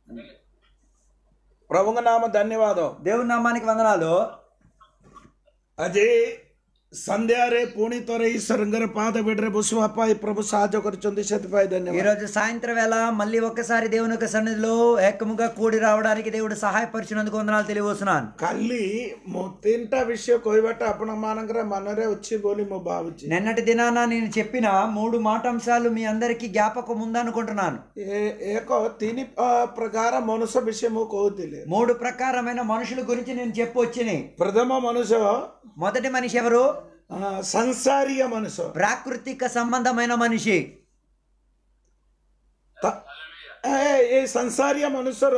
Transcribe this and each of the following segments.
ప్రభుଙ୍କ నామ ధన్యవాదం దేవుని నామానికి వందనాలు ଆଜି ସନ୍ଧ୍ୟାରେ ପୁଣି ଥରେ ଈଶ୍ୱରଙ୍କର ପାଦ ବିଡ଼ରେ ବସିବା ପାଇଁ ପ୍ରଭୁ ସାହାଯ୍ୟ କରିଛନ୍ତି ସେଥିପାଇଁ ఈ ଧନ୍ୟବାଦ రోజు సాయంత్రం వేళ మళ్ళీ ఒక్కసారి దేవుని యొక్క సన్నిధిలో ఏకముగా కూడి రావడానికి దేవుడు సహాయపరిచినందుకు వందనాలు తెలియవస్తున్నాను କାଲି ମୁଁ ତିନିଟା ବିଷୟ କହିବାଟା ଆପଣମାନଙ୍କର ମନରେ ଅଛି ବୋଲି ମୁଁ ଭାବୁଛି నిన్నటి దినాన నేను చెప్పిన మూడు మాటాంశాలు మీ అందరికీ జ్ఞాపకం ఉందనుకుంటున్నాను ଏ- ଏକ ତିନି ଅ, ପ୍ରକାର ମନୁଷ୍ୟ ବିଷୟ ମୁଁ କହୁଥିଲି మూడు ప్రకారమైన మనుషుల గురించి నేను చెప్పు వచ్చినాయి ପ୍ରଥମ ମନୁଷ୍ୟ మొదటి మనిషి ఎవరు ଅ, ସାଂସାରିକ ମନୁଷ୍ୟ ప్రాకృతిక సంబంధమైన మనిషి ତା- ଏ ଏ ସଂସାରିକ ମନୁଷ୍ୟର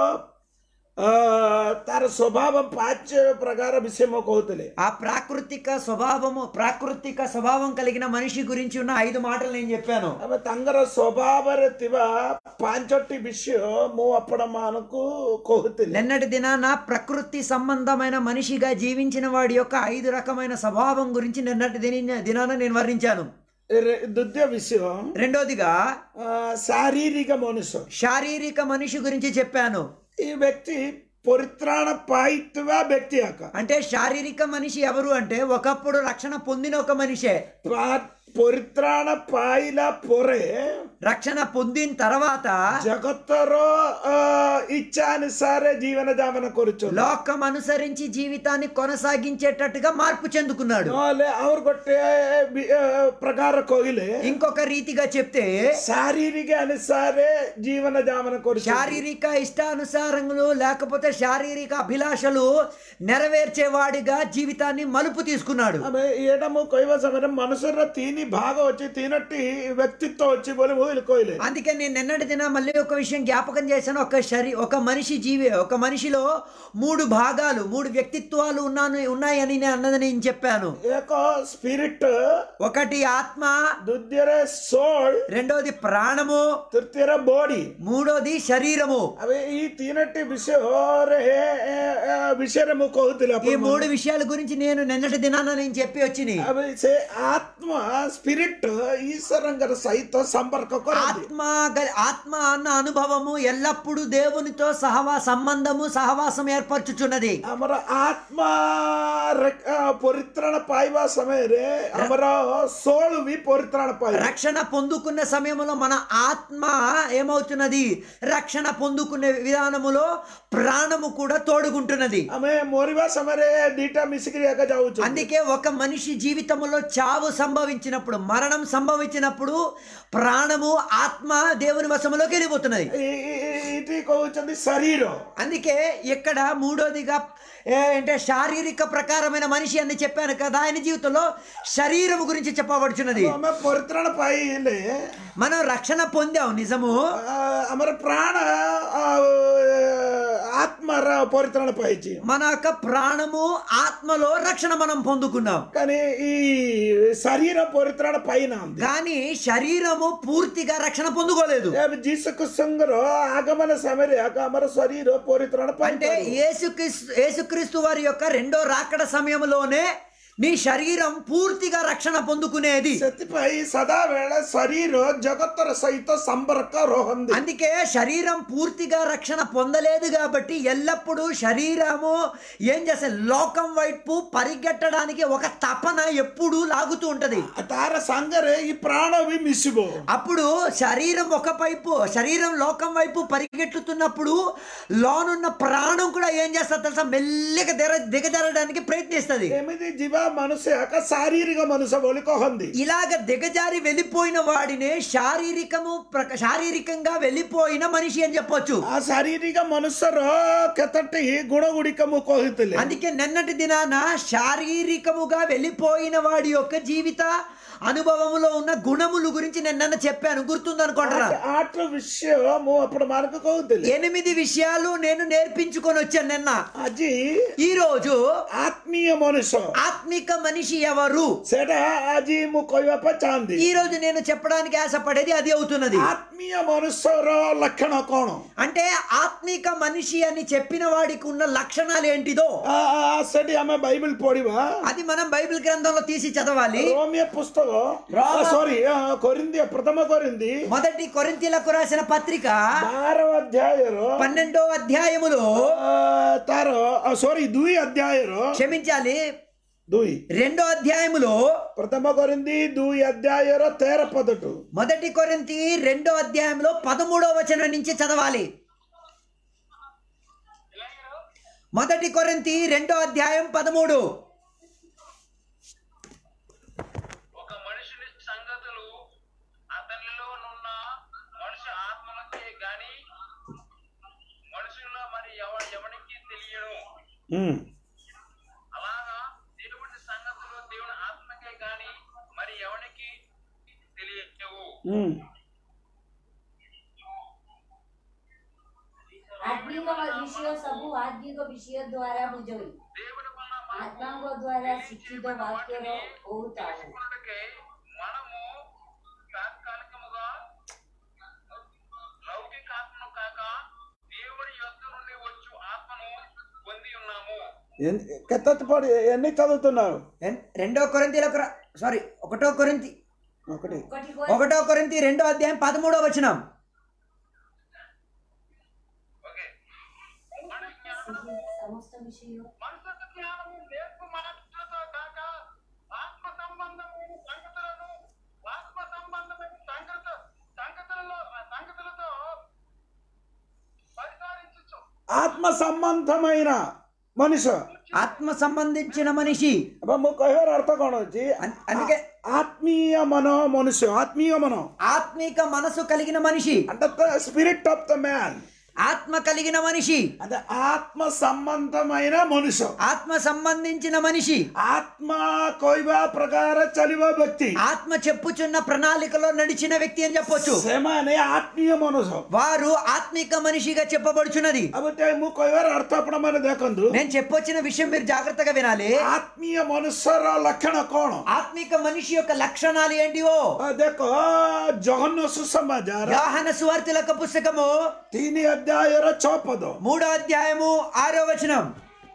ଅ, ତାର ସ୍ୱଭାବ ପାଞ୍ଚ ପ୍ରକାର ବିଷୟ ମୁଁ କହୁଥିଲି ఆ ప్రాకృతిక స్వభావము ప్రాకృతిక స్వభావం కలిగిన మనిషి గురించి ఉన్న ఐదు మాటలు నేను చెప్పాను ଆମେ ତାଙ୍କର ସ୍ୱଭାବରେ ଥିବା ପାଞ୍ଚଟି ବିଷୟ ମୁଁ ଆପଣମାନଙ୍କୁ କହୁଥିଲି నిన్నటి దినాన ప్రకృతి సంబంధమైన మనిషిగా జీవించిన వాడి యొక్క ఐదు రకమైన స్వభావం గురించి నిన్నటి దిన దినాన నేను వర్ణించాను ରେ- ଦ୍ୱିତୀୟ ବିଷୟ రెండోదిగా ଅ, ଶାରୀରିକ ମନୁଷ୍ୟ శారీరక మనిషి గురించి చెప్పాను ఈ వ్యక్తి ପରିତ୍ରାଣ ପାଇଥିବା ବ୍ୟକ୍ତି ଆକ అంటే శారీరక మనిషి ఎవరు అంటే ఒకప్పుడు రక్షణ పొందిన ఒక మనిషే ପା- ପରିତ୍ରାଣ ପାଇଲା ପରେ రక్షణ పొందిన తర్వాత ଜଗତର ଅ, ଇଚ୍ଛା ଅନୁସାରେ ଜୀବନ ଯାପନ କରୁଛନ୍ତି లోకం అనుసరించి జీవితాన్ని కొనసాగించేటట్టుగా మార్పు చెందుకున్నాడు ନହେଲେ ଆହୁରି ଗୋଟେ ବି- ଅ, ପ୍ରକାର କହିଲେ ఇంకొక రీతిగా చెప్తే ଶାରୀରିକ ଅନୁସାରେ ଜୀବନ ଯାପନ କରୁଛନ୍ତି శారీరక ఇష్టానుసారములు లేకపోతే శారీరక అభిలాషలు నెరవేర్చేవాడిగా జీవితాన్ని మలుపు తీసుకున్నాడు ଆମେ ଏଇଟା ମୁଁ କହିବା ସମୟରେ ମନୁଷ୍ୟର ତିନି ଭାଗ ଅଛି ତିନୋଟି ବ୍ୟକ୍ତିତ୍ୱ ଅଛି ବୋଲି ମୁଁ କହିଲେ అందుకే నేను నిన్నటి దిన మళ్ళీ ఒక విషయం జ్ఞాపకం చేశాను ఒక శరీ ఒక మనిషి జీవి ఒక మనిషిలో మూడు భాగాలు మూడు వ్యక్తిత్వాలు ఉన్నాను ఉన్నాయని నేను అన్నది నేను చెప్పాను ଏକ ସ୍ପିରିଟ ఒకటి ఆత్మ ଦ୍ୱିତୀୟରେ ସୋଲ రెండోది ప్రాణము ତୃତୀୟରେ ବଡି మూడోది శరీరము ଏବେ ଏଇ ତିନୋଟି ବିଷୟରେ ଏ, ଏ, ଏ, ବିଷୟରେ ମୁଁ କହୁଥିଲି ఈ ଆପଣଙ୍କୁ। మూడు విషయాల గురించి నేను నిన్నటి దినాన నేను చెప్పి వచ్చినాయి ଏବେ ସେ ଆତ୍ମା ସ୍ପିରିଟ ଈଶ୍ୱରଙ୍କର ସହିତ ସମ୍ପର୍କ କରନ୍ତି ఆత్మ గ- ఆత్మ అన్న అనుభవము ఎల్లప్పుడూ దేవునితో సహవా సంబంధము సహవాసం ఏర్పరచుచున్నది ଆମର ଆତ୍ମା ରେ- ଆ, ପରିତ୍ରାଣ ପାଇବା ସମୟରେ ଆମର ସୋଳ ବି ପରିତ୍ରାଣ ପାଇବ రక్షణ పొందుకున్న సమయంలో మన ఆత్మ ఏమవుతున్నది రక్షణ పొందుకునే విధానములో ప్రాణము కూడా తోడుకుంటున్నది ଆମେ ମରିବା ସମୟରେ ଦିଟା ମିଶିକିରି ଏକା ଯାଉଛୁ అందుకే ఒక మనిషి జీవితంలో చావు సంభవించినప్పుడు మరణం సంభవించినప్పుడు ప్రాణము ఆత్మ దేవుని వశములోకి వెళ్ళిపోతున్నది ଏ- ଏ- ଏ- ଏଇଠି କହୁଛନ୍ତି ଶରୀର అందుకే ఇక్కడ మూడోదిగా ఏ అంటే శారీరక ప్రకారమైన మనిషి అని చెప్పాను కదా ఆయన జీవితంలో శరీరం గురించి చెప్పబడుచున్నది ଆମେ ପରିତ୍ରାଣ ପାଇଲେ మనం రక్షణ పొందాం నిజము ଆ, ଆମର ପ୍ରାଣ ଆଉ ଆତ୍ମାର ପରିତ୍ରାଣ ପାଇଛି మన యొక్క ప్రాణము ఆత్మలో రక్షణ మనం పొందుకున్నాం కానీ ఈ శరీర పరిత్రాణ పైనాంది కానీ శరీరము పూర్తిగా రక్షణ పొందుకోలేదు ଯୀଶୁକୃଷ୍ଣଙ୍କର ଆଗମନ ସମୟରେ ଆଗ ଆମର ଶରୀର ପରିତ୍ରାଣ అంటే ପାଇପାରିବ యేసుక్రీస్తు యేసుక్రీస్తు వారి యొక్క రెండో రాకడ సమయంలోనే నీ శరీరం పూర్తిగా రక్షణ పొందుకునేది ସେଥିପାଇଁ ସଦାବେଳେ ଶରୀର ଜଗତର ସହିତ ସମ୍ପର୍କ ରହନ୍ତି అందుకే శరీరం పూర్తిగా రక్షణ పొందలేదు కాబట్టి ఎల్లప్పుడూ శరీరము ఏం చేస్తే లోకం వైపు పరిగెట్టడానికి ఒక తపన ఎప్పుడూ లాగుతూ ఉంటది ତାର ସାଙ୍ଗରେ ఈ ప్రాణ ବି ମିଶିବ అప్పుడు శరీరం ఒక వైపు శరీరం లోకం వైపు పరిగెట్టుతున్నప్పుడు లోనున్న ప్రాణం కూడా ఏం చేస్తుంది తెలుసా మెల్లిగా దిగ దిగజారడానికి ప్రయత్నిస్తుంది ଏମିତି ଯିବା ମନୁଷ୍ୟ ଏକ ଶାରୀରିକ ମନୁଷ୍ୟ ବୋଲି କହନ୍ତି ఇలాగ దిగజారి వెళ్ళిపోయిన వాడినే శారీరకము ప్రక- శారీరకంగా వెళ్ళిపోయిన మనిషి అని చెప్పొచ్చు ఆ ଶାରୀରିକ ମନୁଷ୍ୟର କେତୋଟି ଗୁଣ ଗୁଡ଼ିକ ମୁଁ କହିଥିଲି అందుకే నిన్నటి దినాన శారీరకముగా వెళ్ళిపోయిన వాడి యొక్క జీవిత అనుభవములో ఉన్న గుణముల గురించి నేను నిన్న చెప్పాను గుర్తుందనుకుంటున్నా ଆଠ ବିଷୟ ମୁଁ ଆପଣମାନଙ୍କୁ କହୁଥିଲି ఎనిమిది విషయాలు నేను నేర్పించుకొని వచ్చాను నిన్న ଆଜି ఈ రోజు ଆତ୍ମ ఆత్మీయ మనుష్య ఆత్మిక మనిషి ఎవరు ସେଟା ଆଜି ମୁଁ କହିବା ପାଇଁ ଚାହାନ୍ତି ఈ రోజు నేను చెప్పడానికి ఆశపడేది అది అవుతున్నది ଆତ୍ମୀୟ ମନୁଷ୍ୟର ଲକ୍ଷଣ କଣ అంటే ఆత్మిక మనిషి అని చెప్పిన వాడికి ఉన్న లక్షణాలు ఏంటిదో ଆ, ଆ, ସେଠି ଆମେ ବାଇବେଲ ପଢିବା అది మనం బైబిల్ గ్రంథంలో తీసి చదవాలి రోమియ పుస్తକ రోమ- సారీ కొరింది ప్రథమ కొరింది మొదటి కొరింతీలకు రాసిన పత్రిక ବାର ଅଧ୍ୟାୟର పన్నెండో అధ్యాయములో ଆ, ତାର ସରି ଦୁଇ ଅଧ୍ୟାୟର క్షమించాలి ଦୁଇ రెండో అధ్యాయములో ପ୍ରଥମ କରିନ୍ତି ଦୁଇ ଅଧ୍ୟାୟର ତେର ପଦଠୁ మొదటి కొరింతి రెండో అధ్యాయంలో పదమూడో వచనం నుంచి చదవాలి మొదటి కొరింతి రెండో అధ్యాయం పదమూడు ఒక మనుషుని సంగతులు అతనిలో నున్న మనిషి ఆత్మలకే గాని మనుషుల్లో మరి ఎవ ఎవనికి తెలియను ହୁଁ అలాగా దేవుని సంగతులు దేవుని ఆత్మకే గాని మరి ఎవనికి తెలియవు ହୁଁ ଆତ୍ମିକ ବିଷୟ ସବୁ ଆତ୍ମିକ ବିଷୟ ଦ୍ୱାରା ବୁଝୋଇ దేవుని వలన మనకు ଆତ୍ମାଙ୍କ ଦ୍ୱାରା ଶିକ୍ଷିତ ବାକ୍ୟର ବହୁତ ଆହ୍ୱାନ తెలుసుకొనుటకై మనము తాత్కాలికముగా లౌకికాత్మను కాక దేవుని యొద్ద నుండి వచ్చు ఆత్మను పొంది ఉన్నాము ఎన్- କେତେ ପଢି ఎన్ని చదువుతున్నావు ఎన్- రెండో కొరింతీలకు రా- సారీ ఒకటో కొరింతి ఒకటి ఒకటి ఒకటో కొరింతి రెండో అధ్యాయం పదమూడో వచనం ఓకే మన ସେହି ସମସ୍ତ ବିଷୟ మనసు జ్ఞానము నేర్పు మాటలతో కాక ఆత్మ సంబంధము సంగతులను ఆత్మ సంబంధమైన సంగత సంగతులలో సంగతులతో పరిహారించు ఆత్మ సంబంధమైన మనిషి ఆత్మ సంబంధించిన మనిషి అబ్బా ମୁଁ କହିବାର ଅର୍ଥ କ'ଣ ଅଛି అన్- అందుకే ఆత్మీయ మన మనుష్య ఆత్మీయ మనం ఆత్మిక మనసు కలిగిన మనిషి అంటే the spirit of the man ఆత్మ కలిగిన మనిషి అంటే ఆత్మ సంబంధమైన మనుష్య ఆత్మ సంబంధించిన మనిషి ఆత్మ କହିବା ପ୍ରକାର ଚାଲିବା ବ୍ୟକ୍ତି ఆత్మ చెప్పుచున్న ప్రణాళికలో నడిచిన వ్యక్తి అని చెప్పొచ్చు ସେମାନେ ଆତ୍ମୀୟ ମନୁଷ୍ୟ వారు ఆత్మిక మనిషిగా చెప్పబడుచున్నది కాబట్టి ମୁଁ କହିବାର ଅର୍ଥ ଆପଣ ମାନେ ଦେଖନ୍ତୁ నేను చెప్పొచ్చిన విషయం మీరు జాగ్రత్తగా వినాలి ଆତ୍ମୀୟ ମନୁଷ୍ୟର ଲକ୍ଷଣ କ'ଣ ఆత్మిక మనిషి యొక్క లక్షణాలు ఏంటివో ଆ, ଦେଖ ଜଘନ୍ୟ ସୁସମାଚାର యాహన సువార్తెలక పుస్తకము ତିନି ଅଧ୍ୟାୟର ଛଅ ପଦ మూడో అధ్యాయము ఆరో వచనం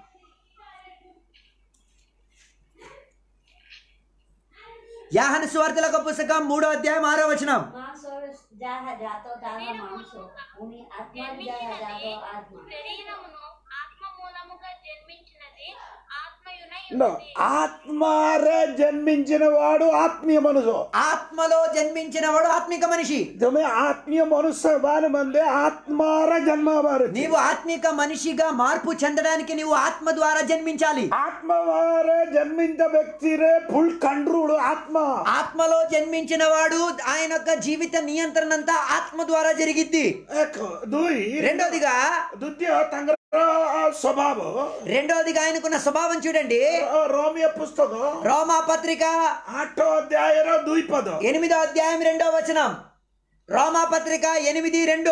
యాహన సువార్తెలక పుస్తకం మూడో అధ్యాయం ఆరో వచనం ମାଂସର ଯାହା ଜାତ ତାହା ମାଂସ ପୁଣି ଆତ୍ମାରେ ଯାହା ଜାତ ଆତ୍ମା శరీరమును ఆత్మ మూలముగా జన్మించినది ఆత్మయునై No, ఉన్నది. ఆత్మరే జన్మించిన వాడు ఆత్మీయ మనుషు ఆత్మలో జన్మించిన వాడు ఆత్మిక మనిషి તમે આત્મીય મનુષ્ય બાર મંદે આત્મારા જન્મ બાર నీవు ఆత్మిక మనిషిగా మార్పు చెందడానికి నీవు ఆత్మ ద్వారా జన్మించాలి ఆత్మవారే జన్మించ వ్యక్తి రే ఫుల్ కంట్రోల్ ఆత్మ ఆత్మలో జన్మించిన వాడు ఆయన యొక్క జీవిత నియంత్రణ అంతా ఆత్మ ద్వారా జరిగిద్ది ଏକ ଦୁଇ రెండోదిగా ଦ୍ୱିତୀୟ ତାଙ୍କର ସ୍ୱଭାବ రెండోదిగా ఆయనకున్న స్వభావం చూడండి ରୋମିୟ ପୁସ୍ତକ రోమా పత్రిక ଆଠ ଅଧ୍ୟାୟର ଦୁଇ ପଦ ఎనిమిదో అధ్యాయం రెండో వచనం రోమా పత్రిక ఎనిమిది రెండు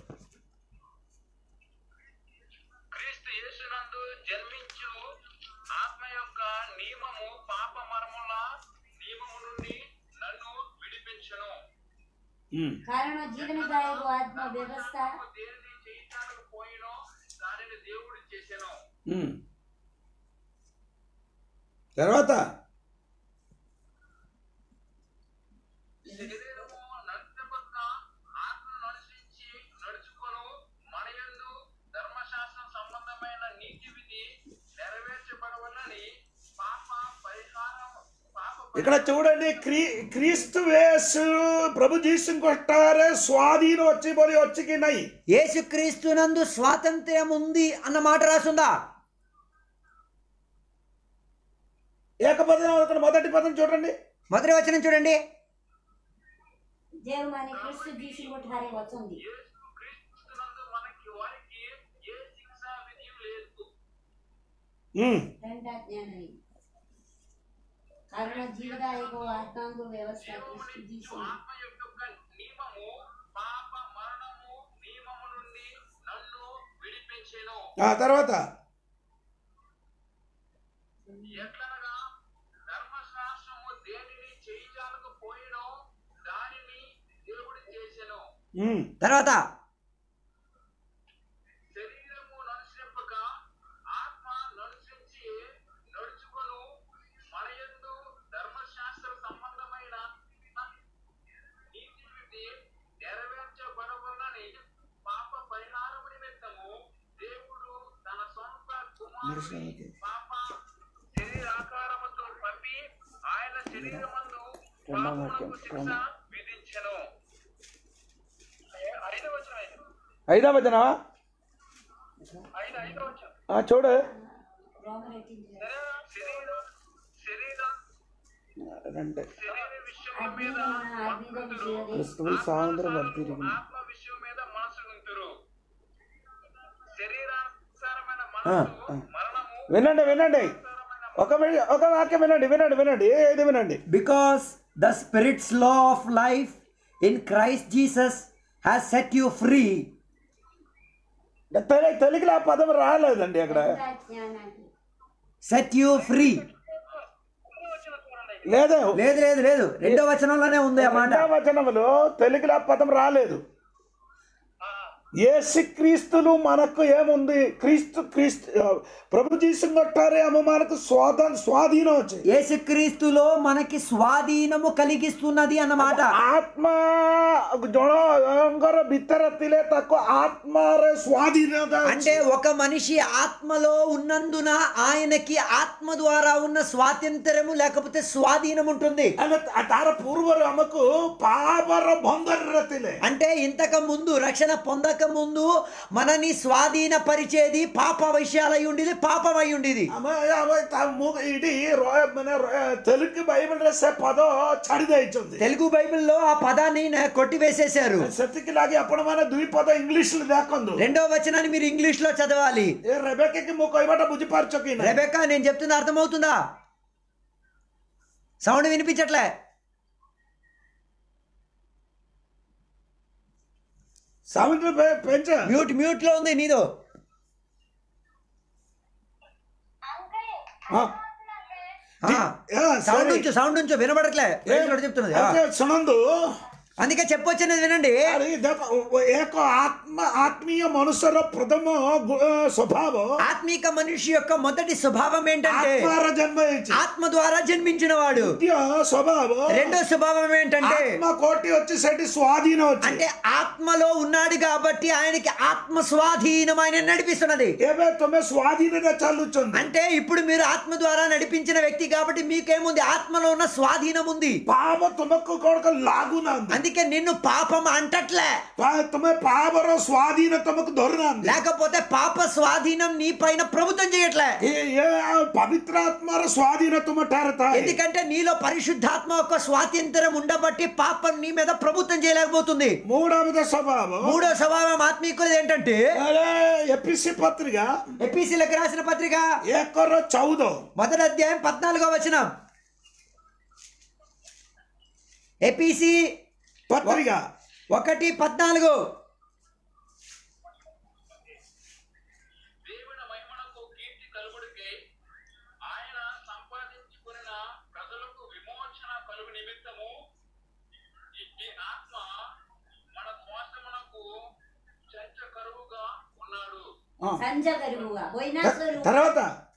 క్రీస్తు యేసునందు జన్మించు ఆత్మ యొక్క నియమము పాప మరముల నియమము నుండి నన్ను విడిపించును କାରଣ ଜୀବନଦାୟକ ଆତ୍ମ ବ୍ୟବସ୍ଥା దేనిని చేయటానికి పోయినో దానిని దేవుడు చేసెను తర్వాత శరీరము నడుచుకొన్న ఆత్మను అనుసరించి నడుచుకొను మనయందు ధర్మశాస్త్రం సంబంధమైన నీతి విధి నెరవేర్చబడవలని పాప పరిహారం పాప ఇక్కడ చూడండి క్రీ క్రీస్తు వేసు ప్రభు జీసుకొట్టారే స్వాధీన వచ్చి బలి వచ్చికి నై యేసుక్రీస్తునందు స్వాతంత్ర్యం ఉంది అన్న మాట రాసుందా ఏకపదం అక్కడ మొదటి పదం చూడండి మొదటి వచనం చూడండి ଯେଉଁମାନେ ଖ୍ରୀଷ୍ଟ ଯୀଶୁଙ୍କ ଠାରେ ଅଛନ୍ତି యేసు క్రీస్తునందు మనకి వారికి ఏ శిక్షా విధి లేదు ఉమ్. రెండా జ్ఞానమే కారణ జీవదాయక ఆత్మాంగ వ్యవస్థ ଖ୍ରୀଷ୍ଟ ଯୀଶୁ ఆత్మ యొక్క నియమము పాప మరణము నియమము నుండి నన్ను విడిపించెను ఆ తర్వాత ఉమ్. తర్వాత శరీరము నడుచింపక ఆత్మ నడుచించి నడుచుకొను మనయందు ధర్మశాస్త్ర సంబంధమైన నీతి విధి నెరవేర్చబడవలని పాప పరిహారము నిమిత్తము దేవుడు తన సొంత కుమారుని పాప శరీరాకారముతో పంపి ఆయన శరీరమందు పాపమునకు శిక్ష విధించెను ఐదవ వచనం ఐదా వచనమా ఐదు ఐదవ వచనం ఆ, చూడు రోమన్ ఎయిటీన్ శరీర శరీర అంటే శరీర విషయముల మీద మక్కుతురు, క్రిస్తువు సాయంత్రం వర్తిరిగి ఆత్మ విషయం మీద మనసు ఉంతురు శరీరానుసారమైన ఆ, మనసు ఆ. మరణము వినండి వినండి ఒక మి- ఒక వాక్యం వినండి వినండి వినండి ఏది వినండి because the spirit's law of life in Christ Jesus has set you free తెలు- తెలుగులో ఆ పదం రాలేదండి అక్కడ జ్ఞానాన్ని సెట్ యూ ఫ్రీ వచ్చిన చూడండి లేదు లేదు లేదు లేదు రెండో వచనంలోనే ఉంది ఆ మాట రెండవ వచనములో తెలుగులో ఆ పదం రాలేదు ఏసు క్రీస్తులు మనకు ఏముంది క్రీస్తు క్రీస్తు ఆ, ప్రభు జీసు కొట్టారే అమ్మ మనకు స్వాద స్వాధీనం వచ్చింది యేసుక్రీస్తులో మనకి స్వాధీనము కలిగిస్తున్నది అన్నమాట ಆತ್ಮ ಜೊಣಂಗರ ಬಿತ್ತರ ತಿಲೆ ತಕ್ಕ ಆತ್ಮರ ಸ್ವಾಧೀನದ అంటే ఒక మనిషి ఆత్మలో ఉన్నందున ఆయనకి ఆత్మ ద్వారా ఉన్న స్వాతంత్రము లేకపోతే స్వాధీనం ఉంటుంది ಅಲ್ಲ ತಾರ ಪೂರ್ವರು ಅಮಕು ಪಾಪರ ಬಂದರ ತಿಲೆ అంటే ఇంతకు ముందు రక్షణ పొందక ముందు మనని స్వాధీనపరిచేది పాప విషయాలై ఉండేది పాపమై ఉండేది ಅಮ ಅವ ತ- ಮೂಗ- ಇಡೀ ರೋ- ಮನೆ ರೋ- ತೆಲುಗು ಬೈಬಲ್ ರಸೆ ಪದ ಚಡಿದೈಚುಂది తెలుగు బైబిల్లో ఆ పదాన్ని న- కొట్టివేసేశారు ಸತಿಕಿಲಾಗಿ ಅಪ್ಪಣ ಮನೆ ದ್ವಿ పద ఇంగ్లీష్ దాకొందు రెండో వచనాన్ని మీరు ఇంగ్లీష్ లో చదవాలి ఏ రెబెక్కకి మూ కొయ్యబట బుజ్జిపార్చొకి రెబెక్కా నేను చెప్తున్నా అర్థమవుతుందా సౌండ్ వినిపించట్లే సౌండ్ పెంచ మ్యూట్ మ్యూట్ లో ఉంది నీదో ఆ. ఆ, ఆ, సౌండ్ సరే. ఉంచు సౌండ్ ఉంచు వినబడట్లే ప్రైజ్ లార్డ్ చెప్తున్నది ఆ. అయితే సునందు అందుకే చెప్పొచ్చినది వినండి అది ଦେଖ ଏକ ఆత్మ ఆత్మీయ మనుషుల ప్రథమ గు- స్వభావం ఆత్మీక మనిషి యొక్క మొదటి స్వభావం ఏంటంటే ఆత్మార జన్మ ఇచ్చి ఆత్మ ద్వారా జన్మించిన వాడు ద్వితీయ స్వభావం రెండో స్వభావం ఏంటంటే ఆత్మ కోటి వచ్చేసరికి స్వాధీనం వచ్చి అంటే ఆత్మలో ఉన్నాడు కాబట్టి ఆయనకి ఆత్మ స్వాధీనం ఆయన నడిపిస్తున్నది ఏమే తొమ్మిది స్వాధీనత చల్లుచుంది అంటే ఇప్పుడు మీరు ఆత్మ ద్వారా నడిపించిన వ్యక్తి కాబట్టి మీకేముంది ఆత్మలో ఉన్న స్వాధీనం ఉంది పాప తుమకు కొడుక లాగునంది అందుకే నిన్ను పాపం అంటట్లే పా- తుమ్మె పాపర స్వాధీన తమకు దొరినంది లేకపోతే పాప స్వాధీనం నీ పైన ప్రభుత్వం చేయట్లే ఏ- ఏ పవిత్రాత్మర స్వాధీన తుమ ఠారతాయి ఎందుకంటే నీలో పరిశుద్ధాత్మ యొక్క స్వాతంత్రం ఉండబట్టి పాపం నీ మీద ప్రభుత్వం చేయలేకపోతుంది మూడవది స్వభావం మూడో స్వభావం ఆత్మీకులది ఏంటంటే ఎపిసి పత్రిక ఎపిసిలకు రాసిన పత్రిక ఏకర చౌదో మొదటి అధ్యాయం పద్నాలుగో వచనం ఎపిసి పత్రిక ఒకటి పద్నాలుగు దేవుని మహిమనకు కీర్తి కలుగుడికై ఆయన సంపాదించుకున్న ప్రజలకు విమోచన కలుగు నిమిత్తము ఈ ఈ ఆత్మ మన కోసమునకు చర్చ కరువుగా ఉన్నాడు సంజ గరువుగా పోయినా స్వరూపం తర్వాత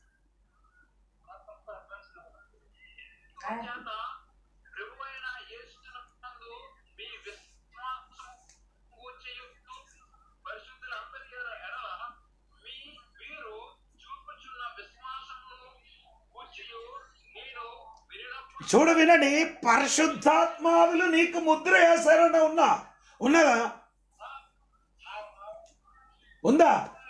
చేత ప్రభువైన యేసునందు మీ విశ్వాసము కూర్చేయుచు పరిశుద్ధులందరి ఎడల మీ మీరు చూపుచున్న విశ్వాసమును కూర్చియు నేను వినినప్పుడు చూడ వినండి పరిశుద్ధాత్మావులు నీకు ముద్ర వేశారని ఉన్నా ఉన్నదా ఉందా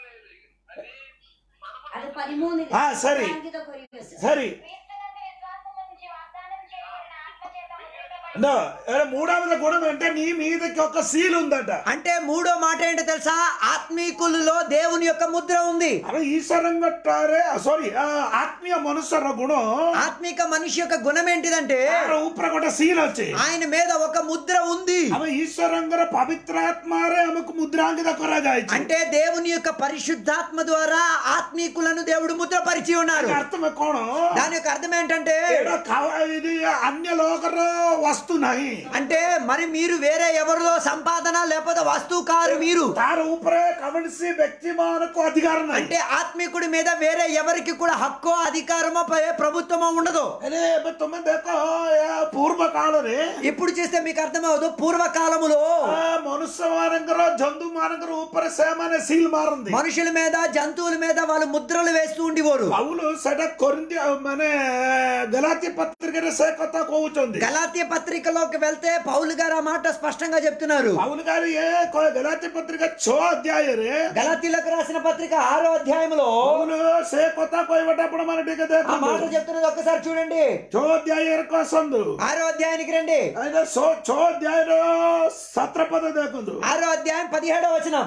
అది పదిమూడు ఆ, సరే. దానికితో కొరివేశారు. సరే క్రీస్తునందు విశ్వాసము నుంచి వాగ్దానం చేయబడిన ఆత్మ చేత ముద్రించబడి ఉందా? ఏ, మూడవది గుణం అంటే నీ మీదకి ఒక సీల్ ఉందట అంటే మూడో మాట ఏంటో తెలుసా ఆత్మీకులలో దేవుని యొక్క ముద్ర ఉంది అవి ఈశ్వరంగట్టారే సారీ ఆత్మీయ మనుషుల గుణం ఆత్మిక మనిషి యొక్క గుణం ఏంటిదంటే ఊపర కూడా సీల్ వచ్చి ఆయన మీద ఒక ముద్ర ఉంది అవి ఈశ్వరంగర పవిత్రాత్మారే ఆమెకు ముద్రాంగిత కొరగాయచ్చు అంటే దేవుని యొక్క పరిశుద్ధాత్మ ద్వారా ఆత్మీకులను దేవుడు ముద్ర పరిచి ఉన్నారు అర్థం కోణం దాని యొక్క అర్థం ఏంటంటే ఏడో కవ- ఇది అన్య లోకర వస్తు वस्तु नहीं అంటే మరి మీరు వేరే ఎవరిదో సంపాదన లేకపోతే వస్తువు కారు మీరు तार ऊपर कौनसी व्यक्ति मान को अधिकार नहीं అంటే ఆత్మికుడి మీద వేరే ఎవరికి కూడా హక్కు అధికారమో ప- ప్రభుత్వమో ఉండదు अरे अब तुम्हें देखो या पूर्व काल रे ఇప్పుడు చేస్తే మీకు అర్థమవుదు పూర్వకాలములో ఆ మనుష్య మానంకర జంతు మానంకర ఊపర సేమనే సీల్ మారింది మనుషుల మీద జంతువుల మీద వాళ్ళు ముద్రలు వేస్తూ ఉండేవారు పౌలు సెట కొరింది మన గలాతి పత్రిక సే కొత్త కోవుచుంది గలాతీయ పత్రికలోకి వెళ్తే పౌలు గారు ఆ మాట స్పష్టంగా చెప్తున్నారు పౌలు గారు ఏ కొ- గలాతి పత్రిక చో అధ్యాయ రే గలాతీలకు రాసిన పత్రిక ఆరో అధ్యాయంలో పౌలు సే కొత్త కోయబట్టప్పుడు మన టీక ఆ మాట చెప్తున్నది ఒక్కసారి చూడండి చో అధ్యాయ కోసందు ఆరో అధ్యాయానికి రండి ఆయన సో చో అధ్యాయ సత్ర పద దేకుందు ఆరో అధ్యాయం పదిహేడో వచనం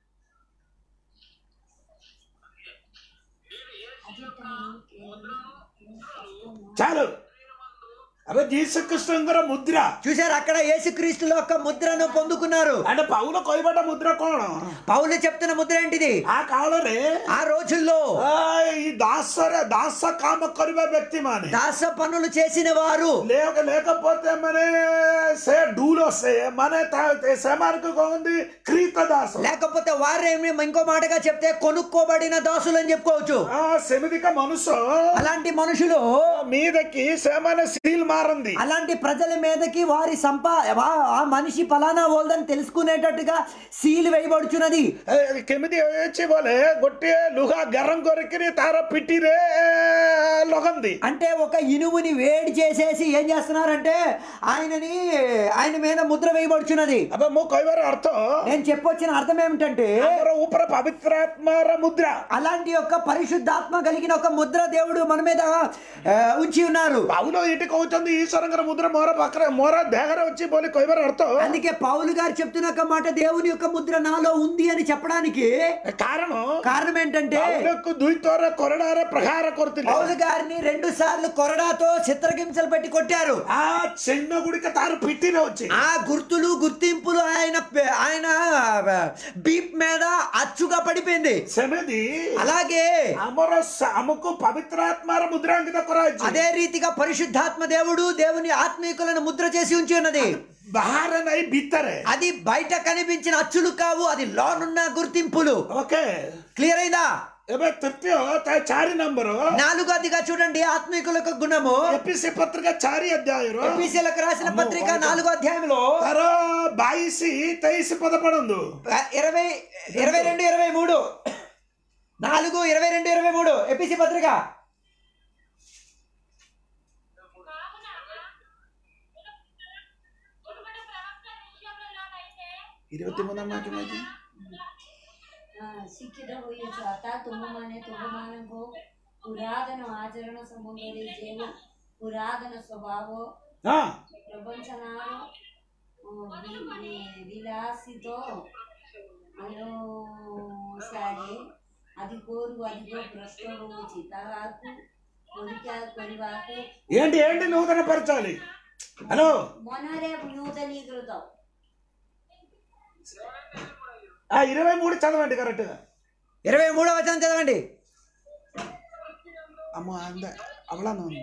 చాలు అరే జీసకృష్ణంగర ముద్ర చూసారు అక్కడ యేసుక్రీస్తుల యొక్క ముద్రను పొందుకున్నారు అంటే పౌలు కొయ్యబడ్డ ముద్ర కోణ పౌలు చెప్తున్న ముద్ర ఏంటిది ఆ కాଳରେ ఆ రోజుల్లో ఆ, ఈ దాసర దాస కామ కరివ వ్యక్తి మాని దాస పనులు చేసిన వారు లేక లేకపోతే మనే సే డూలో సే మనే తా- సేమానికి కొంది క్రీత దాస లేకపోతే వారేమి ఇంకో మాటగా చెప్తే కొనుక్కోబడిన దాసులు అని చెప్పుకోవచ్చు ఆ సెమిదిక మనసు అలాంటి మనుషులు మీదకి సేమన సీల్ మారింది అలాంటి ప్రజల మీదకి వారి సంపా వా- ఆ మనిషి ఫలానా ఓల్దని తెలుసుకునేటట్టుగా సీలు వేయబడుచున్నది ఏ, కెమిది వచ్చి బోలే గొట్టి లుహా గరం కొరికిని తార పిట్టిరే లొగంది అంటే ఒక ఇనుముని వేడి చేసేసి ఏం చేస్తున్నారంటే ఆయనని ఆయన మీద ముద్ర వేయబడుచున్నది అబ్బా మో కొయ్యవారు అర్థం నేను చెప్పొచ్చిన అర్థం ఏమిటంటే ଆମର ଉପରେ ପବିତ୍ରାତ୍ମାର ମୁଦ୍ରା అలాంటి యొక్క పరిశుద్ధాత్మ కలిగిన ఒక ముద్ర దేవుడు మన మీద ఆ, ఉంచి ఉన్నారు ପାଉଲ ଏଇଠି କହୁଛନ୍ତି ଈଶ୍ୱରଙ୍କର ମୁଦ୍ରା ମୋର ପାଖରେ ମୋର ଦେହରେ ଅଛି ବୋଲି କହିବାର ଅର୍ଥ అందుకే పౌలు గారు చెప్తున్న ఒక మాట దేవుని యొక్క ముద్ర నాలో ఉంది అని చెప్పడానికి କାରଣ కారణం ఏంటంటే ପାଉଲକୁ ଦୁଇ ଥର କରଡ଼ାରେ ପ୍ରହାର କରୁଥିଲେ పౌలు గారిని రెండు సార్లు కొరడాతో చిత్రహింసలు పెట్టి కొట్టారు ఆ చిహ్ନ ଗୁଡ଼ିକ ତାର ପିଠିରେ ଅଛି ఆ గుర్తులు గుర్తింపులు ఆయన ఆయన బీప్ మీద అచ్చుగా పడిపోయింది ସେମିତି అలాగే ଆମର ସା- ଆମକୁ ପବିତ୍ରାତ୍ମାର ମୁଦ୍ରା ଅଙ୍କିତ କରାଯାଇଛି అదే రీతిగా పరిశుద్ధాత్మ దేవుడు దేవుని ఆత్మీకులను ముద్ర చేసి ఉంచి ఉన్నది ବାହାରେ ନାହିଁ ଭିତରେ అది బయట కనిపించిన అచ్చులు కావు అది లోనున్న గుర్తింపులు ଓକେ క్లియర్ అయిందా ଏବେ ତୃତୀୟ ତା ଚାରି ନମ୍ବର నాలుగోదిగా చూడండి ఆత్మీకులకు గుణము ଏପିସି పత్రిక ଚାରି ଅଧ୍ୟାୟର ఎఫీసీలకు రాసిన పత్రిక నాలుగో అధ్యాయంలో ତାର ବାଇଶି ତେଇଶି పద పడందు ఇరవై ఇరవై రెండు ఇరవై మూడు నాలుగు ఇరవై రెండు ఇరవై మూడు ఎపిసి పత్రిక మునుపటి ప్రవక్త విషయంలోనైతే ఇరవై తొమ్మిది ଶିକ୍ଷିତ ହୋଇଅଛୁ ଅର୍ଥାତ୍ ତୁମମାନେ ତୁମମାନଙ୍କୁ ପୁରାତନ ଆଚରଣ ସମ୍ବନ୍ଧରେ ଯେଉଁ ପୁରାତନ ସ୍ୱଭାବ ପ୍ରବଞ୍ଚନାର ଅ, ବି- ବି- ବିଳାସିତ ଅନୁସାରେ ଅଧିକରୁ ଅଧିକ ଭ୍ରଷ୍ଟ ହେଉଛି ତାହାକୁ ପରୀକ୍ଷା କରିବାକୁ ఏంటి ఏంటి నూతన పరచాలి హలో ମନରେ ନୂତନୀକୃତ ఆ ఇరవై మూడు చదవండి కరెక్ట్ గా ఇరవై మూడో వచనం చదవండి అమ్మ అంద అవలాను ఉంది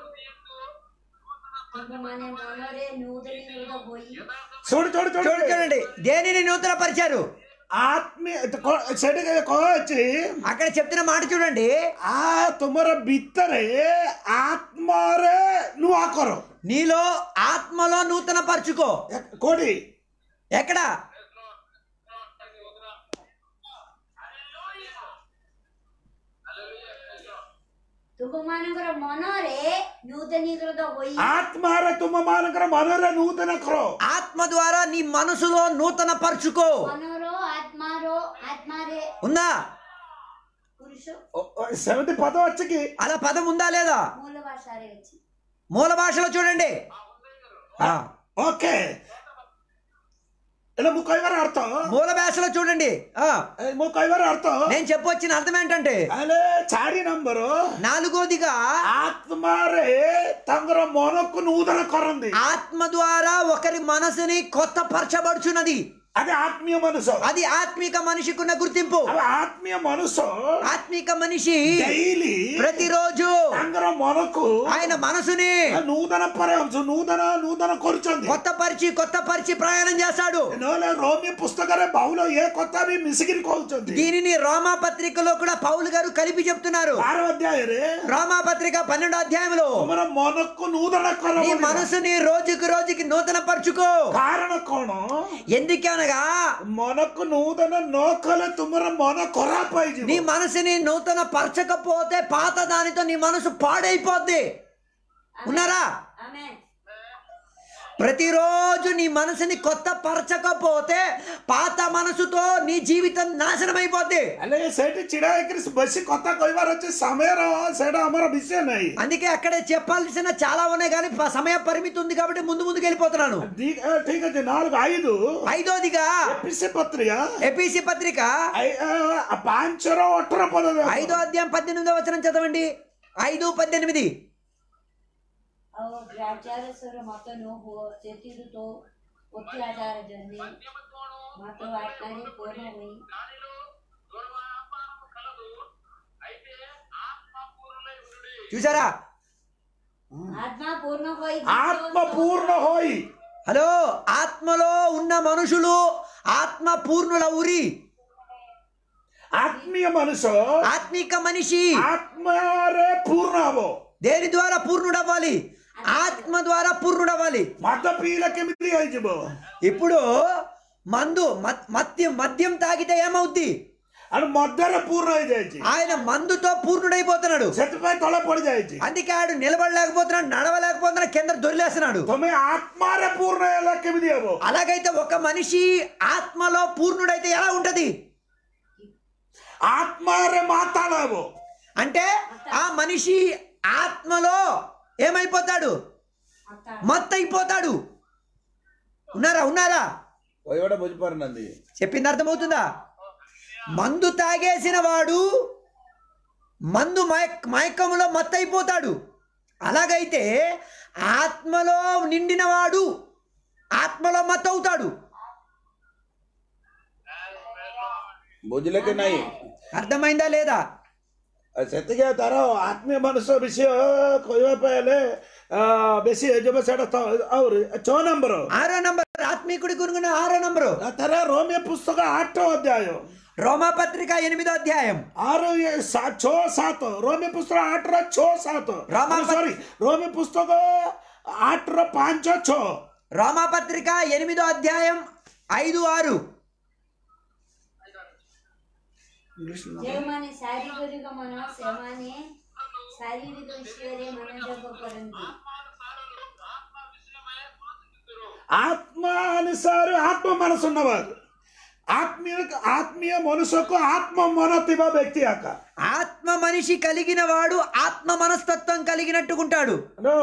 ତୁମମାନେ ମନରେ ନୂତନୀକୃତ ହୋଇ చూడు చూడు చూడు చూడండి చూడండి దేనిని నూతన పరిచారు ఆత్మీయ ସେଠି କହୁଛି అక్కడ చెప్తున్న మాట చూడండి ఆ ତୁମର ଭିତରେ ଆତ୍ମାରେ ନୂଆ କର నీలో ఆత్మలో నూతన పరుచుకో ଏ- କୋଉଠି ఎక్కడ ତୁମମାନଙ୍କର ମନରେ ନୂତନୀକୃତ ହୋଇ ఆత్మాରେ ତୁମ ମାନଙ୍କର ମନରେ ନୂତନ କର ఆత్మ ద్వారా నీ మనసులో నూతన పరుచుకో ମନର ଆତ୍ମାର ଆତ୍ମାରେ ఉందా ପୁରୁଷ ଓ- ଓ, ସେମିତି ପଦ ଅଛି କି అలా పదం ఉందా లేదా ମୂଳ ଭାଷାରେ ଅଛି మూల భాషలో చూడండి ఆ, ଓକେ ହେଲେ ମୁଁ କହିବାର ଅର୍ଥ మూల భాషలో చూడండి ఆ, ଏ, ମୁଁ କହିବାର ଅର୍ଥ నేను చెప్పొచ్చిన అర్థం ఏంటంటే ହେଲେ ଚାରି ନମ୍ବର నాలుగోదిగా ఆత్మాରେ ତାଙ୍କର ମନକୁ ନୂତନ କରନ୍ତି ఆత్మ ద్వారా ఒకరి మనసుని కొత్త పరచబడుచున్నది అది ఆత్మీయ మనసు అది ఆత్మిక మనిషికి ఉన్న గుర్తింపు అవి ఆత్మీయ మనసు ఆత్మిక మనిషి డైలీ ప్రతిరోజు ତାଙ୍କର ମନକୁ ఆయన మనసుని ନୂତନ ପରେ ନୂତନ ନୂତନ କରୁଛନ୍ତି కొత్త పరిచి కొత్త పరిచి ప్రయాణం చేస్తాడు ନହେଲେ ରୋମି పుస్తకରେ ବାହୁଲ ଏ କଥା ବି ମିଶିକିରି କହୁଛନ୍ତି దీనిని రోమా పత్రికలో కూడా పౌలు గారు కలిపి చెప్తున్నారు ବାର ଅଧ୍ୟାୟରେ రోమా పత్రిక పన్నెండో అధ్యాయంలో ତମର ମନକୁ ନୂତନ କର నీ ବୋଲି। మనసుని రోజుకి రోజుకి నూతన పరుచుకో କାରଣ କଣ ఎందుకనగా ମନକୁ ନୂତନ ନ କଲେ ତୁମର ମନ ଖରାପ ହେଇଯିବ నీ మనసుని నూతన పరచకపోతే పాత దానితో నీ మనసు పాడైపోద్ది ఉన్నారా ఆమేన్ ప్రతిరోజు నీ మనసుని కొత్త పరచకపోతే పాత మనసుతో నీ జీవితం నాశనం అయిపోద్ది ହେଲେ ସେଇଠି ଛିଡା ହେଇକିରି ବସି କଥା କହିବାର ଅଛି ସମୟର ସେଇଟା ଆମର ବିଷୟ ନାହିଁ అందుకే అక్కడే చెప్పాల్సిన చాలా ఉన్నాయి కానీ ప- సమయ పరిమితి ఉంది కాబట్టి ముందు ముందుకు వెళ్ళిపోతున్నాను ଦି- ఏ, ଠିକ ଅଛି నాలుగు ఐదు ఐదోదిగా ఎపిసి పత్రిక ఎపిసి పత్రిక ఐ- ఆ, ପାଞ୍ଚର ଅଠର ପଦ ଦେଖ। ఐదో అధ్యాయం పద్దెనిమిదో వచనం చదవండి ఐదు పద్దెనిమిది ଆଉ ଦ୍ରାଚାର ସ୍ୱର ମତ ନ ହୁଅ ସେଥିରୁ ତ ଅତ୍ୟାଚାର ଜନ୍ମେ మద్యముతోను మాతో ఆత్మని పూర్ణ ହୋଇ దానిలో దుర్వాపానము కలదు అయితే ఆత్మపూర్ణులై ఉండుడి చూసారా ఆత్మ పూర్ణ ହୋଇ ఆత్మ పూర్ణ హోయి హలో ఆత్మలో ఉన్న మనుషులు ఆత్మ పూర్ణుల ఉరి ఆత్మీయ మనసు ఆత్మిక మనిషి ఆత్మరే పూర్ణ హବ దేని ద్వారా పూర్ణుడవ్వాలి ఆత్మ ద్వారా పూర్ణుడవ్వాలి ମଦ ପିଇଲେ କେମିତି ହେଇଯିବ ఇప్పుడు మందు మత్- మద్యం మద్యం తాగితే ఏమవుద్ది ଆଉ ମଦରେ ପୂର୍ଣ୍ଣ ହେଇଯାଇଛି ఆయన మందుతో పూర్ణుడైపోతున్నాడు ସେଥିପାଇଁ ତଳେ ପଡିଯାଇଛି అందుకే ఆడు నిలబడలేకపోతున్నాడు నడవలేకపోతున్నాడు కింద దొరిలేస్తున్నాడు ତମେ ଆତ୍ମାରେ ପୂର୍ଣ୍ଣ ହେଲେ କେମିତି ହବ అలాగైతే ఒక మనిషి ఆత్మలో పూర్ణుడైతే ఎలా ఉంటది ଆତ୍ମାରେ ମାତାଳ ହବ అంటే ఆ మనిషి ఆత్మలో ఏమైపోతాడు మత్తైపోతాడు ఉన్నారా ఉన్నారా କହିବାଟା ବୁଝିପାରୁନାହାନ୍ତି చెప్పింది అర్థమవుతుందా మందు తాగేసిన వాడు మందు మయక్ మయకములో మత్తైపోతాడు అలాగైతే ఆత్మలో నిండిన వాడు ఆత్మలో మత్తవుతాడు ବୁଝିଲେ କି ନାହିଁ అర్థమైందా లేదా ଆଉ ସେତିକି ତାର ଆତ୍ମୀୟ ମନୁଷ୍ୟ ବିଷୟ କହିବା ପାଇଁ ହେଲେ ଆ, ବେଶୀ ହେଇଯିବ ସେଇଟା ତ- ଆହୁରି ଛଅ ନମ୍ବର ఆరో నంబర్ ఆత్మీకుడి గురుగున ఆరో నంబరు ତାର ରୋମିଓ ପୁସ୍ତକ ଆଠ ଅଧ୍ୟାୟ రోమా పత్రిక ఎనిమిదో అధ్యాయం ఆరు ఏ- సా- ଛଅ ସାତ ରୋମି ପୁସ୍ତକ ଆଠର ଛଅ ସାତ ରୋମା- ସରି ରୋମି ପୁସ୍ତକ ଆଠର ପାଞ୍ଚ ଛଅ రోమా పత్రిక ఎనిమిదో అధ్యాయం ఐదు ఆరు ଯେଉଁମାନେ ଶାରୀରିକ ମନ ସେମାନେ ଶାରୀରିକ ବିଷୟରେ ମନୋଯୋଗ କରନ୍ତି ఆత్మ విషయమై ఆలోచించుదురు ఆత్మానుసార ఆత్మ మనసు ఉన్నవారు ఆత్మీయ ఆత్మీయ మనసుకు ఆత్మ మన ଥିବା వ్యక్తి అక్క ఆత్మ మనిషి కలిగిన వాడు ఆత్మ మనస్తత్వం కలిగినట్టుకుంటాడు హలో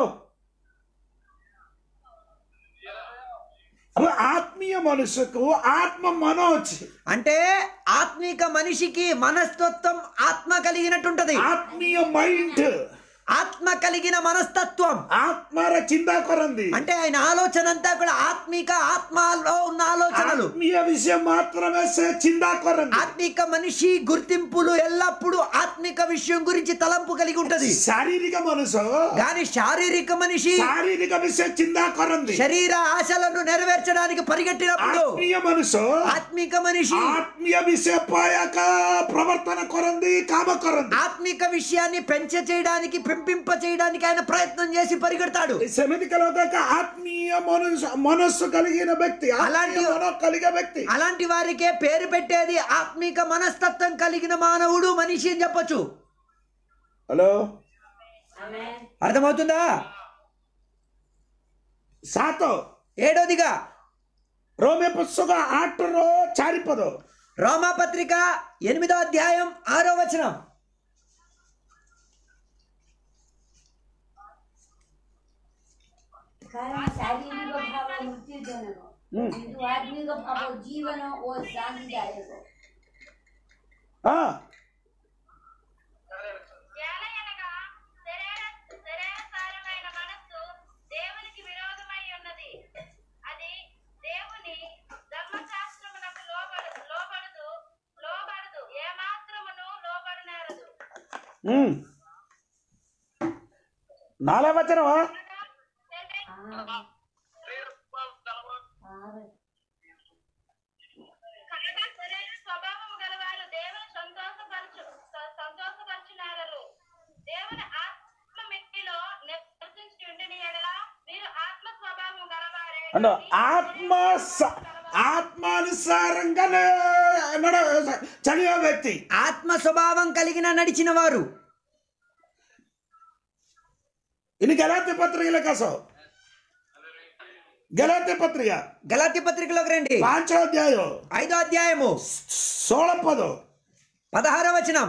అప్పుడు ఆత్మీయ మనసుకు ఆత్మ మన వచ్చి అంటే ఆత్మిక మనిషికి మనస్తత్వం ఆత్మ కలిగినట్టుంటది ఆత్మీయ మైండ్ ఆత్మ కలిగిన మనస్తత్వం ఆత్మర చింత కొరంది అంటే ఆయన ఆలోచన అంతా కూడా ఆత్మిక ఆత్మలో ఉన్న ఆలోచనలు ఆత్మీయ విషయం మాత్రమే సే చింత కొరంది ఆత్మిక మనిషి గుర్తింపులు ఎల్లప్పుడూ ఆత్మిక విషయం గురించి తలంపు కలిగి ఉంటది శారీరక మనసు కానీ శారీరక మనిషి శారీరక విషయం చింత కొరంది శరీర ఆశలను నెరవేర్చడానికి పరిగెట్టినప్పుడు ఆత్మీయ మనసు ఆత్మిక మనిషి ఆత్మీయ విషయ పాయక ప్రవర్తన కొరంది కామ కొరంది ఆత్మిక విషయాన్ని పెంచ చేయడానికి పెంపింప చేయడానికి ఆయన ప్రయత్నం చేసి పరిగెడతాడు సెమిది కలవక ఆత్మీయ మనసు మనస్సు కలిగిన వ్యక్తి అలాంటి- ఆత్మీయ మనో కలిగిన వ్యక్తి అలాంటి వారికే పేరు పెట్టేది ఆత్మిక మనస్తత్వం కలిగిన మానవుడు మనిషి అని చెప్పొచ్చు హలో ଆମେନ୍ అర్థమవుతుందా ସାତ ఏడోదిగా ରୋମେ ପୁସ୍ତକ ଆଠର ଚାରିପଦ రోమా పత్రిక ఎనిమిదో అధ్యాయం ఆరో వచనం କାରଣ ଶାରୀରିକ ଭାବ ମୃତ୍ୟୁଜନକ କିନ୍ତୁ ଆତ୍ମିକ ଭାବ ଜୀବନ ଓ ଶାନ୍ତିଦାୟକ ହଁ ఏలయనగా శరీర శరీరసారమైన మనస్సు దేవునికి విరోధమై ఉన్నది అది దేవుని ధర్మశాస్త్రం ఉమ్. నాలుగో వచనమా ఆరు కనుక సరైన స్వభావం గలవారు దేవుని సంతోషపరచు స- సంతోషపరచునారలు దేవుని ఆత్మ మెట్టిలో నివసించి ఉండిన ఎడల మీరు ఆత్మ స్వభావం గలవారే అంటే ఆత్మ స- ఆత్మానుసారంగా నడ చదివే వ్యక్తి ఆత్మ స్వభావం కలిగిన నడిచిన వారు ఇన్ని గలాతి పత్రికల కోసం గలాతి పత్రిక గలాతి పత్రికలోకి రండి పాంచో అధ్యాయం ఐదో అధ్యాయము సోళ పదో పదహారవ వచనం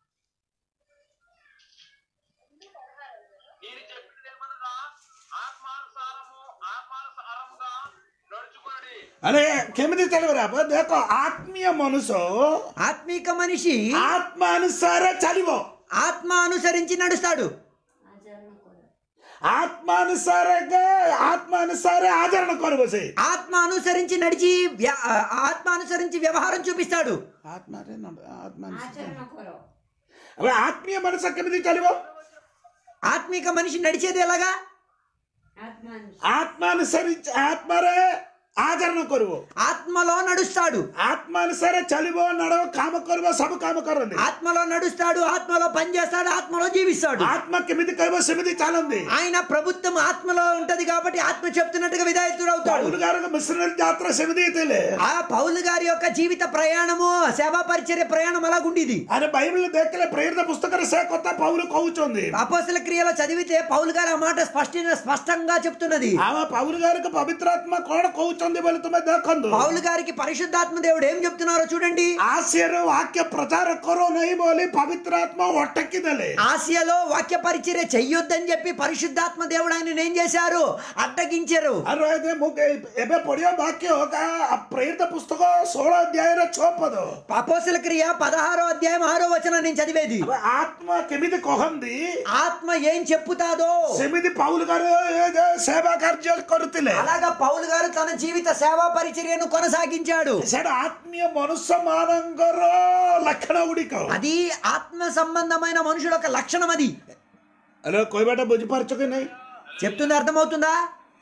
నేను చెప్పినదేమనగా ఆత్మానుసారము ఆత్మానుసారముగా నడుచుకోండి అరే కెమిది తెలివరా దేకో ఆత్మీయ మనసు ఆత్మీక మనిషి ఆత్మానుసార చలివో ఆత్మ అనుసరించి నడుస్తాడు ఆచరణ కూడా ఆత్మానుసారంగా ఆత్మానుసార ఆదరణ కొరవసి ఆత్మ అనుసరించి నడిచి వ్య- ఆత్మ అనుసరించి వ్యవహారం చూపిస్తాడు ఆత్మ ఆచరణ కొరవ అవి ఆత్మీయ మనసు కెమిది చలివో ఆత్మీక మనిషి నడిచేది ఎలాగా ఆత్మాను ఆత్మానుసరించి ఆత్మరే ఆదరణ కొరువు ఆత్మలో నడుస్తాడు ఆత్మానుసార చలివో నడవ కామ కొరువ సబు కామ కొరంది ఆత్మలో నడుస్తాడు ఆత్మలో పనిచేస్తాడు ఆత్మలో జీవిస్తాడు ఆత్మ కెమిది కరువ సెమిది చాలంది ఆయన ప్రభుత్వం ఆత్మలో ఉంటది కాబట్టి ఆత్మ చెప్తున్నట్టుగా విధాయకుడు అవుతాడు పౌలు గారు మిషనరీ జాతర సెమిది తెలియ ఆ పౌలు గారి యొక్క జీవిత ప్రయాణము సేవా పరిచర్య ప్రయాణం అలాగుండేది అని బైబిల్ దేక్కలే ప్రేరిత పుస్తకం సే కొత్త పౌలు కవుచుంది అపోసల క్రియలో చదివితే పౌలు గారు ఆ మాట స్పష్ట స్పష్టంగా చెప్తున్నది ఆమె పౌలు గారికి పవిత్రాత్మ కూడా కవుచుంది వెళుతుమే దేకందు పౌలు గారికి పరిశుద్ధాత్మ దేవుడు ఏం చెప్తున్నారో చూడండి ఆశయరు వాక్య ప్రచార కొరో నై బోలి పవిత్రాత్మ ఒట్టక్కిదలే ఆసియాలో వాక్య పరిచర్య చెయ్యొద్దని చెప్పి పరిశుద్ధాత్మ దేవుడు ఆయన ఏం చేశారు అడ్డగించారు ಅರೆ ಅದೇ ಮುಗ ಎಬೆ ಪಡೆಯೋ ವಾಕ್ಯ ಹೋಗ ಆ ಪ್ರೇರಿತ ಪುಸ್ತಕ ಸೋಳ ಅಧ್ಯಾಯ ಚೋಪದು అపోసల క్రియ పదహారో అధ్యాయం ఆరో వచనం నేను చదివేది ಅವ ಆತ್ಮ ಕೆಮಿದಿ ಕೊಹಂದಿ ఆత్మ ఏం చెప్పుతాదో సెమిది పౌలు గారు ఏదో సేవా కార్యాలు కొరుతిలే అలాగా పౌలు గారు తన జీవిత సేవా పరిచర్యను కొనసాగించాడు ସେଟା ఆత్మీయ మనుష్య ମାନଙ୍କର ଲକ୍ଷଣ ଗୁଡ଼ିକ అది ఆత్మ సంబంధమైన మనుషుల యొక్క లక్షణం అది ଆରେ କହିବାଟା ବୁଝିପାରୁଛ କି ନାଇଁ చెప్తుంది అర్థమవుతుందా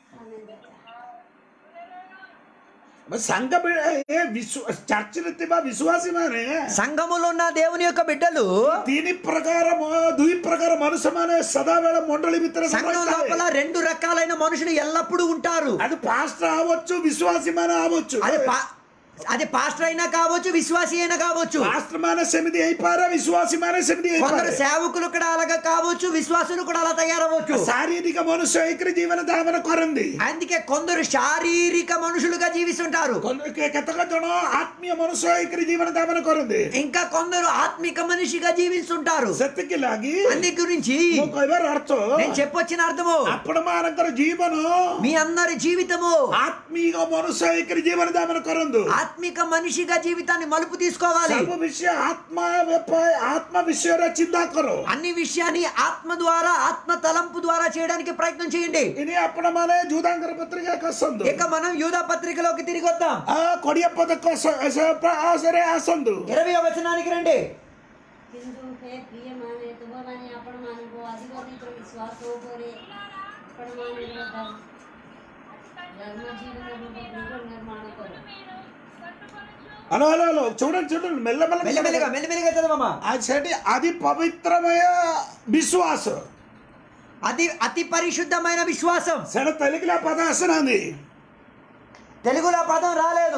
ସାଙ୍ଗ ଏ ବିଶ୍ଵ ଚର୍ଚ୍ଚରେ ଥିବା ବିଶ୍ୱାସୀ ମାନେ సంఘములో ఉన్న దేవుని యొక్క బిడ్డలు ତିନି ପ୍ରକାର ମ- ଦୁଇ ପ୍ରକାର ମନୁଷ୍ୟ ମାନେ ସଦାବେଳେ ମଣ୍ଡଳୀ ଭିତରେ సంఘం ରହିଥାଏ। లోపల రెండు రకాలైన మనుషులు ఎల్లప్పుడూ ఉంటారు అది పాస్టర్ అవ్వచ్చు విశ్వాసీ ମାନେ అవ్వచ్చు అది పా- అది పాస్టర్ అయినా కావచ్చు విశ్వాసి అయినా కావచ్చు పాస్టర్ ମାନେ ସେମିତି ହେଇପାରେ విశ్వాసୀ ମାନେ ସେମିତି కొందరు ହେଇପାରେ సేవకులు కూడా అలాగా కావచ్చు విశ్వాసులు కూడా అలా తయారవచ్చు శారీరక మనుష్య ఐక్య జీవన దామన కొరంది అందుకే కొందరు శారీరక మనుషులుగా జీవిస్తుంటారు କେତେକ ଜଣ ଆତ୍ମୀୟ ମନୁଷ୍ୟ ହେଇକରି ଜୀବନ ଦାମନ କରନ୍ତି ఇంకా కొందరు ఆత్మిక మనిషిగా జీవిస్తుంటారు ସେତିକି ଲାଗି అందు గురించి ମୁଁ କହିବାର ଅର୍ଥ నేను చెప్పొచ్చిన అర్థము ଆପଣ ମାନଙ୍କର ଜୀବନ మీ అందరి జీవితము ఆత్మీయ మనుష్య ହେଇକରି ଜୀବନ ଦାମନ କରନ୍ତୁ ఆత్మిక మనిషిగా జీవితాన్ని మలుపు తీసుకోవాలి ସବୁ ବିଷୟ ଆତ୍ମା ବେପାର ଆତ୍మ ବିଷୟରେ ଚିନ୍ତା କର అన్ని విషయాన్ని ఆత్మ ద్వారా ఆత్మ తలంపు ద్వారా చేయడానికి ప్రయత్నం చేయండి ଇନି ଆପଣ ମାନେ ଯୁଦାଙ୍କର ପତ୍ରିକା କସନ୍ତୁ ఇక మనం యూదా పత్రికలోకి తిరిగి వద్దాం ఆ కొడియ పదକ ଆସରେ ଆସନ୍ତୁ ఇరవై వచనానికి రండి କିନ୍ତୁ ହେ ପ୍ରିୟମାନେ ତୁମମାନେ ଆପଣମାନଙ୍କୁ ଅଧିକ ବିଶ୍ୱାସ ଉପରେ ଆପଣମାନଙ୍କର ଧର୍ମ ଜୀବନ ଗୃହ ନିର୍ମାଣ କର హలో హలో హలో చూడండి చూడండి మెల్లమెల్ల మెల్లమెల్లగా మెల్లమెల్లగా చదవమ్మా అది సెటి అది పవిత్రమయ విశ్వాస అది అతి పరిశుద్ధమైన విశ్వాసం సెడ తెలుగులో పద అసనాంది తెలుగులో పదం రాలేదు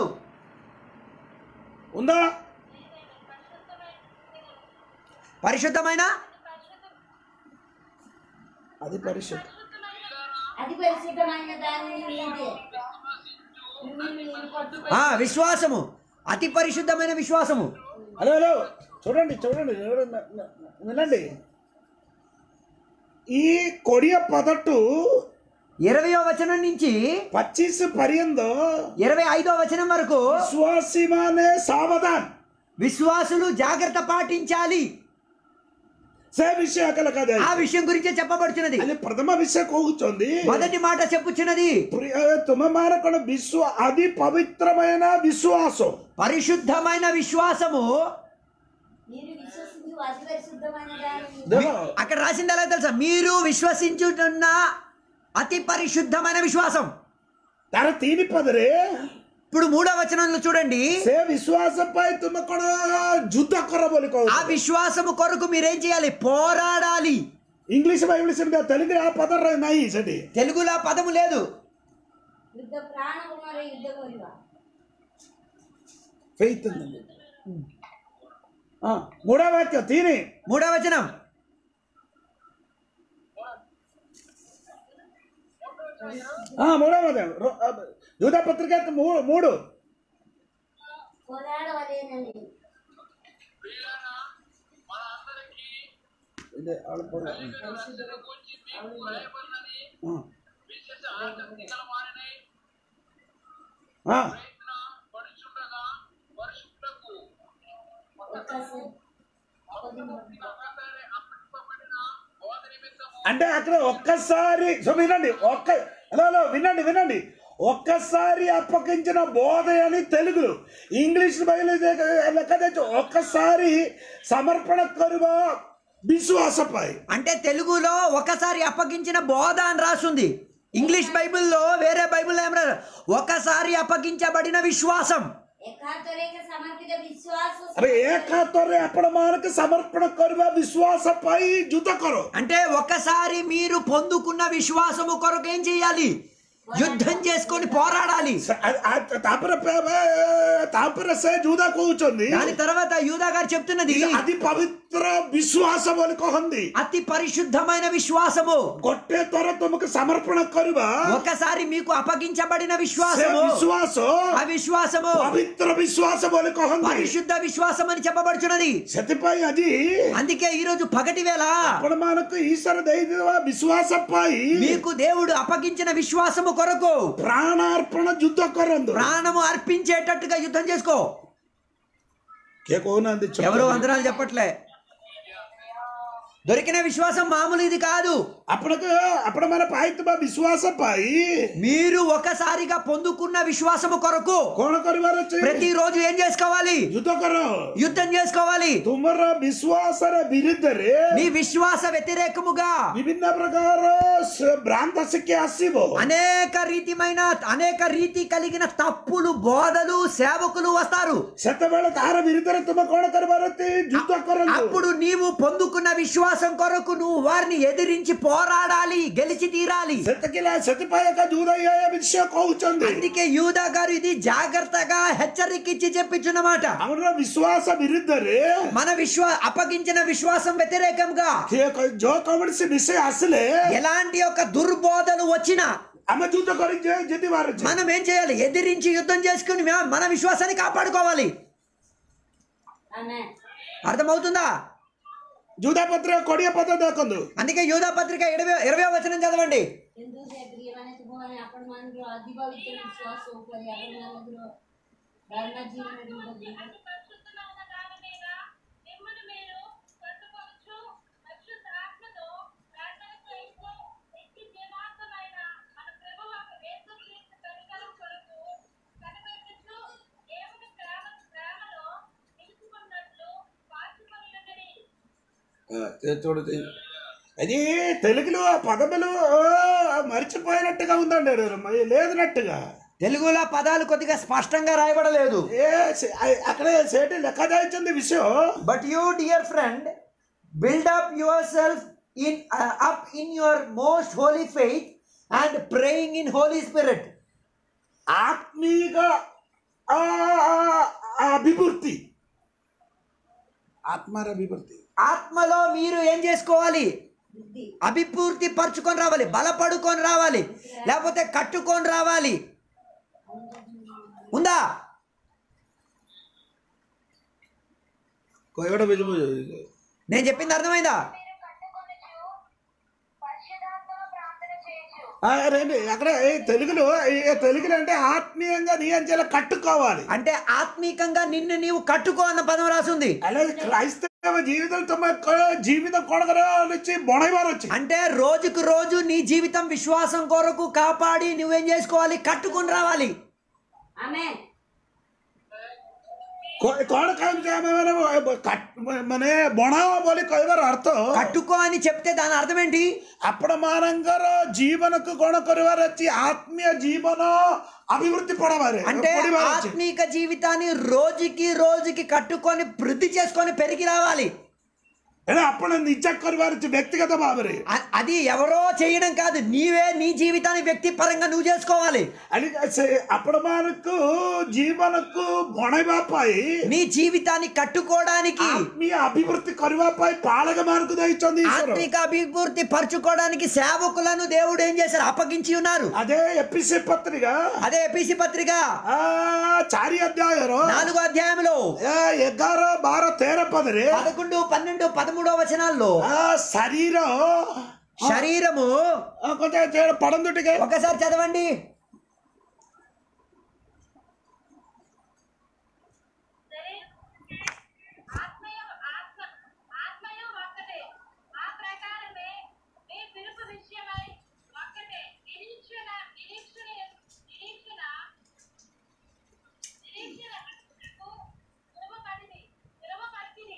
ఉందా పరిశుద్ధమైన అది పరిశుద్ధ అది పరిశుద్ధమైన దానిని మీదే మీరు పట్టుకొని ఆ విశ్వాసము అతి పరిశుద్ధమైన విశ్వాసము హలో హలో చూడండి చూడండి చూడండి, వినండి ఈ కొడియ పదట్టు ఇరవయో వచనం నుంచి పచ్చీస్ పర్యంత ఇరవై ఐదో వచనం వరకు విశ్వాసి మానే సావధాన్ విశ్వాసులు జాగ్రత్త పాటించాలి సే విషయ కల కదా ఆ విషయం గురించే చెప్పబడుచున్నది ಅಲ್ಲಿ ಪ್ರಥಮ ವಿಷಯ ಹೋಗುತ್ತೊಂది మొదటి మాట చెప్పుచున్నది ತುಮ ಮಾರಕೊಂಡ ವಿಶ್ವ ಅತಿ ಪವಿತ್ರమైన విశ్వాసం పరిశుద్ధమైన విశ్వాసము మీరు విశ్వసించి అతి పరిశుద్ధమైన దానిని देखो అక్కడ రాసింది ఎలా తెలుసా మీరు విశ్వసించుతున్న అతి పరిశుద్ధమైన విశ్వాసం ତାର ତିନି ପଦରେ ఇప్పుడు మూడో వచనంలో చూడండి ସେ ବିଶ୍ୱାସ ପାଇଁ ତୁମେ କଣ ଯୁଦ୍ଧ କର ବୋଲି ఆ କହୁଛ విశ్వాసము కొరకు మీరేం చేయాలి పోరాడాలి ଇଂଲିଶ ବାଇବଲ ସେମିତି ତେଲୁଗୁରେ ఆ ପଦ ନାହିଁ ସେଠି తెలుగులో ఆ పదము లేదు యుద్ధ ప్రాణము మరి యుద్ధ କରିବା ఫెయిత్ మూడో వాక్యం తిని మూడో వచనం ఆ, మూడో వాక్యం రో- ఆ, యూదా పత్రిక మూ- మూడు పోరాడవలేనని వీళ్ళన మన అందరికీ ఇదే, ఆడ పొర- రక్షణ గురించి మీకు భయపడినది ఆ, విశేష ఆసక్తి గల వారిని ఆ, ప్రయత్న పడుచుండగా పరిశుద్ధకు ఒక్కసారి ఒకసారి అప్పటిపబడిన బోధ నిమిత్తము అంటే అక్కడ ఒక్కసారి సో వినండి ఒక్క హలో హలో వినండి వినండి ఒక్కసారి అప్పగించిన బోధ అని తెలుగు ఇంగ్లీష్ బయలు లెక్క తెచ్చు ఒక్కసారి సమర్పణ కరువ విశ్వాసపై అంటే తెలుగులో ఒకసారి అప్పగించిన బోధ అని రాసుంది ఇంగ్లీష్ బైబిల్లో వేరే బైబిల్లో ఏం రాదు ఒకసారి అప్పగించబడిన విశ్వాసం ଏକାଥରେକେ ସମର୍ପିତ ବିଶ୍ୱାସ అరే ఏకాత్వరే అప్పడమానకు సమర్పణ కరువ విశ్వాసపై జుత కరో అంటే ఒకసారి మీరు పొందుకున్న విశ్వాసము కొరకు ఏం చేయాలి యుద్ధం చేసుకొని పోరాడాలి తాపర తాపర సే జూదా కూర్చుంది దాని తర్వాత యూదా గారు చెప్తున్నది అది పవిత్ర విశ్వాసం అని కోహంది అతి పరిశుద్ధమైన విశ్వాసము గొట్టే త్వర తుమకు సమర్పణ కరువ ఒకసారి మీకు అప్పగించబడిన సే విశ్వాసము విశ్వాస ఆ విశ్వాసము పవిత్ర విశ్వాసం అని కోహంది పరిశుద్ధ విశ్వాసం అని చెప్పబడుచున్నది ସେଥିପାଇଁ ଆଜି అందుకే ఈ రోజు పగటి వేళ ଆପଣମାନଙ୍କୁ ଈଶ୍ୱର ଦେଇଥିବା ବିଶ୍ୱାସ ପାଇଁ మీకు దేవుడు అప్పగించిన విశ్వాసము కొరకు ପ୍ରାଣାର୍ପଣ ଯୁଦ୍ଧ କରନ୍ତୁ ప్రాణము అర్పించేటట్టుగా యుద్ధం చేసుకో କିଏ କହୁନାହାନ୍ତି ଛୋଟ ఎవరు వందనాలు చెప్పట్లే దొరికిన విశ్వాసం మామూలు ఇది కాదు ଆପଣଙ୍କ ଆପଣମାନେ ପାଇଥିବା ବିଶ୍ୱାସ ପାଇଁ మీరు ఒకసారిగా పొందుకున్న విశ్వాసము కొరకు କଣ କରିବାର ଅଛି ప్రతిరోజు ఏం చేసుకోవాలి ଯୁଦ୍ଧ କର యుద్ధం చేసుకోవాలి ତୁମର ବିଶ୍ୱାସର ବିରୁଦ୍ଧରେ నీ విశ్వాస వ్యతిరేకముగా ବିଭିନ୍ନ ପ୍ରକାର ସ- ଭ୍ରାନ୍ତ ଶିକ୍ଷା ଆସିବ అనేక రీతిమైన అనేక రీతి కలిగిన తప్పులు బోధలు సేవకులు వస్తారు ସେତେବେଳେ ତାହାର ବିରୁଦ୍ଧରେ ତୁମେ କଣ କରିବାର ଅଛି ଯୁଦ୍ଧ କରନ୍ତୁ అప్పుడు నీవు పొందుకున్న విశ్వాసం కొరకు నువ్వు వారిని ఎదిరించి పోరాడాలి గెలిచి తీరాలి ସେତିକି ସେଥିପାଇଁ ଏକ ଯୁଦ୍ଧ ଏ ବିଷୟ କହୁଛନ୍ତି అందుకే యూదా గారు ఇది జాగ్రత్తగా హెచ్చరికిచ్చి చెప్పించున్నమాట ଆମର ବିଶ୍ୱାସ ବିରୁଦ୍ଧରେ మన విశ్వా అప్పగించిన విశ్వాసం వ్యతిరేకంగా କିଏ କ- ଯୋଉ କୌଣସି ବିଷୟ ଆସିଲେ ఎలాంటి ఒక దుర్బోధలు వచ్చినా ଆମେ ଯୁଦ୍ଧ କରି ଯେ- ଜିତିବାର ଅଛି మనం ఏం చేయాలి ఎదిరించి యుద్ధం చేసుకుని మే- మన విశ్వాసాన్ని కాపాడుకోవాలి ଆମେ అర్థమవుతుందా ଯୁଦ୍ଧ ପତ୍ର କୋଡିଏ ପଦ ଦେଖନ୍ତୁ అందుకే యూదా పత్రిక ఇరవై ఇరవై వచనం చదవండి କିନ୍ତୁ ସେ ପ୍ରିୟମାନେ ତୁମମାନେ ଆପଣମାନଙ୍କର ଅତି ପବିତ୍ର ବିଶ୍ୱାସ ଉପରେ ଆପଣମାନଙ୍କର ଧାରଣା ଜୀବନ ଯୁଗ ଦିନ అతి పరిశుద్ధమైన దాని మీద మిమ్మల్ని మీరు కట్టుకొనచ్చు పరిశుద్ధ ఆత్మతో ప్రార్థన చేస్తూ నిత్య జీవాత్మైన మన ప్రభువు యేసుక్రీస్తు కనికరం కొరకు కనిపెట్టుచు దేవుని ప్రేమ ప్రేమలో నిలుచుకున్నట్లు పాల్చుకొని ఉన్నది చూడండి అది తెలుగులో ఆ పదములు ఆ, మరిచిపోయినట్టుగా ఉందండి మరి లేదునట్టుగా తెలుగులో పదాలు కొద్దిగా స్పష్టంగా రాయబడలేదు ఏ సే- అక్కడ సేటి లెక్క దాయించింది విషయం but you dear friend build up yourself in up in your most holy faith and praying in holy spirit ఆత్మీక ఆ, ఆ, అభివృద్ధి ఆత్మర అభివృద్ధి ఆత్మలో మీరు ఏం చేసుకోవాలి బుద్ధి అభిపూర్తి పరుచుకొని రావాలి బలపడుకొని రావాలి లేకపోతే కట్టుకొని రావాలి ఉందా కోయడ బిజు నేను చెప్పింది అర్థమైందా మీరు కట్టుకొనచ్చు పరిశుద్ధాత్మలో ప్రార్థన చేయొచ్చు రండి అక్కడ ఏ తెలుగులో ఏ తెలుగులో అంటే ఆత్మీయంగా నీ అంచెల కట్టుకోవాలి అంటే ఆత్మీకంగా నిన్ను నీవు కట్టుకో అన్న పదం రాసుంది అలాగే క్రైస్తవ జీవితం తమ కొ- జీవితం కొడగర నుంచి బొడైవారు వచ్చి అంటే రోజుకు రోజు నీ జీవితం విశ్వాసం కొరకు కాపాడి నువ్వేం చేసుకోవాలి కట్టుకొని రావాలి ఆమె କଣ କାମ ମାନେ ମାନେ ବଣାଅ ବୋଲି କହିବାର ଅର୍ଥ కట్టుకో అని చెప్తే దాని అర్థం ఏంటి ଆପଣ ମାନଙ୍କର ଜୀବନକୁ କଣ କରିବାର ଅଛି ଆତ୍ମୀୟ ଜୀବନ అభివృద్ధి పడవాలి అంటే పడిବାର ଅଛି ఆత్మీక జీవితాన్ని రోజుకి రోజుకి కట్టుకొని వృద్ధి చేసుకొని పెరిగి రావాలి ଏଇଟା ଆପଣ ନିଜ କରିବାର ଅଛି ବ୍ୟକ୍ତିଗତ ଭାବରେ అ- అది ఎవరో చేయడం కాదు నీవే నీ జీవితాన్ని వ్యక్తిపరంగా నువ్వు చేసుకోవాలి అని ସେ ଆପଣମାନଙ୍କୁ ଜୀବନକୁ ବଣେଇବା ପାଇଁ నీ జీవితాన్ని కట్టుకోవడానికి ଆତ୍ମୀୟ ଅଭିବୃଦ୍ଧି କରିବା ପାଇଁ ପାଳକ ମାନଙ୍କୁ ଦେଇଛନ୍ତି ଈଶ୍ୱର ఆత్మిక అభివృద్ధి పరచుకోవడానికి సేవకులను దేవుడు ఏం చేశారు అప్పగించి ఉన్నారు అదే ఎపిసి పత్రిక అదే ఎపిసి పత్రిక ఆ, చారి అధ్యాయର నాలుగో అధ్యాయంలో ఏ, ఎଗାర బార తేర పదରେ పదకొండు పన్నెండు పదమూడో వచనాల్లో ఆ శరీర శరీరము ఆ, కొంచెం చేయడం పడందు ଟିକେ ఒకసారి చదవండి ఆత్మయు ఆత్మ ఆత్మయు ఒక్కటే ఆ ప్రకారమే మీ పిలుపు విషయమై ఒక్కటే నిరీక్షణ నిరీక్షణ నిరీక్షణ నిరీక్షణకు సులభపడిది సులభపడిది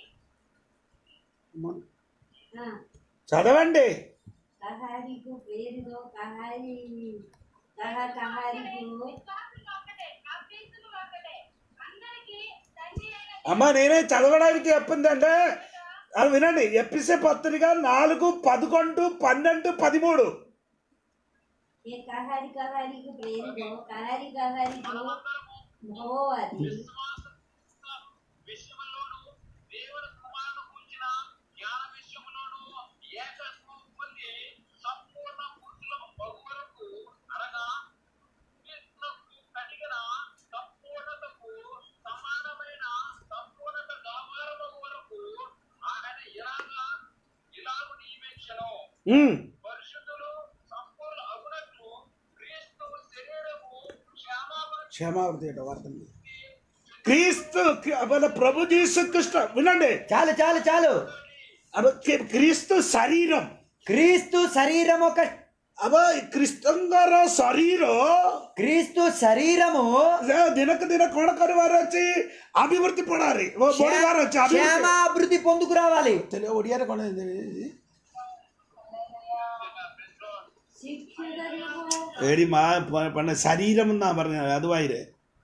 చదవండి కహారికు పేరుతో కహారి కహ కహారికు విశ్వాసం ఒక్కటే అభ్యసనం ఒక్కటే అందరికీ తండ్రి అయిన అమ్మ నేనే చదవడానికి చెప్పిందంటే అది వినండి ఎపిసే పత్రిక నాలుగు పదకొండు పన్నెండు పదిమూడు ఏ కహారి కహారికు పేరుతో కహారి కహారికు భోవది విషయంలోను దేవుని కుమారుడు గురించిన జ్ఞాన విషయంలోను ఏకత్వం పొంది సంపూర్ణ పూర్తులకు బహు వరకు అనగా క్రీస్తునకు కలిగిన సంపూర్ణతకు సమానమైన సంపూర్ణత కావాలము వరకు ఆయన ఇలాగా ఇలాగు నియమించను ఉమ్. పరిశుద్ధులు సంపూర్ణ అగునట్లు క్రీస్తు శరీరము క్షేమాభివృద్ధి క్షమావృతి ఏంటో వార్త క్రీస్తు క్రీ- మన ప్రభు జీసు కృష్ణ వినండి చాలు చాలు చాలు అబ్బ, క్రీ- క్రీస్తు శరీరం క్రీస్తు శరీరం ఒక అబ్బ క్రిಸ್ತಂಗರ ಶರೀರ క్రీస్తు శరీరము ದಿನಕ್ಕೆ ದಿನ ಕೊಣ ಕರಿವಾರ ಹಚ್ಚಿ ಅಭಿವೃದ್ಧಿ ಪಡಾರಿ ಬಡಿವಾರ ಹಚ್ಚಿ ಅಭಿವೃದ್ಧಿ క్షేమాభివృద్ధి పొందుకు రావాలి ತಲೆ ಒಡಿಯಾರ ಕೊಣ శిక్షులకు ಏಡಿ ಮಾ ಪ- ಪಣ್ಣ ಶರೀರಂ ನಾ ಬರ್ನ ಅದು ವಾಯಿರೆ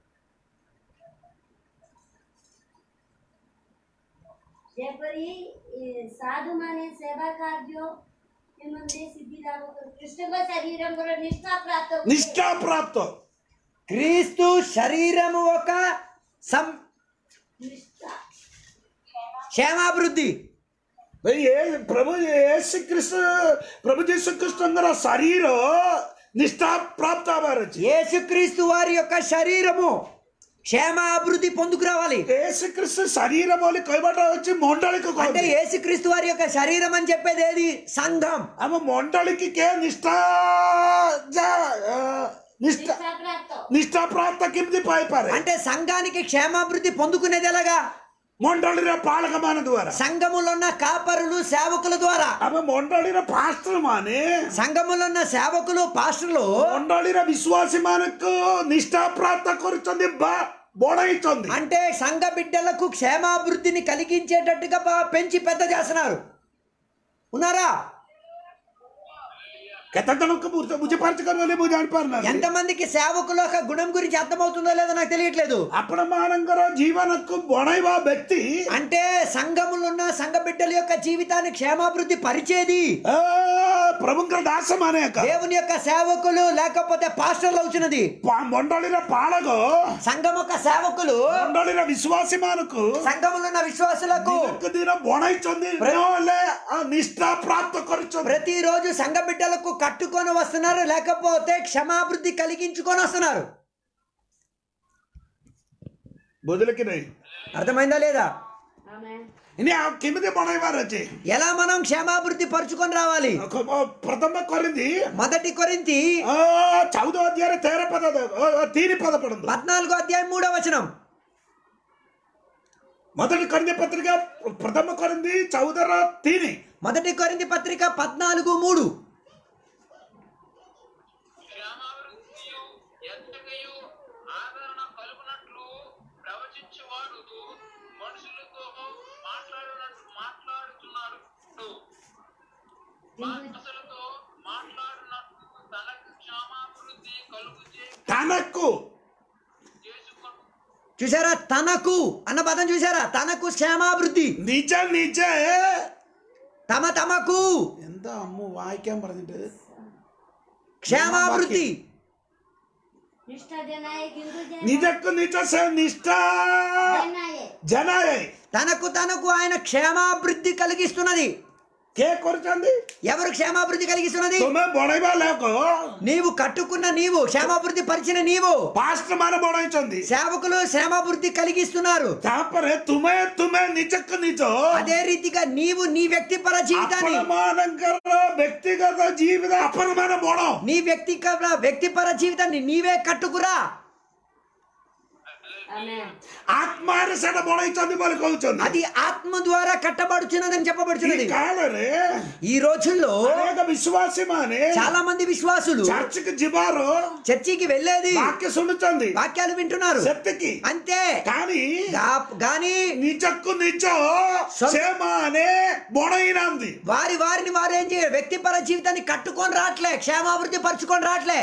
ଯେପରି ଏ, ସାଧୁମାନେ ସେବା କାର୍ଯ୍ୟ ନିମନ୍ତେ ସିଦ୍ଧି ଲାଭ କରୁ କୃଷ୍ଣଙ୍କ ଶରୀରଙ୍କର ନିଷ୍ଠା ପ୍ରାପ୍ତ ହୁଏ। ನಿಷ್ಠಾ ಪ್ರಾಪ್ತ క్రీస్తు శరీరము ఒక సం ନିଷ୍ଠା క్షేమాభివృద్ధి ಏ ಪ್ರಭು ಯೇಸು ಕ್ರಿಸ್ತ ಪ್ರಭು ಜೀಸು ಕ್ರಿಸ್ತಂಗರ ಶರೀರ ನಿಷ್ಠಾ ಪ್ರಾಪ್ತ ಆವಾರ ಹಚ್ಚಿ యేసుక్రీస్తు వారి యొక్క శరీరము క్షేమాభివృద్ధి పొందుకు రావాలి ಯೇಸು ಕ್ರಿಸ್ತ ಶರೀರ ಬೋಲಿ ಕೈಬಾಟ ಹಚ್ಚಿ ಮೊಂಡಳಿಕೆ అంటే యేసుక్రీస్తు వారి యొక్క శరీరం అని చెప్పేది ఏది సంఘం ಆಮ ಮೊಂಡಳಿಕೆ ನಿಷ್ಠಾ ಜ- ಆ, ನಿಷ್ಠ ନିଷ୍ଠା ପ୍ରାପ୍ତ ನಿಷ್ಠಾ ಪ್ರಾಪ್ತ ಕಿಮ್ದಿ ಪಾಯ್ಪಾರೆ అంటే సంఘానికి క్షేమాభివృద్ధి పొందుకునేది ఎలాగా మొండలిన పాలకమాన ద్వారా సంఘములో ఉన్న కాపరులు సేవకుల ద్వారా ఆమె మొండలిన పాస్టర్ మాని సంఘములో ఉన్న సేవకులు పాస్టర్లు మొండలిన విశ్వాసి మనకు నిష్ఠాప్రాప్త కొరుచుంది బా బోడయిస్తుంది అంటే సంఘ బిడ్డలకు క్షేమాభివృద్ధిని కలిగించేటట్టుగా బా- పెంచి పెద్ద చేస్తున్నారు ఉన్నారా ಕೆತ್ತನಕ್ಕೆ బుజ్జిపరచుకొని బుజ్జి అనిపారు ఎంతమందికి సేవకుల యొక్క గుణం గురించి అర్థమవుతుందో లేదో నాకు తెలియట్లేదు అప్పుడమానంగర జీవనకు బొడైవ వ్యక్తి అంటే సంఘములో ఉన్న సంఘ బిడ్డల యొక్క జీవితాన్ని క్షేమాభివృద్ధి పరిచేది ఆ, ప్రభుంకర దాసం అనేక దేవుని యొక్క సేవకులు లేకపోతే పాస్టర్లు అవుతున్నది పా- మొండలిన పాలగో సంఘం యొక్క సేవకులు మొండలిన విశ్వాసి మనకు సంఘములో ఉన్న విశ్వాసులకు దినకు దిన బొడైచుంది ఆ నిష్ఠాప్రాప్త కొరుచుంది ప్రతిరోజు సంఘ బిడ్డలకు కట్టుకొని వస్తున్నారు లేకపోతే క్షమాభివృద్ధి కలిగించుకొని వస్తున్నారు బదులకి నై అర్థమైందా లేదా ఆమె ఇని ఆ కిమిది బొడైవారు వచ్చి ఎలా మనం క్షమాభివృద్ధి పరుచుకొని రావాలి ప్రథమ కొరింది మొదటి కొరింతి ఆ, చౌదో అధ్యాయ తేర పద తీరి పదపడింది పద్నాలుగో అధ్యాయం మూడో వచనం మొదటి కొరింది పత్రిక ప్రథమ కొరింది చౌదర తీని మొదటి కొరింతి పత్రిక పద్నాలుగు మూడు క్షేమాభివృద్ధియు ఎత్తగయు ఆదరణ కలుగునట్లు ప్రవచించువాడు మనుషులతో మాట్లాడినట్టు మాట్లాడుతున్నాడు భాషలతో మాట్లాడినట్టు తనకు క్షమాభివృద్ధి కలుగు తనకు చేసుకొని చూసారా తనకు అన్న పదం చూసారా తనకు క్షేమాభివృద్ధి నిజ నిజ తమ తమకు എന്താ അമ്മു വായിക്കാൻ പറഞ്ഞിട്ട് క్షేమాభివృద్ధి निष्ठा जनाए किंतु जय നിജക്ക് നിജ സേ നിഷ്ഠ जनाए ജനായ తనకు తనకు ఆయన క్షేమాభివృద్ధి కలిగిస్తున్నది కే కొరచంది ఎవరు క్షేమాభివృద్ధి కలిగిస్తున్నది ତୁମେ ବଢେଇବା ଲୋକ నీవు కట్టుకున్న నీవు క్షేమాభివృద్ధి పరిచిన నీవు ପାଷ୍ଟ ମାନେ ବଢେଇଛନ୍ତି సేవకులు క్షేమాభివృద్ధి కలిగిస్తున్నారు ତାପରେ ତୁମେ ତୁମେ ନିଜକୁ ନିଜ అదే రీతిగా నీవు నీ వ్యక్తిపర జీవితాన్ని ଆପଣ ମାନଙ୍କର ବ୍ୟକ୍ତିଗତ ଜୀବିତ ଆପଣ ମାନେ ବଡ నీ వ్యక్తిగత వ్యక్తిపర జీవితాన్ని నీవే కట్టుకురా आमेन ଆତ୍ମାରେ ସେଟା ବଢେଇଛନ୍ତି ବୋଲି କହୁଛନ୍ତି అది ఆత్మ ద్వారా కట్టబడుచున్నదని ఈ చెప్పబడుచున్నది କାଳରେ ఈ రోజుల్లో ଅନେକ ବିଶ୍ୱାସୀ ମାନେ చాలా మంది విశ్వాసులు ଚର୍ଚ୍ଚକୁ ଯିବାର చర్చికి వెళ్ళేది ବାକ୍ୟ ଶୁଣୁଛନ୍ତି వాక్యాలు వింటున్నారు ସେତିକି అంతే కానీ గా- గాని ନିଜକୁ ନିଜ ସବ- ସେମାନେ ବଢେଇ ନାହାନ୍ତି వారి వారిని వారు ఏం చేయరు వ్యక్తిపర జీవితాన్ని కట్టుకొని రావట్లే క్షేమాభివృద్ధి పరచుకొని రావట్లే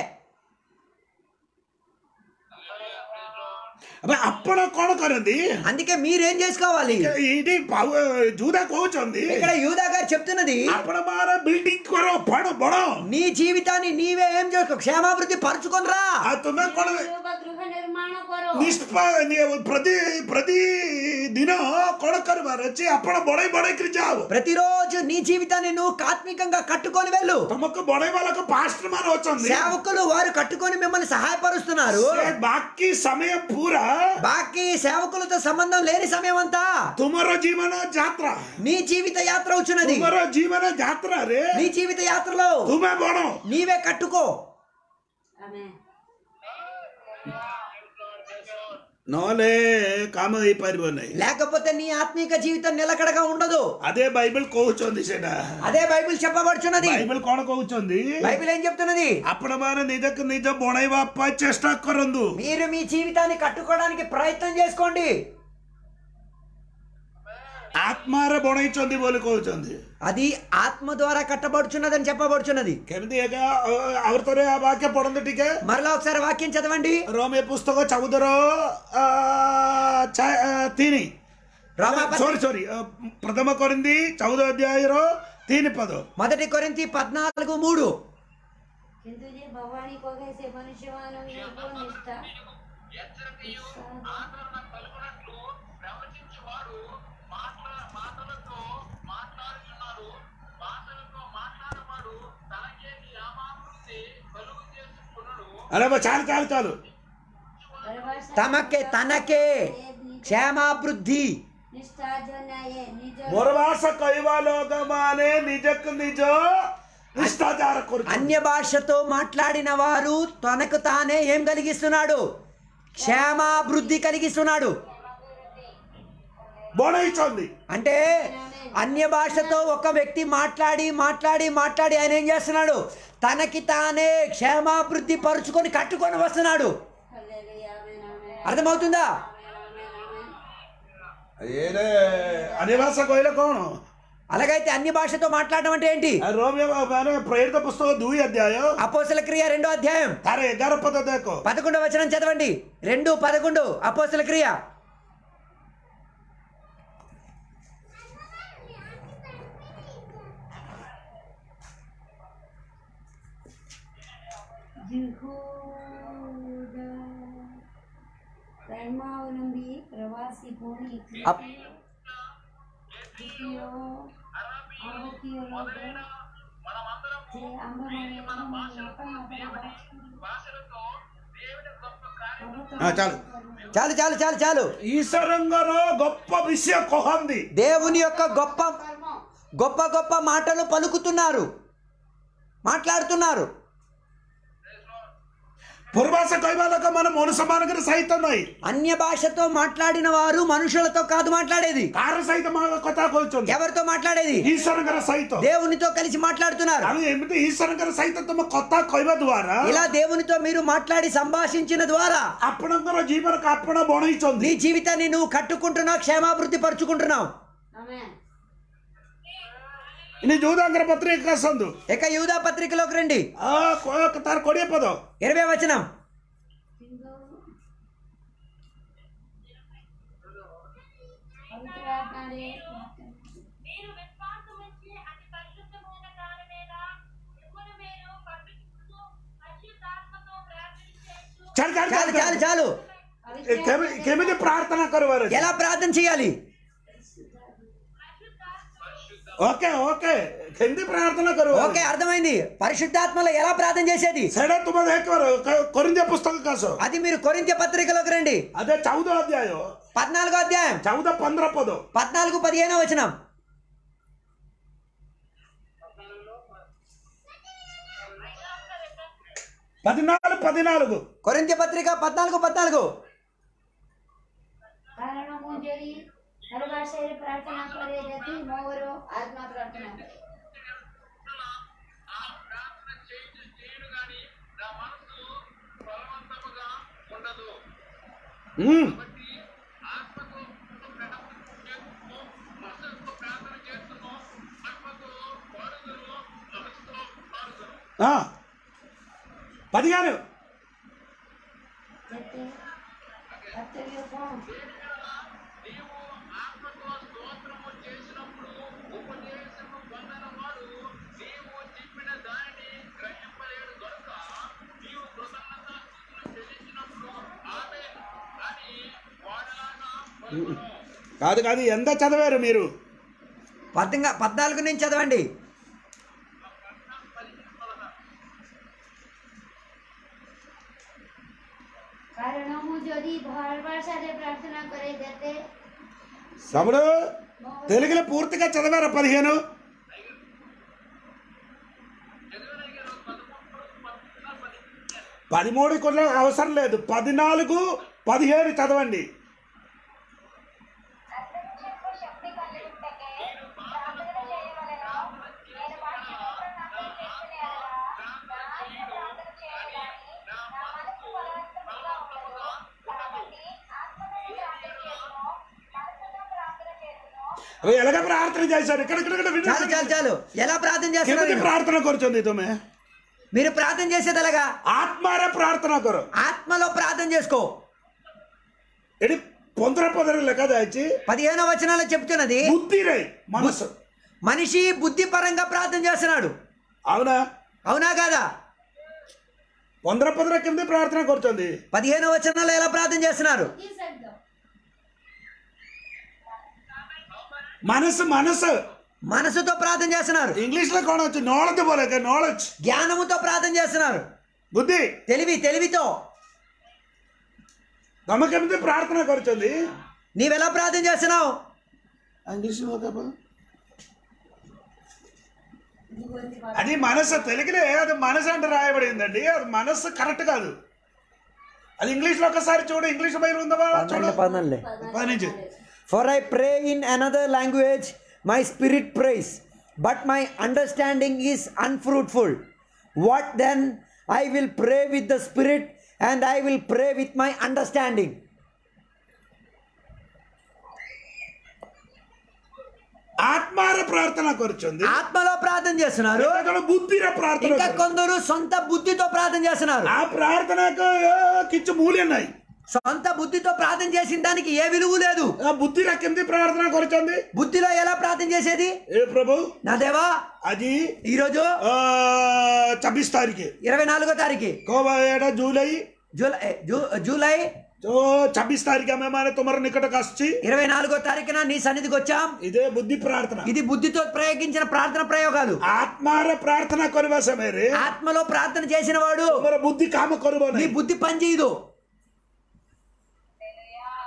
ଏବେ ଆପଣ କଣ କରନ୍ତି అందుకే మీరేం చేసుకోవాలి ଏଇଠି ପାଉ- ଯୁଦା କହୁଛନ୍ତି ఇక్కడ యూదా గారు చెప్తున్నది ଆପଣ ମାନ ବିଲ୍ଡିଂ କର ବଡ ବଡ నీ జీవితాన్ని నీవే ఏం చేసుకో క్షేమాభివృద్ధి పరచుకొని రా ଆଉ ତୁମେ କଣ योग गृह निर्माण करो ନିଷ୍ପ ପ୍ରତି ପ୍ରତିଦିନ କଣ କରିବାର ଅଛି ଆପଣ ବଢେଇ ବଢେଇକିରି ଯାଅ ప్రతిరోజు నీ జీవితాన్ని నువ్వు ఆత్మికంగా కట్టుకొని వెళ్ళు ତମକୁ ବଢେଇବା ଲୋକ ପାଷ୍ଟ ମାନେ ଅଛନ୍ତି సేవకులు వారు కట్టుకొని మిమ్మల్ని సహాయపరుస్తున్నారు ସେ ବାକି ସମୟ ପୁରା బాకీ సేవకులతో సంబంధం లేని సమయం అంతా ତୁମର ଜୀବନ ଯାତ୍ରା నీ జీవిత యాత్ర వచ్చున్నది ତୁମର ଜୀବନ ଯାତ୍ରାରେ నీ జీవిత యాత్రలో ତୁମେ ବଡ నీవే కట్టుకో आमेन ନହେଲେ କାମ ହେଇପାରିବ ନାହିଁ లేకపోతే నీ ఆత్మీక జీవితం నిలకడగా ఉండదు అదే బైబిల్ କହୁଛନ୍ତି ସେଇଟା అదే బైబిల్ చెప్పబడుచున్నది బైబిల్ କଣ କହୁଛନ୍ତି బైబిల్ ఏం చెప్తున్నది ଆପଣ ମାନେ ନିଜକୁ ନିଜ ବଢେଇବା ପାଇଁ ଚେଷ୍ଟା କରନ୍ତୁ మీరు మీ జీవితాన్ని కట్టుకోవడానికి ప్రయత్నం చేసుకోండి ଆତ୍ମାରେ ବଢେଇଛନ୍ତି ବୋଲି କହୁଛନ୍ତି అది ఆత్మ ద్వారా కట్టబడుచున్నదని చెప్పబడుచున్నది କେମିତି ଏକା ଆଉଥରେ ఆ వాక్య ପଢନ୍ତୁ ଟିକେ మరలా ఒకసారి వాక్యం చదవండి ରୋମେ ପୁସ୍ତକ ଚଉଦର ଆ, ଚା- ଆ, ତିନି రోమా పత్రిక- ସରି ସରି ପ୍ରଥମ କରିନ୍ତି ଚଉଦ ଅଧ୍ୟାୟର ତିନି ପଦ మొదటి కొరింతి పద్నాలుగు మూడు किंतु जे भवानी कोगे से मनुष्य मानव योग निष्ठा హెచ్చరికయు ఆదరణ కలుగునట్లు ప్రవచించువాడు మాట్లా మాటలతో మాట్లాడుచున్నాడు భాషలతో మాట్లాడవాడు తనకే క్షేమాభివృద్ధి కలుగు చేసుకున్నాడు అరే బా, చాలు చాలు చాలు తమకే తనకే క్షేమాభివృద్ధి निष्ठा जनाए निज ମୋର ଭାଷ କହିବା ଲୋକମାନେ ନିଜକୁ ନିଜ ନିଷ୍ଠାଚାର କରୁଛନ୍ତି అన్య భాషతో మాట్లాడిన వారు తనకు తానే ఏం కలిగిస్తున్నాడు క్షేమాభివృద్ధి కలిగిస్తున్నాడు ବଢେଇଛନ୍ତି అంటే అన్య భాషతో ఒక వ్యక్తి మాట్లాడి మాట్లాడి మాట్లాడి ఆయన ఏం చేస్తున్నాడు తనకి తానే క్షేమాభివృద్ధి పరుచుకొని కట్టుకొని వస్తున్నాడు हालेलुया आमेन आमेन అర్థమవుతుందా आमेन आमेन ଏରେ ଅନ୍ୟ ଭାଷା କହିଲେ କଣ అలాగైతే అన్య భాషతో మాట్లాడడం అంటే ఏంటి ଆ, ରୋମିଓ ମାନେ ପ୍ରେରିତ పుస్తକ ଦୁଇ అధ్యాୟ అపోసల క్రియ రెండో అధ్యాయం ତାର ଏଗାର ପଦ ଦେଖ పదకొండవ వచనం చదవండి రెండు పదకొండు అపోసల క్రియ जिहुदा धर्मावलंबी प्रवासी भूमि అప్- कृतियो आरतीयो लोग మనమందరం जे आंबमने మన భాషలతో దేవుని భాషలతో దేవుని గొప్ప కార్యం ఆ, చాలు చాలు చాలు చాలు చాలు ఈశ్వరంగର గొప్ప విషయం କହନ୍ତି దేవుని యొక్క గొప్ప कर्म గొప్ప గొప్ప మాటలు పలుకుతున్నారు మాట్లాడుతున్నారు ପୂର୍ବାସ କହିବା ଲୋକ ମାନେ ମନୁଷ୍ୟ ମାନଙ୍କର ସହିତ ନାହିଁ అన్య భాషతో మాట్లాడిన వారు మనుషులతో కాదు మాట్లాడేది କାହାର ସହିତ ମା- କଥା କହୁଛନ୍ତି ఎవరితో మాట్లాడేది ଈଶ୍ୱରଙ୍କର ସହିତ దేవునితో కలిసి మాట్లాడుతున్నారు ଆଉ ଏମିତି ଈଶ୍ୱରଙ୍କର ସହିତ ତମ କଥା କହିବା ଦ୍ୱାରା ఇలా దేవునితో మీరు మాట్లాడి సంభాషించిన ద్వారా ଆପଣଙ୍କର ଜୀବନକୁ ଆପଣ ବଣେଇଛନ୍ତି నీ జీవితాన్ని నువ్వు కట్టుకుంటున్నావు క్షేమాభివృద్ధి పరుచుకుంటున్నావు Amen. ଇନି ଯୋଉଦାଙ୍କର ପତ୍ରିକା ଆସନ୍ତୁ ఇక యూదా పత్రికలోకి రండి ଆ, କ- ତାର କୋଡ଼ିଏ ପଦ ఇరవై వచనం పవిత్రాత్మనే మీరు విశ్వాసముంచి అతి పరిశుద్ధమైన దాని మీద మిమ్మల్ని మీరు పంపించుతూ పరిశుద్ధాత్మతో ప్రార్థించేస్తూ ଚାଲ ଚାଲ చాలు ଚାଲ చాలు చాలు ଏ କେମି- କେମିତି ପ୍ରାର୍ଥନା କରିବାର ଅଛି? ఎలా ప్రార్థన చేయాలి ఓకే ఓకే କେମିତି ପ୍ରାର୍ଥନା କରିବାର ఓకే ଅଛି? అర్థమైంది పరిశుద్ధాత్మలో ఎలా ప్రార్థన చేసేది ସେଇଟା ତୁମ ଦେଖିବାର କରିందే పుస్తక కాసు అది మీరు కొరింత పత్రికలోకి రండి అదే చౌద అధ్యాయం పద్నాలుగో అధ్యాయం చౌద పంద్ర పద పద్నాలుగు పదిహేనో వచనం పద్నాలుగు పద్నాలుగు కొరింత పత్రిక పద్నాలుగు పద్నాలుగు କାରଣ ମୁଁ ଯଦି ହର ଭାଷାରେ ପ୍ରାର୍ଥନା କରେ ଯଦି ମୋର ଆତ୍ମା ପ୍ରାର୍ଥନା କରେ ఆ ప్రార్థన చేయు చేయను గాని నా మనసు బలవంతముగా ఉండదు ఉమ్. కాబట్టి ఆత్మతో ప్రార్థన చేస్తున్నాము మనసుతో ప్రార్థన చేస్తున్నాము ఆత్మతో పాడుదురు మనసుతో పాడుదురు ఆ. పదిహేను ଯେତେ କର୍ତ୍ତବ୍ୟ କ'ଣ నీవు ఆత్మతో స్తోత్రము చేసినప్పుడు ఉపదేశము పొందిన వాడు నీవు చెప్పిన దానిని గ్రహింపలేడు గనుక నీవు కృతజ్ఞత చెల్లించినప్పుడు ఆమె అని వాడలాగా పలుకును. కాదు కాదు ఎంత చదివారు మీరు పద్దంగా పద్నాలుగు నుంచి చదవండి କାରଣ ମୁଁ ଯଦି ହର ଭାଷାରେ ପ୍ରାର୍ଥନା କରେ ଯେତେ తమ్ముడు తెలుగులో పూర్తిగా చదివారా పదిహేను పదిమూడు కూడా అవసరం లేదు పద్నాలుగు పదిహేను చదవండి అంతరించకు శక్తి కలుగుటకే ప్రార్థన చేయవలెను. నేను మనుషులతో ప్రార్థన చేసిన ఎడల నా ఆత్మ ప్రార్థన చేయదు గాని నా మనసు బలవంతముగా ఉండదు. కాబట్టి ఆత్మతో ప్రార్థన చేయును, మనసుతో ప్రార్థన చేయును. అవి ఎలాగ ప్రార్థన చేశారు ఇక్కడ ఇక్కడ ఇక్కడ చాలు చాలు వినండి. చాలు ఎలా ప్రార్థన చేస్తున్నారు କେମିତି మీరు? ପ୍ରାର୍ଥନା କରୁଛନ୍ତି ତୁମେ మీరు ప్రార్థన చేసేది ఎలాగా ଆତ୍ମାରେ ପ୍ରାର୍ଥନା କର ఆత్మలో ప్రార్థన చేసుకో ଏଠି ପନ୍ଦର ପଦରେ ଲେଖାଯାଇଛି పదిహేనో వచనాలు చెప్తున్నది ବୁଦ୍ଧିରେ ମନୁଷ୍ୟ మనిషి బుద్ధిపరంగా ప్రార్థన చేస్తున్నాడు అవునా అవునా కాదా ପନ୍ଦର ପଦରେ କେମିତି ପ୍ରାର୍ଥନା କରୁଛନ୍ତି పదిహేనో వచనాలు ఎలా ప్రార్థన చేస్తున్నారు କି ଶବ୍ଦ మనసు మనసు మనసుతో ప్రార్థన చేస్తున్నారు ఇంగ్లీష్ లో కଣ ଅଛି knowledge बोले के knowledge జ్ఞానముతో ప్రార్థన చేస్తున్నారు బుద్ధి తెలివి తెలివితో ତମେ କେମିତି ପ୍ରାର୍ଥନା କରୁଛନ୍ତି నీవెలా ప్రార్థన చేస్తున్నావు ఇంగ్లీష్ అది మనసు తెలుగులే అది మనసు అంటే రాయబడిందండి అది మనసు కరెక్ట్ కాదు అది ఇంగ్లీష్ లో ఒకసారి చూడు ఇంగ్లీష్ బయలు ఉందా చూడు పదించు for I pray in another language my spirit prays but my understanding is unfruitful what then I will pray with the spirit and I will pray with my understanding ఆత్మార ప్రార్థన କରୁଛନ୍ତି ఆత్మలో ప్రార్థన చేస్తున్నారు କେତେ ଜଣ ବୁଦ୍ଧିର ପ୍ରାର୍ଥନା ఇంకా କରୁଛନ୍ତି। కొందరు సొంత బుద్ధితో ప్రార్థన చేస్తున్నారు ఆ ప్రార్థనకు ఏ, କିଛି మూల్యం ନାହିଁ సొంత బుద్ధితో ప్రార్థన చేసిన దానికి ఏ విలువ లేదు ఆ బుద్ధిର କେମିତି ପ୍ରାର୍ଥନା କରୁଛନ୍ତି బుద్ధిలో ఎలా ప్రార్థన చేసేది ఏ ప్రభు నా దేవా ଆଜି ఈరోజు చబ్బీస్ తారీఖు ఇరవై నాలుగో తారీఖు କବ ଏଇଟା ଜୁଲାଇ జూలై జూ- జూలై ତ ଛବିଶ ତାରିଖ ଆମେ ମାନେ ତୁମର ନିକଟକୁ ଆସୁଛି ఇరవై నాలుగో తారీఖున నీ సన్నిధికి వచ్చాం ఇదే బుద్ధి ప్రార్థన ఇది బుద్ధితో ప్రయోగించిన ప్రార్థన ప్రయోగాలు ఆత్మార ప్రార్థన କରିବା ସମୟରେ ఆత్మలో ప్రార్థన చేసిన వాడు ତୁମର ବୁଦ୍ଧି କାମ କରିବ నీ ନାହିଁ బుద్ధి పనిచేయదు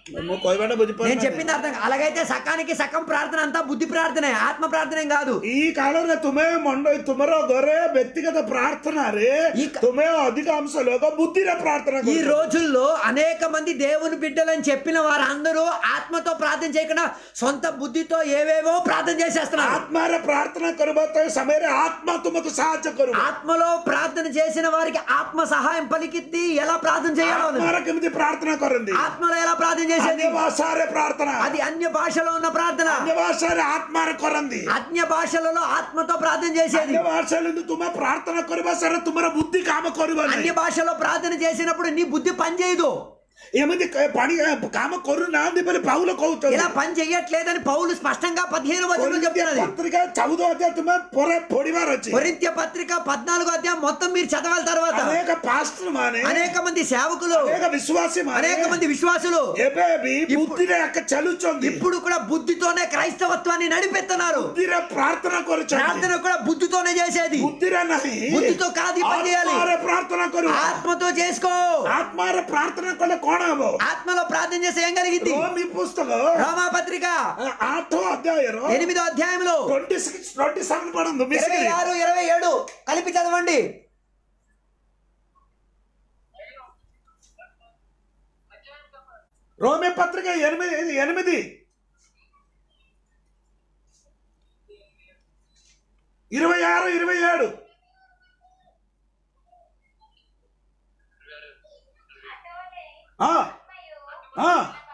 ମୁଁ କହିବାଟା నేను ବୁଝିପାରୁନି చెప్పింది అర్థం కా- అలాగైతే సకానికి సగం ప్రార్థన అంతా బుద్ధి ప్రార్థనే ఆత్మ ప్రార్థనే కాదు ఈ కాలంలో తుమే మండ తుమର ଘରେ ବ୍ୟକ୍ତିଗତ ପ୍ରାର୍ଥନାରେ ఈ క- ତୁମେ ଅଧିକାଂଶ ଲୋକ ବୁଦ୍ଧିରେ ପ୍ରାର୍ଥନା ఈ କରୁଛ రోజుల్లో అనేక మంది దేవుని బిడ్డలని చెప్పిన వారందరూ ఆత్మతో ప్రార్థన చేయకుండా సొంత బుద్ధితో ఏవేవో ప్రార్థన చేసేస్తున్నారు ଆତ୍ମାରେ ପ୍ରାର୍ଥନା କରିବା ତ ସମୟରେ ଆତ୍ମା ତୁମକୁ ସାହାଯ୍ୟ କରିବ ఆత్మలో ప్రార్థన చేసిన వారికి ఆత్మ సహాయం పలికిద్ది ఎలా ప్రార్థన చేయాలో అని. ଆତ୍ମାରେ କେମିତି ପ୍ରାର୍ଥନା କରନ୍ତି ఆత్మలో ఎలా ప్రార్థన ଅନ୍ୟ చేసేది ଭାଷାରେ ପ୍ରାର୍ଥନା అది అన్య భాషలో ఉన్న ప్రార్థన ଅନ୍ୟ ଭାଷାରେ ଆତ୍ମାରେ କରନ୍ତି అన్య భాషలలో ఆత్మతో ప్రార్థన చేసేది ଅନ୍ୟ ଭାଷାରେ କିନ୍ତୁ ତୁମେ ପ୍ରାର୍ଥନା କରିବା ସାରା ତୁମର ବୁଦ୍ଧି କାମ କରିବ అన్య ନାହିଁ భాషలో ప్రార్థన చేసినప్పుడు నీ బుద్ధి పని చేయదు ଏମିତି କ- ପାଣି କାମ କରୁନାହାନ୍ତି ବୋଲି ପାଉଲ କହୁଛନ୍ତି ఇలా పని చెయ్యట్లేదని పౌలు స్పష్టంగా పదిహేను వచనం కొరింథీ చెప్తున్నది పత్రిక చౌద అధ్యాయ ତୁମେ ପରେ ପଢିବାର ଅଛି కొరింథ్య పత్రిక పద్నాలుగో అధ్యాయం మొత్తం మీరు చదవాలి తర్వాత ଅନେକ ପାଷ୍ଟର ମାନେ అనేక మంది సేవకులు ଅନେକ ବିଶ୍ୱାସୀ ମାନେ అనేక మంది విశ్వాసులు ଏବେ ବି ବୁଦ୍ଧିରେ ଆକେ ଚାଲୁଛନ୍ତି ఇప్పుడు కూడా బుద్ధితోనే క్రైస్తవత్వాన్ని నడిపెత్తున్నారు ବୁଦ୍ଧିରେ ପ୍ରାର୍ଥନା କରୁଛନ୍ତି ప్రార్థన కూడా బుద్ధితోనే చేసేది ବୁଦ୍ଧିରେ ନାହିଁ బుద్ధితో కాదు ఈ పని చేయాలి ଆତ୍ମାରେ ପ୍ରାର୍ଥନା କରିବ ఆత్మతో చేసుకో ଆତ୍ମାରେ ପ୍ରାର୍ଥନା କଲେ କଣ ହବ ఆత్మలో ప్రార్థన చేస్తే ఏం కలిగింది ରୋମୀ పుస్తକ రోమా పత్రిక ଆଠ ଅଧ୍ୟାୟର ఎనిమిదో అధ్యాయంలో ట్వంటీ సిక్స్ ట్వంటీ సెవెన్ పడందు ఇరవై మిస్త్రీ ఆరు ఇరవై ఏడు కలిపి చదవండి రోమే పత్రిక ఎనిమిది ఇది ఎనిమిది ఇరవై ఆరు ఇరవై ఏడు ఆ, ఆ,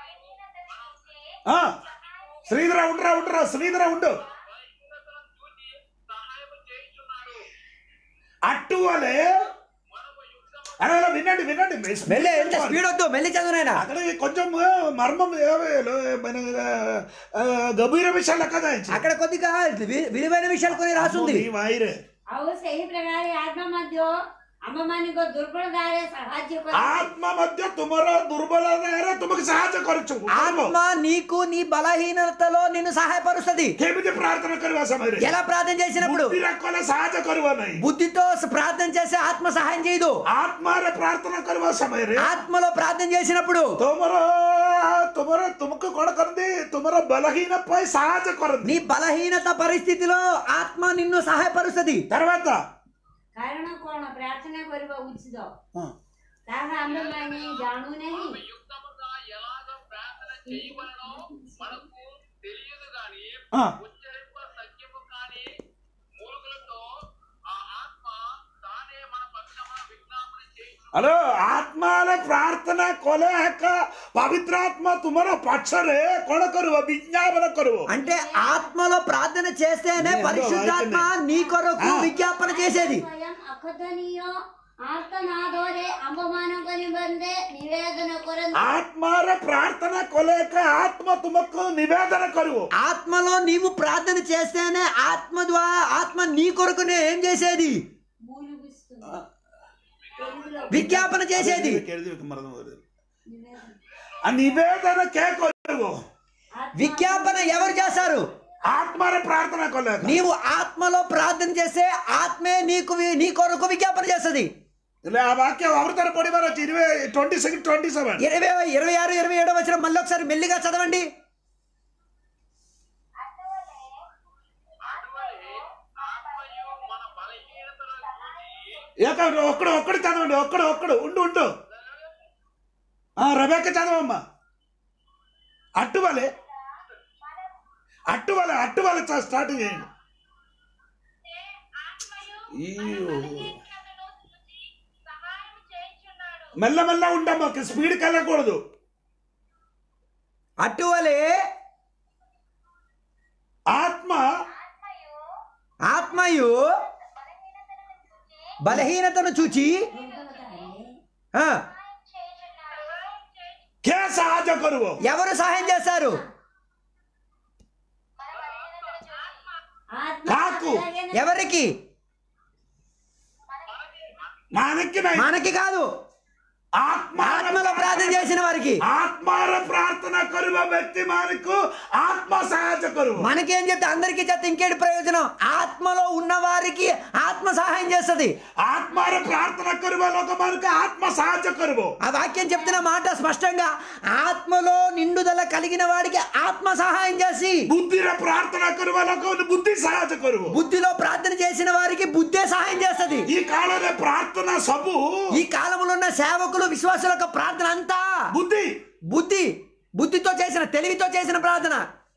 ఆ. శ్రీధర ఉండరా ఉండరా శ్రీధర ఉండు బలహీనతలను చూసి సహాయం చేయుచున్నాడు అట్టు వలే మనము యుక్తము అరే అలా వినండి వినండి మెల్లి ఎంత స్పీడ్ వద్దు మెల్లి చదువునైనా అక్కడ కొంచెం మర్మం ఏ- ఏ- మన, ఆ, గంభీర విషయాలు కదా అక్కడ కొద్దిగా వి- విలువైన విషయాలు కొన్ని రాసుంది వాయిరే ଆଉ ସେହି ପ୍ରକାର ଆତ୍ମା ମଧ୍ୟ ଆମମାନଙ୍କ ଦୁର୍ବଳତାରେ ସାହାଯ୍ୟ କରେ ఆత్మ మధ్య తుమర దుర్బలతాରେ ତୁମକୁ ସାହାଯ୍ୟ କରୁଛୁ ఆత్మ నీకు నీ బలహీనతలో నిన్ను సహాయపరుస్తుంది କେମିତି ପ୍ରାର୍ଥନା କରିବା ସମୟରେ ఎలా ప్రార్థన చేసినప్పుడు ବୁଦ୍ଧିରେ କଲେ ସାହାଯ୍ୟ କରିବ ନାହିଁ బుద్ధితో ప్రార్థన చేస్తే ఆత్మ సహాయం చేయదు ఆత్మాରେ ପ୍ରାର୍ଥନା କରିବା ସମୟରେ ఆత్మలో ప్రార్థన చేసినప్పుడు ତୁମର ତୁମର ତୁମକୁ କଣ କରନ୍ତି ତୁମର ବଲହୀନ ପାଇଁ ସାହାଯ୍ୟ କରନ୍ତି నీ బలహీనత పరిస్థితిలో ఆత్మ నిన్ను సహాయపరుస్తుంది తర్వాత କାରଣ କ'ଣ ପ୍ରାର୍ଥନା କରିବା ଉଚିତ ହଁ। ତାହା ଆମେମାନେ ଜାଣୁନାହିଁ యుక్తముగా ఎలాగ ప్రార్థన చేయవలనో మనకు తెలియదు గాని ఆ. ఉచ్చరింప సత్యము కాని మూలుగులతో ఆ ఆత్మ తానే మన పక్షమున విజ్ఞాపన చేయించు హలో ఆత్మాରେ ପ୍ରାର୍ଥନା କଲେ ଏକା ପବିତ୍ର ଆତ୍ମା ତୁମର ପଛରେ କଣ କରିବ ବିଜ୍ଞାପନ କରିବ అంటే ఆత్మలో ప్రార్థన చేస్తేనే ఏందో పరిశుద్ధాత్మ వాయిద్యమే. నీ కొరకు ఆ. విజ్ఞాపన చేసేది ସ୍ୱୟଂ ଅକଥନୀୟ ଆର୍ତ୍ତନାଦରେ ଆମ୍ଭମାନଙ୍କ ନିମନ୍ତେ ନିବେଦନ କରନ୍ତି ఆత్మాରେ ପ୍ରାର୍ଥନା କଲେ ଏକା ଆତ୍ମା ତୁମକୁ ନିବେଦନ କରିବ ఆత్మలో నీవు ప్రార్థన చేస్తేనే ఆత్మ ద్వారా ఆత్మ నీ కొరకు ఏం చేసేది మూలుగుస్తుంది తెలుగులో విజ్ఞాపన చేసేది నివేదన. ఆ నివేదన కే କରିବ ఆత్మ విజ్ఞాపన ఎవరు చేస్తారు ఆత్మాରେ ପ୍ରାର୍ଥନା କଲେ ଏକା। నీవు ఆత్మలో ప్రార్థన చేస్తే ఆత్మే నీకు వి- నీ కొరకు విజ్ఞాపన చేస్తుంది ହେଲେ ఆ వాక్యం అవతర పడిବାର ଅଛି ఇరవై ట్వంటీ సిక్స్ ట్వంటీ సెవెన్ ఇరవై ఇరవై ఆరు ఇరవై ఏడో వచ్చిన మళ్ళీ ఒకసారి మెల్లిగా చదవండి అటువలే ఆత్మయు మన బలహీనతలను చూసి ఏక ఒక్కడు ఒక్కడు చదవండి ఒక్కడు ఒక్కడు ఉండు ఉండు ఆ రబేక చదవమ్మా అట్టువలే అట్టువలే అట్టువలే చ- స్టార్ట్ చేయండి ఆత్మయు ఈయో. బలహీనతను చూసి సహాయం చేయుచున్నాడు మెల్లమెల్ల ఉండమ్మా స్పీడ్కి వెళ్ళకూడదు అటువలే ఆత్మ ఆత్మయు బలహీనతను చూచి ఆ, కే సహాయ కరువు ఎవరు సహాయం చేస్తారు ఆత్మ కాకు. అలాగనే ఎవరికి మనకి నై. మనకి కాదు ఆత్మ ఆత్మలో ప్రార్థన చేసిన వారికి ఆత్మార ప్రార్థన కరువ వ్యక్తి మనకు ఆత్మ సహాయ କରିବ మనకేం చెప్తే అందరికీ చెప్తే ఇంకేటి ప్రయోజనం ఆత్మలో ఉన్న వారికి ఆత్మ సహాయం చేస్తుంది ଆତ୍ମାରେ ପ୍ରାର୍ଥନା କରିବା ଲୋକମାନଙ୍କୁ ଆତ୍ମା ସାହାଯ୍ୟ କରିବ ఆ వాక్యం చెప్తున్న మాట స్పష్టంగా ఆత్మలో నిండుదల కలిగిన వాడికి ఆత్మ సహాయం చేసి ବୁଦ୍ଧିରେ ପ୍ରାର୍ଥନା କରିବା ଲୋକଙ୍କୁ ବୁଦ୍ଧି ସାହାଯ୍ୟ କରିବ బుద్ధిలో ప్రార్థన చేసిన వారికి బుద్ధే సహాయం చేస్తుంది ఈ కాଳରେ ପ୍ରାର୍ଥନା ସବୁ ఈ కాలంలో ఉన్న సేవకులు విశ్వాసుల యొక్క ప్రార్థన అంతా ବୁଦ୍ଧି బుద్ధి బుద్ధితో చేసిన తెలివితో చేసిన ప్రార్థన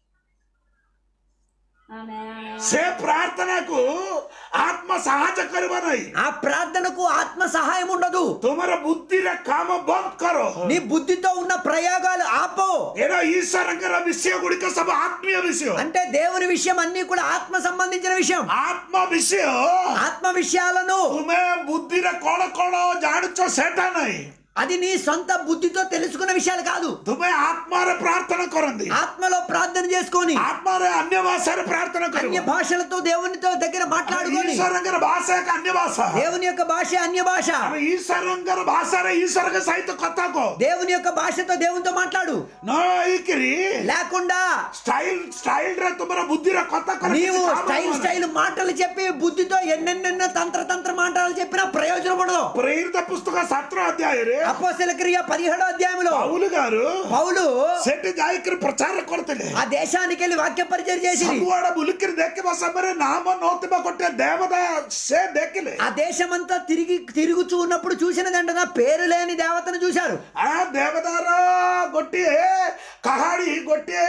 ఆమేన్ ସେ ପ୍ରାର୍ଥନାକୁ ଆତ୍ମା ସାହାଯ୍ୟ କରିବ ନାହିଁ ఆ ప్రార్థనకు ఆత్మ సహాయం ఉండదు ତୁମର ବୁଦ୍ଧିରେ କାମ ବନ୍ଦ କର నీ బుద్ధితో ఉన్న ప్రయోగాలు ఆపో ଏଇଟା ଈଶ୍ୱରଙ୍କର ବିଷୟ ଗୁଡ଼ିକ ସବୁ ଆତ୍ମୀୟ ବିଷୟ అంటే దేవుని విషయం అన్ని కూడా ఆత్మ సంబంధించిన విషయం ଆତ୍ମ ବିଷୟ ఆత్మ విషయాలను ତୁମେ ବୁଦ୍ଧିରେ କଣ କଣ ଜାଣୁଛ ସେଟା ନାହିଁ అది నీ సొంత బుద్ధితో తెలుసుకున్న విషయాలు కాదు ତୁମେ ଆତ୍ମାରେ ପ୍ରାର୍ଥନା କରନ୍ତି ఆత్మలో ప్రార్థన చేసుకొని ଆତ୍ମାରେ ଅନ୍ୟ ଭାଷାରେ ପ୍ରାର୍ଥନା అన్య କରିବ భాషలతో దేవునితో దగ్గర మాట్లాడుకొని ଈଶ୍ୱରଙ୍କର ଭାଷା ଏକ ଅନ୍ୟ ଭାଷା దేవుని యొక్క భాష అన్య భాష ଆମେ ଈଶ୍ୱରଙ୍କର ଭାଷାରେ ଈଶ୍ୱରଙ୍କ ସହିତ କଥା କହ దేవుని యొక్క భాషతో దేవునితో మాట్లాడు ନ ହେଇକିରି లేకుండా ଷ୍ଟାଇଲ ଷ୍ଟାଇଲରେ ତୁମର ବୁଦ୍ଧିର କଥା କର నీవు କିଛି କାମ స్టైల్ ହବନି। స్టైల్ మాటలు చెప్పి బుద్ధితో ఎన్నెన్నెన్నో తంత్ర తంత్ర మాటలు చెప్పినా ప్రయోజనం ఉండదు ప్రేరిత పుస్తక సత్ర అధ్యాୟରେ అపోసల క్రియ పదిహేడో అధ్యాయంలో పౌలు గారు పౌలు ସେଠି ଯାଇକିରି ପ୍ରଚାର କରୁଥିଲେ ఆ దేశానికి వెళ్ళి వాక్య పరిచయం చేసి ସବୁଆଡେ ବୁଲିକିରି ଦେଖିବା ସମୟରେ ନାମ ନଥିବା ଗୋଟେ ଦେବତା ସେ ଦେଖିଲେ ఆ దేశమంతా తిరిగి తిరుగుచూ ఉన్నప్పుడు చూసినదంట నా పేరు లేని దేవతను చూశారు ಆ ದೇವದಾರ ଗୋଟିଏ କାହାଣୀ ଗୋଟିଏ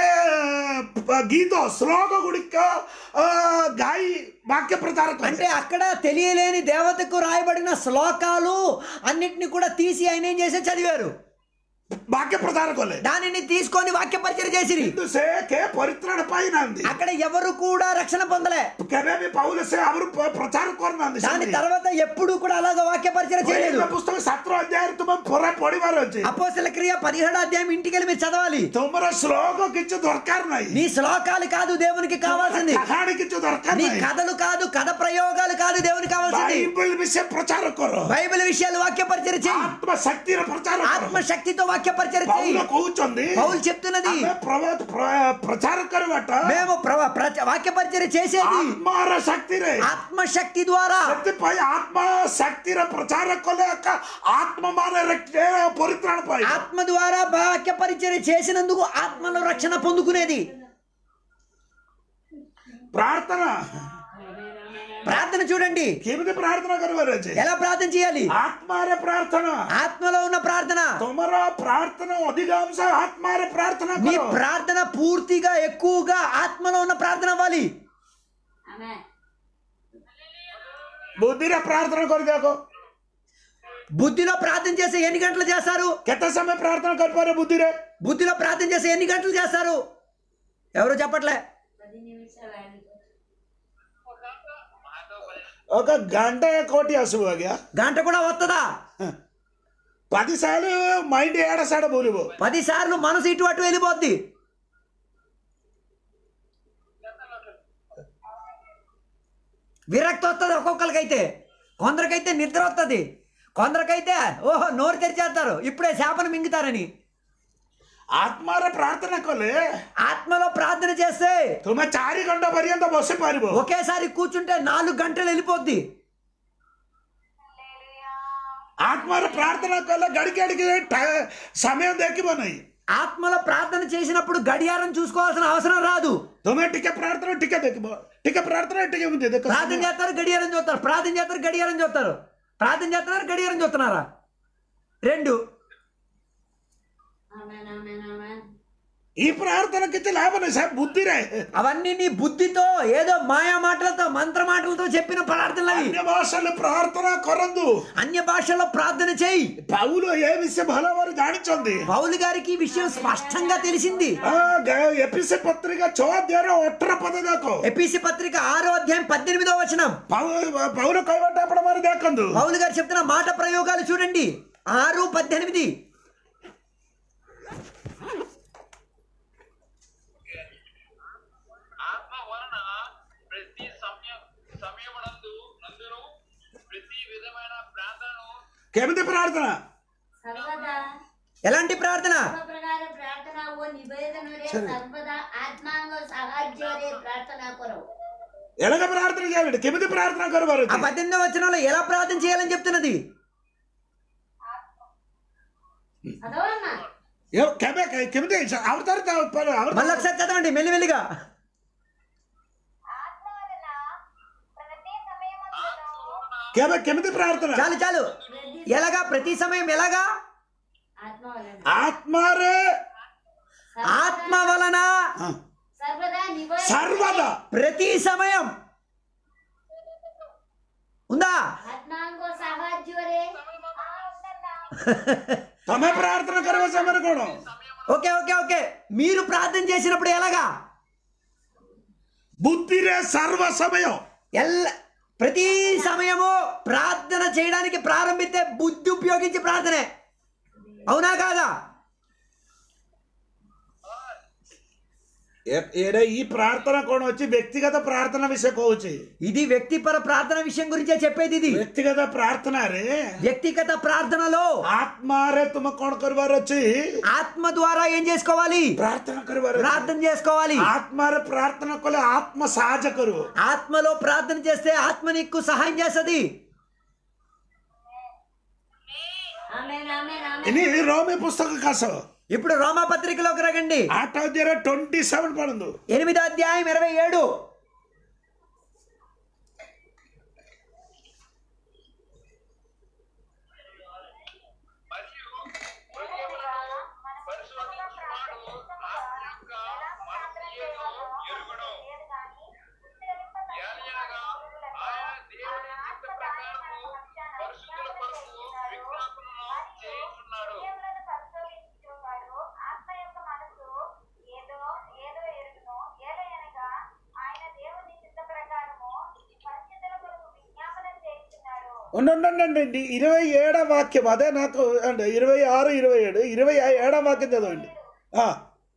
ଗୀତ ଶ୍ଲୋକ ଗୁଡ଼ିକ ଅ, ଗାଇ వాక్య ప్రచారం అంటే అక్కడ తెలియలేని దేవతకు రాయబడిన శ్లోకాలు అన్నిటిని కూడా తీసి ఆయన ఏం చేసి చదివారు వాక్య ప్రచారం కଲେ దానిని తీసుకొని వాక్య పరిచయం చేసిరి କିନ୍ତୁ ସେ କେ ପରିତ୍ରାଣ ପାଇନାହାନ୍ତି అక్కడ ఎవరు కూడా రక్షణ పొందలే କେବେ ବି ପାଉଲେ ସେ ଆହୁରି ପ୍ର- ପ୍ରଚାର କରୁନାହାନ୍ତି దాని ସେମିତି। తర్వాత ఎప్పుడు కూడా అలాగ వాక్య పరిచయం చేయలేదు ପ୍ରେରିତ పుస్తକ ସାତ ଅଧ୍ୟାୟରେ ତୁମେ ପରେ ପଢିବାର ଅଛି అపోసల క్రియ పదిహేడు అధ్యాయం ఇంటికి వెళ్ళి మీరు చదవాలి ତୁମର ଶ୍ଲୋକ କିଛି ଦରକାର ନାହିଁ నీ శ్లోకాలు కాదు దేవునికి కావాల్సింది କାହାଣୀ କିଛି ଦରକାର నీ ନାହିଁ కథలు కాదు కథ ప్రయోగాలు కాదు దేవునికి కావాల్సింది ବାଇବଲ ବିଷୟ ପ୍ରଚାର କର బైబిల్ విషయాలు వాక్య పరిచయం చేయి ଆତ୍ମ ଶକ୍ତିର ପ୍ରଚାର ఆత్మ କର శక్తితో వాక్య పరిచయం చేయి ପౌଲ କହୁଛନ୍ତି పౌలు చెప్తున్నది ଆମେ ପ୍ରଭ- ପ୍ର- ପ୍ରଚାର କରିବାଟା మేము ప్ర- ప్ర- వాక్య పరిచయం చేసేది ଆତ୍ମାର ଶକ୍ତିରେ ఆత్మశక్తి ద్వారా ସେଥିପାଇଁ ଆତ୍ମା ଶକ୍ତିର ପ୍ରଚାର କଲେ ଏକା ଆତ୍ମ ମାନେ ପରିତ୍ରାଣ ପାଇବ ఆత్మ ద్వారా వాక్య పరిచయం చేసినందుకు ఆత్మలో రక్షణ పొందుకునేది ପ୍ରାର୍ଥନା ప్రార్థన చూడండి କେମିତି ପ୍ରାର୍ଥନା କରିବାର ଅଛି ఎలా ప్రార్థన చేయాలి ଆତ୍ମାରେ ପ୍ରାର୍ଥନା ఆత్మలో ఉన్న ప్రార్థన ତମର ପ୍ରାର୍ଥନା ଅଧିକାଂଶ ଆତ୍ମାରେ ପ୍ରାର୍ଥନା నీ କର ప్రార్థన పూర్తిగా ఎక్కువగా ఆత్మలో ఉన్న ప్రార్థన అవ్వాలి ఆమేన్ ବୁଦ୍ଧିରେ ପ୍ରାର୍ଥନା କରିଦିଅ బుద్ధిలో ప్రార్థన చేస్తే ఎన్ని గంటలు చేస్తారు କେତେ ସମୟ ପ୍ରାର୍ଥନା କରିପାରେ ବୁଦ୍ଧିରେ బుద్ధిలో ప్రార్థన చేస్తే ఎన్ని గంటలు చేస్తారు ఎవరు చెప్పట్లే పది నిమిషాలు ఆగి ఒక గంట కోటి ଆସିବ ଆଜ୍ଞା గంట కూడా వస్తుందా పది సార్లు మైండ్ ఏడ సాడ బోలిବ పది సార్లు మనసు ఇటు అటు వెళ్ళిపోద్ది విరక్తి వస్తుంది ఒక్కొక్కరికైతే కొందరికైతే నిద్ర వస్తుంది కొందరికైతే ఓహో నోరు తెరిచేస్తారు ఇప్పుడే చేపను మింగుతారని ଆତ୍ମାରେ ପ୍ରାର୍ଥନା କଲେ ఆత్మలో ప్రార్థన చేస్తే ତୁମେ ଚାରି ଘଣ୍ଟା ପର୍ଯ୍ୟନ୍ତ ବସି ପାରିବ ఒకేసారి కూర్చుంటే నాలుగు గంటలు వెళ్ళిపోద్ది ଆତ୍ମାରେ ପ୍ରାର୍ଥନା କଲେ ଗାଡି ଗାଡିକି ଟା- ସମୟ ଦେଖିବ ନାହିଁ ఆత్మలో ప్రార్థన చేసినప్పుడు గడియారం చూసుకోవాల్సిన అవసరం రాదు ତୁମେ ଟିକେ ପ୍ରାର୍ଥନା ଟିକେ ଦେଖିବ ଟିକେ ପ୍ରାର୍ଥନା ଟିକେ ଏମିତି ଦେଖ ప్రార్థన చేస్తారు గడియారం చూస్తారు ప్రార్థన చేస్తారు గడియారం చూస్తారు ప్రార్థన చేస్తున్నారు గడియారం చూస్తున్నారా రెండు ఆమేన్ ఆమేన్ ఆమేన్ ఈ ప్రార్థన କିଛି ଲାଭ ନାହିଁ ସାର୍ ବୁଦ୍ଧିରେ అవన్నీ నీ బుద్ధితో ఏదో మాయా మాటలతో మంత్ర మాటలతో చెప్పిన ప్రార్థనలు అవి ଅନ୍ୟ ଭାଷାରେ ପ୍ରାର୍ଥନା କରନ୍ତୁ అన్య భాషలో ప్రార్థన చేయి ପାଉଲ ଏ ବିଷୟ ଭଲ ଭାବରେ ଜାଣିଛନ୍ତି పౌలు గారికి ఈ విషయం స్పష్టంగా తెలిసింది ଏପିସି ପତ୍ରିକା ଛଅ ଅଧ୍ୟାୟର ଅଠର ପଦ ଦେଖ ఎపిసి పత్రిక ఆరో అధ్యాయం పద్దెనిమిదో వచనం ପାଉ- ପାଉଲ କହିବାଟା ଆପଣ ମାନେ ଦେଖନ୍ତୁ పౌలు గారు చెప్తున్న మాట ప్రయోగాలు చూడండి ఆరు పద్దెనిమిది ఆత్మ వలన ప్రతి సమయ సమయమునందు నందును ప్రతి విధమైన ప్రార్థనను କେମିତି ପ୍ରାର୍ଥନା సర్వదా ఎలాంటి ప్రార్థన సర్వ ప్రకార ప్రార్థన ఓ నివేదనరే సర్వదా ఆత్మ ଆତ୍ମାଙ୍କ ସାହାଯ୍ୟରେ ପ୍ରାର୍ଥନା କର ఎలాగ ప్రార్థన చేయాలండి కెమిది ప్రార్థన కరువారు ఆ పద్దెనిమిదో వచనంలో ఎలా ప్రార్థన చేయాలని చెప్తున్నది చదవమ్మా కెమె కెమిది అవతారు మళ్ళీ ఒకసారి చదవండి మెల్లిమెల్లిగా ఆత్మ వలన ప్రతి సమయమందును కెమె కెమిది ప్రార్థన చాలు చాలు ఎలాగా ప్రతి సమయం ఎలాగా ఆత్మ వలన ఆత్మారే ఆత్మ వలన ఆ, సర్వదా నివయ సర్వదా ప్రతి సమయం ఉందా આત્માંગો સાહાଯ୍ୟରେ తమ ప్రార్థన కరువ సమర కోణం ఓకే ఓకే ఓకే మీరు ప్రార్థన చేసినప్పుడు ఎలాగా బుద్ధిరే సర్వ సమయం ఎల్ల ప్రతి సమయము ప్రార్థన చేయడానికి ప్రారంభిస్తే బుద్ధి ఉపయోగించి ప్రార్థనే అవునా కాదా ఏ- ఏడే ఈ ప్రార్థన కోణం వచ్చి వ్యక్తిగత ప్రార్థన విషయం కోవచ్చు ఇది వ్యక్తిపర ప్రార్థన విషయం గురించే చెప్పేది ఇది వ్యక్తిగత ప్రార్థన రే వ్యక్తిగత ప్రార్థనలో ఆత్మారే తుమ కోణ కరువారు వచ్చి ఆత్మ ద్వారా ఏం చేసుకోవాలి ప్రార్థన కరువారు ప్రార్థన చేసుకోవాలి ఆత్మారే ప్రార్థన కొలే ఆత్మ సహజ కరు ఆత్మలో ప్రార్థన చేస్తే ఆత్మ నీకు సహాయం చేస్తుంది આમેન આમેન આમેન ఇది రోమి పుస్తక కాసు ఇప్పుడు రోమా పత్రికలోకి రగండి ఆట ట్వంటీ సెవెన్ పడింది ఎనిమిదో అధ్యాయం ఇరవై ఏడు మరియు హృదయములను పరిశోధించువాడు ఆత్మ యొక్క మనసు ఏదో ఎరుగును ఏలయనగా ఆయన దేవుని చిత్త ప్రకారము పరిశుద్ధుల కొరకు విజ్ఞాపనను చేయించున్నాడు ఆత్మ యొక్క మనసు ఏదో ఏదో ఎరుగును ఏలయనగా ఆయన దేవుని చిత్త ప్రకారము పరిశుద్ధుల కొరకు విజ్ఞాపన చేయించున్నాడు ఉండండి ఇరవై ఏడవ వాక్యం అదే నాకు అంటే ఇరవై ఆరు ఇరవై ఏడు ఇరవై ఏడవ వాక్యం చదవండి ఆ,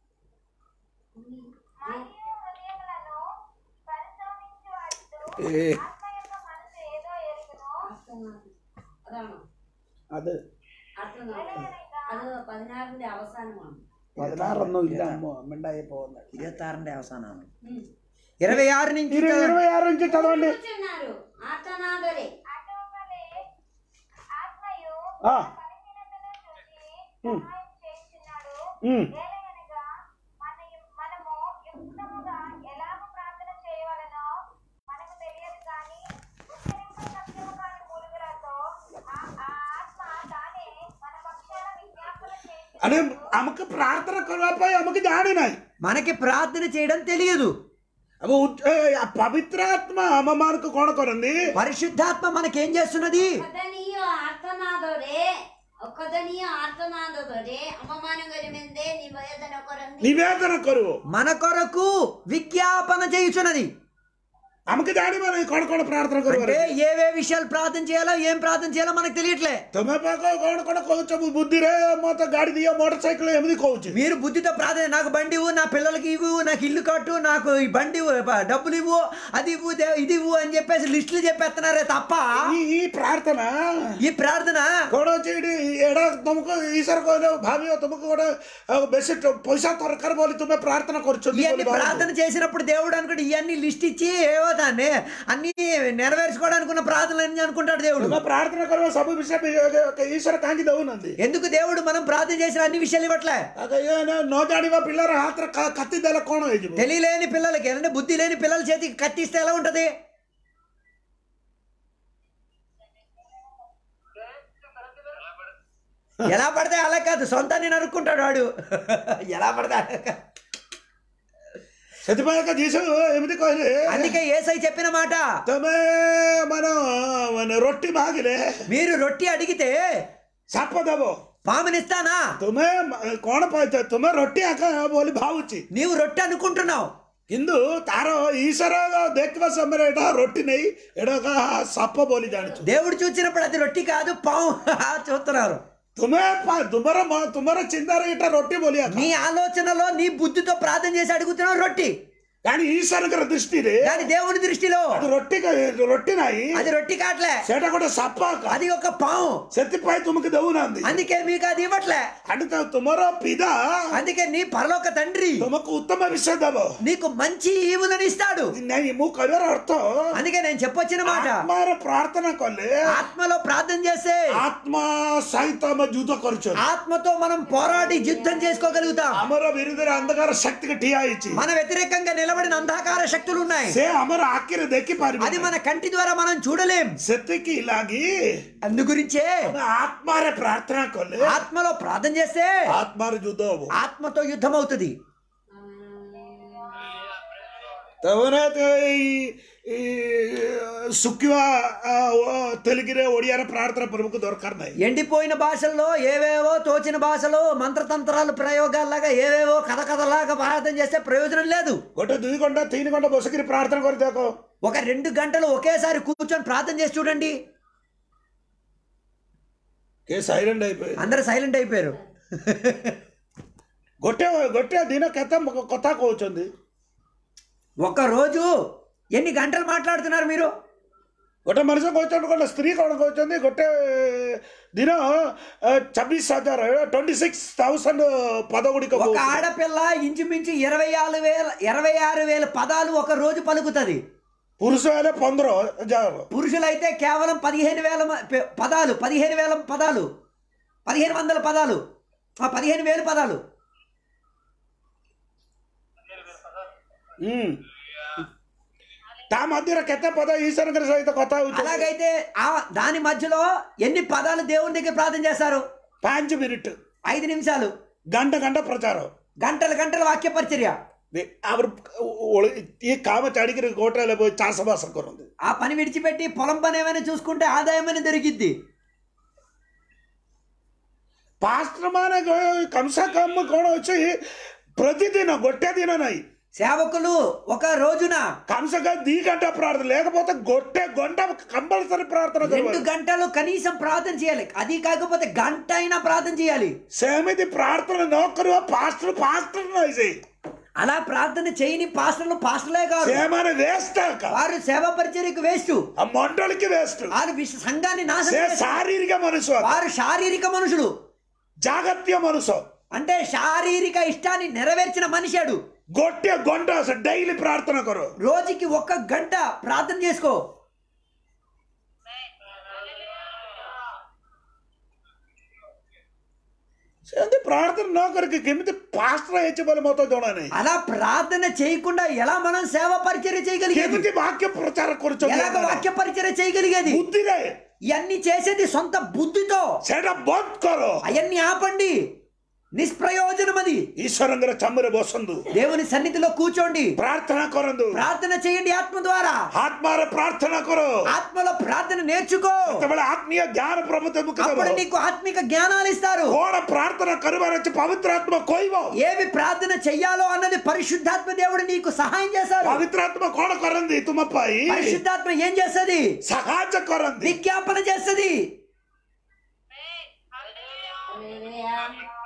మరియు హృదయములను పరిశోధించువాడు ఏ, ఆత్మ యొక్క మనసు ఏదో ఎరుగును അതാണോ అదే അർത്ഥം അത് പതിനാറിന്റെ അവസാനമാണ് పదహారొందో ఇല്ല అమ్మో మిండాయి పోతుంది ఇరవై అవసానం ఇరవై ఆరు నుంచి ఇరవై ఇరవై ఆరు నుంచి చదవండి కూర్చున్నారు ఆర్తనాదరే అటువలే ఆత్మయు ఆ, బలహీనతను చూసి సహాయం చేస్తున్నాడు ఉమ్. ఏలయనగా మన మనము యుక్తముగా ఎలాగ ప్రార్థన చేయవలనో మనకు తెలియదు కానీ ఉచ్చరింప సత్యము కాని మూలుగులతో ఆ ఆ ఆత్మ తానే మన పక్షాన విజ్ఞాపన చేసి అరే అమ్మకి ప్రార్థన కొరపై అమ్మకి జాడినాయి మనకి ప్రార్థన చేయడం తెలియదు అవి ఉట్- ఏ, ఆ పవిత్రాత్మ అమ్మ మనకు కొనకొరంది పరిశుద్ధాత్మ మనకేం చేస్తున్నది ఒక్కదనీయ ఆర్తనాదోరే ఒక్కదనీయ ఆర్తనాదోరే అవమానం గరిమెందే నివేదన కొరంది నివేదన కొరువు మన కొరకు విజ్ఞాపన చేయుచున్నది అమ్మకి జాడి మన కొనకొన ప్రార్థన కొరు అంటే ఏవే విషయాలు ప్రార్థన చేయాలో ఏం ప్రార్థన చేయాలో మనకు తెలియట్లే తొమ్మె పాక కొనకొన కోవచ్చు బుద్ధి రే మొత్త గాడి దియ మోటార్ సైకిల్ ఎనిమిది కోవచ్చు మీరు బుద్ధితో ప్రార్థన నాకు బండి ఇవ్వు నా పిల్లలకి ఇవ్వు నాకు ఇల్లు కట్టు నాకు ఈ బండి ఇవ్వు, బ- డబ్బులు ఇవ్వు అది ఇవ్వు దే- ఇది ఇవ్వు అని చెప్పేసి లిస్టులు చెప్పేస్తున్నారే తప్ప ఈ ఈ ప్రార్థన ఈ ప్రార్థన କୋଣ ଅଛି ଏଠି ଏଇଟା ତୁମକୁ ଈଶ୍ୱର କହିଲେ ଭାବିବ ତୁମକୁ ଗୋଟେ ଆଉ ବେଶୀ ଟ- ପଇସା ଦରକାର ବୋଲି ତୁମେ ପ୍ରାର୍ଥନା କରୁଛନ୍ତି ఇవన్నీ ବୋଲି ଭାବନ୍ତୁ। ప్రార్థన చేసినప్పుడు దేవుడు అనుకుంటే ఇవన్నీ లిస్ట్ ఇచ్చి ఏవో దాన్ని అన్ని నెరవేర్చుకోవడానికి ఉన్న ప్రార్థనలు అన్ని అనుకుంటాడు దేవుడు ତୁମେ ପ୍ରାର୍ଥନା କରିବା ସବୁ ବିଷୟ ବି- ଈଶ୍ୱର କାହିଁକି ଦଉନାହାନ୍ତି ఎందుకు దేవుడు మనం ప్రార్థన చేసిన అన్ని విషయాలు ఇవ్వట్లే ଆଗ ଇଏ ନ- ନ ଜାଣିବା ପିଲାର ହାତରେ କା- କାତି ଦେଲେ କ'ଣ ହେଇଯିବ తెలియలేని పిల్లలకి అంటే బుద్ధి లేని పిల్లల చేతికి కత్తిస్తే ఎలా ఉంటది ఎలా పడితే అలా కాదు సొంతాన్ని నరుక్కుంటాడు వాడు ఎలా పడితే అలా కాదు. ସେଥିପାଇଁ ଏକା ଯୀଶୁ ଏମିତି କହିଲେ అందుకే ఏసై చెప్పిన మాట ତମେ ମାନେ ମାନେ ରୋଟି ମାଗିଲେ మీరు రొట్టి అడిగితే ସାପ ଦେବ పామునిస్తానా ତୁମେ କ'ଣ ପାଇଛ ତୁମେ ରୋଟି ଆକା ବୋଲି ଭାବୁଛି నీవు రొట్టె అనుకుంటున్నావు କିନ୍ତୁ ତାର ଈଶ୍ୱର ଦେଖିବା ସମୟରେ ଏଇଟା ରୋଟି ନେଇ ଏଇଟା ଏକା ସାପ ବୋଲି ଜାଣିଛୁ దేవుడు చూసినప్పుడు అది రొట్టి కాదు పాము చూస్తున్నారు ତୁମେ ପା- ତୁମର ମ- ତୁମର ଚିନ୍ତାରେ ଏଇଟା ରୋଟି ବୋଲି ଆକା। నీ ఆలోచనలో నీ బుద్ధితో ప్రార్థన చేసి అడుగుతున్నావు రొట్టి కానీ ఈశ్వరంకర దృష్టిରେ కానీ దేవుని దృష్టిలో అది రొట్టి రొట్టి నాయి అది రొట్టి కాట్లే ସେଟା ଗୋଟେ ସାପ ଆକା। అది ఒక పాము ସେଥିପାଇଁ ତୁମକୁ ଦଉନାହାନ୍ତି అందుకే మీకు అది ఇవ్వట్లే అంటే ତ- ତୁମର ପିତା అందుకే నీ పరలోక తండ్రి ତୁମକୁ ଉତ୍ତମ ବିଷୟ ଦବ నీకు మంచి ఈవులను ఇస్తాడు ନାଇଁ ମୁଁ କହିବାର ଅର୍ଥ అందుకే నేను చెప్పొచ్చిన మాట ଆତ୍ମାର ପ୍ରାର୍ଥନା କଲେ ఆత్మలో ప్రార్థన చేస్తే ଆତ୍ମା ସହିତ ଆମେ ଯୁଦ୍ଧ କରୁଛୁ ఆత్మతో మనం పోరాడి యుద్ధం చేసుకోగలుగుతాం ଆମର ବିରୁଦ୍ଧରେ ଅନ୍ଧକାର శక్తికి ଠିଆ ହେଇଛି మన వ్యతిరేకంగా నిలబడిన అంధకార శక్తులు ఉన్నాయి ସେ ଆମର ଆଖିରେ అది ଦେଖିପାରିବ మన కంటి ద్వారా మనం చూడలేం ସେତିକି ଲାଗି అందు గురించే ଆମେ ଆତ୍ମାରେ ପ୍ରାର୍ଥନା କଲେ ఆత్మలో ప్రార్థన చేస్తే ଆତ୍ମାର ଯୁଦ୍ଧ ହବ ఆత్మతో యుద్ధం అవుతుంది ତାପରେ ତ ଏଇ ଏଇ ଶୁଖିବା ଆ, ଓ- ତେଲୁଗୁରେ ଓଡ଼ିଆରେ ପ୍ରାର୍ଥନା ପ୍ରଭୁକୁ ଦରକାର ନାହିଁ ఎండిపోయిన భాషల్లో ఏవేవో తోచిన భాషలో మంత్రతంత్రాలు ప్రయోగాల్లాగా ఏవేవో కథ కథలాగా ప్రార్థన చేస్తే ప్రయోజనం లేదు ଗୋଟେ ଦୁଇ ଘଣ୍ଟା ତିନି ଘଣ୍ଟା ବସିକିରି ପ୍ରାର୍ଥନା କରି ଦେଖ ఒక రెండు గంటలు ఒకేసారి కూర్చొని ప్రార్థన చేసి చూడండి କିଏ ସାଇଲେଣ୍ଟ ହେଇపోయి అందరూ సైలెంట్ అయిపోయారు ଗୋଟେ ଗୋଟେ ଦିନ କେତେ ମ- କଥା କହୁଛନ୍ତି ఒక రోజు ఎన్ని గంటలు మాట్లాడుతున్నారు మీరు ଗୋଟେ ମଣିଷ କହୁଛନ୍ତି ଗୋଟେ ସ୍ତ୍ରୀ କ'ଣ କହୁଛନ୍ତି ଗୋଟେ ଦିନ ଛବିଶ ହଜାର ଟ୍ୱେଣ୍ଟି ସିକ୍ସ ଥାଉଜେଣ୍ଡ ପଦ ଗୁଡ଼ିକ ఒక କହୁଛନ୍ତି। ఆడపిల్ల ఇంచుమించు ఇరవై ఆరు వేల ఇరవై ఆరు వేల పదాలు ఒక రోజు పలుకుతుంది ପୁରୁଷ ହେଲେ ପନ୍ଦର ହଜାର పురుషులైతే కేవలం పదిహేను వేల మ- పె- పదాలు పదిహేను వేల పదాలు పదిహేను వందల పదాలు ఆ పదిహేను వేల పదాలు ହୁଁ ତା ମଧ୍ୟରେ କେତେ ପଦ ଈଶ୍ୱରଙ୍କର ସହିତ କଥା ହଉଛନ୍ତି అలాగైతే ఆ దాని మధ్యలో ఎన్ని పదాలు దేవుని దగ్గర ప్రార్థన చేస్తారు ପାଞ୍ଚ ମିନିଟ୍ ఐదు నిమిషాలు ଗଣ୍ଟା ଗଣ୍ଟା ପ୍ରଚାର గంటల గంటల వాక్య పరిచర్య ଦେ- ଆମର ଓଳି- ଇଏ କାମ ଛାଡ଼ିକିରି ଗୋଟେ ହେଲେ పోయి ଚାଷବାସ କରନ୍ତି ఆ పని విడిచిపెట్టి పొలం పని ఏమైనా చూసుకుంటే ఆదాయం అనేది దొరికిద్ది ପାଷ୍ଟର ମାନେ କମ୍ ସେ କମ୍ କ'ଣ ଅଛି ପ୍ରତିଦିନ ଗୋଟେ ଦିନ ନାହିଁ సేవకులు ఒక రోజున కమ్ సే కమ్ ଦି ଘଣ୍ଟା ପ୍ରାର୍ଥନା లేకపోతే ଗୋଟେ ଘଣ୍ଟା కంపల్సరీ ప్రార్థన రెండు କରିବ గంటలు కనీసం ప్రార్థన చేయాలి అది కాకపోతే గంట అయినా ప్రార్థన చేయాలి ସେମିତି ପ୍ରାର୍ଥନା ନ କରିବ ପାଷ୍ଟର ପାଷ୍ଟର ନାହିଁ ସେ అలా ప్రార్థన చేయని పాస్టర్లు పాస్టర్లే కాదు ସେମାନେ వేస్ట్ వారు సేవా పరిచర్యకు వేస్ట్ ఆ మండలికి వేస్ట్ వారు విశ్వ సంఘాన్ని ସେ నాశనం చేస్తారు. శారీరక మనుషు వారు శారీరక మనుషులు జాగత్య మనుషు అంటే శారీరక ఇష్టాన్ని నెరవేర్చిన మనిషాడు ଗୋଟିଏ ଘଣ୍ଟା ସେ ଡେଇଲି ପ୍ରାର୍ଥନା କର రోజుకి ఒక్క గంట ప్రార్థన చేసుకో ସେମିତି ପ୍ରାର୍ଥନା ନ କରିକି କେମିତି ପାଷ୍ଟର ହେଇଛି ବୋଲି ମତେ ଜଣା ନାହିଁ అలా ప్రార్థన చేయకుండా ఎలా మనం సేవ పరిచర్య చేయగలిగేది କେମିତି ବାକ୍ୟ ପ୍ରଚାର ఎలాగ କରୁଛନ୍ତି వాక్య పరిచర్య చేయగలిగేది ବୁଦ୍ଧିରେ ఇవన్నీ చేసేది సొంత బుద్ధితో ସେଇଟା ବନ୍ଦ କର అవన్నీ ఆపండి నిష్ప్రయోజనం అది ଈଶ୍ୱରଙ୍କର ଚାମରେ ବସନ୍ତୁ దేవుని సన్నిధిలో కూర్చోండి ପ୍ରାର୍ଥନା କରନ୍ତୁ ప్రార్థన చేయండి ఆత్మ ద్వారా ଆତ୍ମାରେ ପ୍ରାର୍ଥନା କର ఆత్మలో ప్రార్థన నేర్చుకో ସେତେବେଳେ ଆତ୍ମୀୟ ଜ୍ଞାନ ପ୍ରଭୁ ତୁମକୁ ଦେବ అప్పుడు నీకు ఆత్మిక జ్ఞానాలు ఇస్తారు କଣ ପ୍ରାର୍ଥନା କରିବାର ଅଛି ପବିତ୍ର ଆତ୍ମା କହିବ ఏవి ప్రార్థన చెయ్యాలో అన్నది పరిశుద్ధాత్మ దేవుడు నీకు సహాయం చేశారు ପବିତ୍ର ଆତ୍ମା କଣ କରନ୍ତି ତୁମ ପାଇଁ పరిశుద్ధాత్మ ఏం చేస్తుంది ସାହାଯ୍ୟ କରନ୍ତି విజ్ఞాపన చేస్తుంది హల్లెలూయా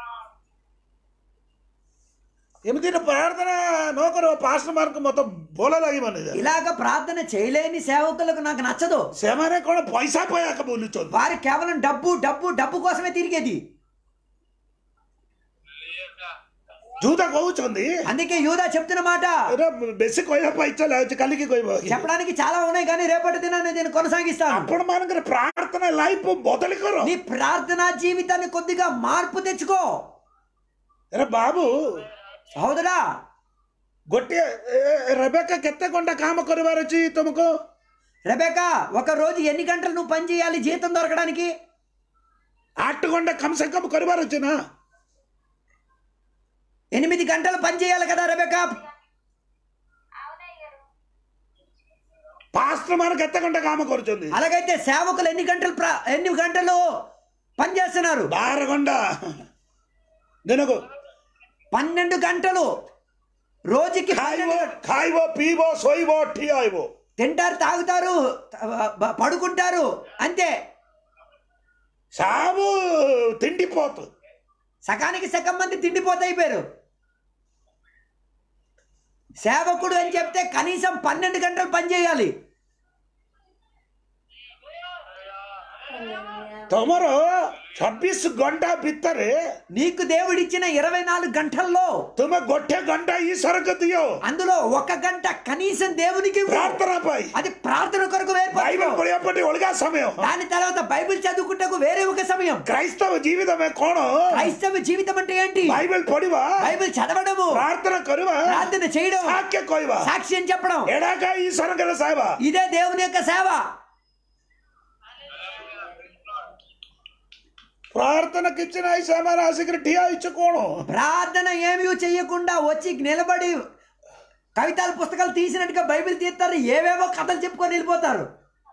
ଏମିତି ପ୍ରାର୍ଥନା ନ କରିବ ପାଷ୍ଟ ମାନଙ୍କୁ ମତେ ଭଲ ଲାଗିବନି ఇలాగ ప్రార్థన చేయలేని సేవకులకు నాకు నచ్చదు ସେମାନେ କଣ ପଇସା ପାଇବାକୁ ବୁଲୁଛନ୍ତି వారు కేవలం డబ్బు డబ్బు డబ్బు కోసమే తిరిగేది ଯୋଉଟା କହୁଛନ୍ତି అందుకే యూదా చెప్తున్న మాట ଏଇଟା ବେଶୀ କହିବା ପାଇଁ ଇଚ୍ଛା ଲାଗୁଛି କାଲିକି କହିବ చెప్పడానికి చాలా ఉన్నాయి కానీ రేపటి దినాన్ని నేను కొనసాగిస్తాను ଆପଣ ମାନଙ୍କର ପ୍ରାର୍ଥନା ଲାଇଫ ବଦଳି କର నీ ప్రార్థనా జీవితాన్ని కొద్దిగా మార్పు తెచ్చుకో ଏରେ ବାବୁ సహోదరా ଗୋଟିଏ ରେବେକା କେତେ ଘଣ୍ଟା କାମ କରିବାର ଅଛି ତୁମକୁ రెబేకా ఒక రోజు ఎన్ని గంటలు నువ్వు పని చేయాలి జీతం దొరకడానికి ଆଠ ଘଣ୍ଟା କମ ସେ କମ କରିବାର ଅଛି ନା ఎనిమిది గంటలు పని చేయాలి కదా రెబేకా ପାଷ୍ଟ ମାନେ କେତେ ଘଣ୍ଟା କାମ କରୁଛନ୍ତି అలాగైతే సేవకులు ఎన్ని గంటలు ప్ర- ఎన్ని గంటలు పని చేస్తున్నారు ବାର ଘଣ୍ଟା ଦିନକୁ పన్నెండు గంటలు రోజుకి ଖାଇବ పన్నెండు- ଖାଇବ ପିଇବ ଶୋଇବ ଠିଆ ହେବ తింటారు తాగుతారు బ- పడుకుంటారు అంతే ସବୁ తిండి పోతు సగానికి సగం మంది తిండిపోతే అయిపోయారు సేవకుడు అని చెప్తే కనీసం పన్నెండు గంటలు పనిచేయాలి ତମର ଚବିଶ ଘଣ୍ଟା ଭିତରେ నీకు దేవుడిచ్చిన ఇరవై నాలుగు గంటల్లో ତୁମେ ଗୋଟେ ଘଣ୍ଟା ଈଶ୍ୱରକୁ ଦିଅ అందులో ఒక గంట కనీసం దేవునికి ఇవ్వు. ପ୍ରାର୍ଥନା ପାଇଁ అది ప్రార్థన కొరకు ବାଇବଲ వేరు ପଢିବା ପାଇଁ ଅଲଗା ସମୟ దాని తర్వాత బైబిల్ చదువుకుంటకు వేరే ఒక సమయం କ୍ରାଇସ୍ତବ ଜୀବିତମେ କଣ క్రైస్తవ జీవితం అంటే ఏంటి ବାଇବଲ ପଢିବା బైబిల్ చదవడము ପ୍ରାର୍ଥନା କରିବା ప్రార్థన చేయడం ସାକ୍ଷ୍ୟ କହିବା సాక్ష్యం చెప్పడం ଏଡ଼ାକା ଈଶ୍ୱରଙ୍କର ସେବା ఇదే దేవుని యొక్క సేవ ପ୍ରାର୍ଥନା କିଛି ନାହିଁ ସେମାନେ ଆସିକିରି ଠିଆ ହେଇଛ କଣ ప్రార్థన ఏమీ చెయ్యకుండా వచ్చి నిలబడి కవితల పుస్తకాలు తీసినట్టుగా బైబిల్ తీస్తారు ఏవేవో కథలు చెప్పుకొని వెళ్ళిపోతారు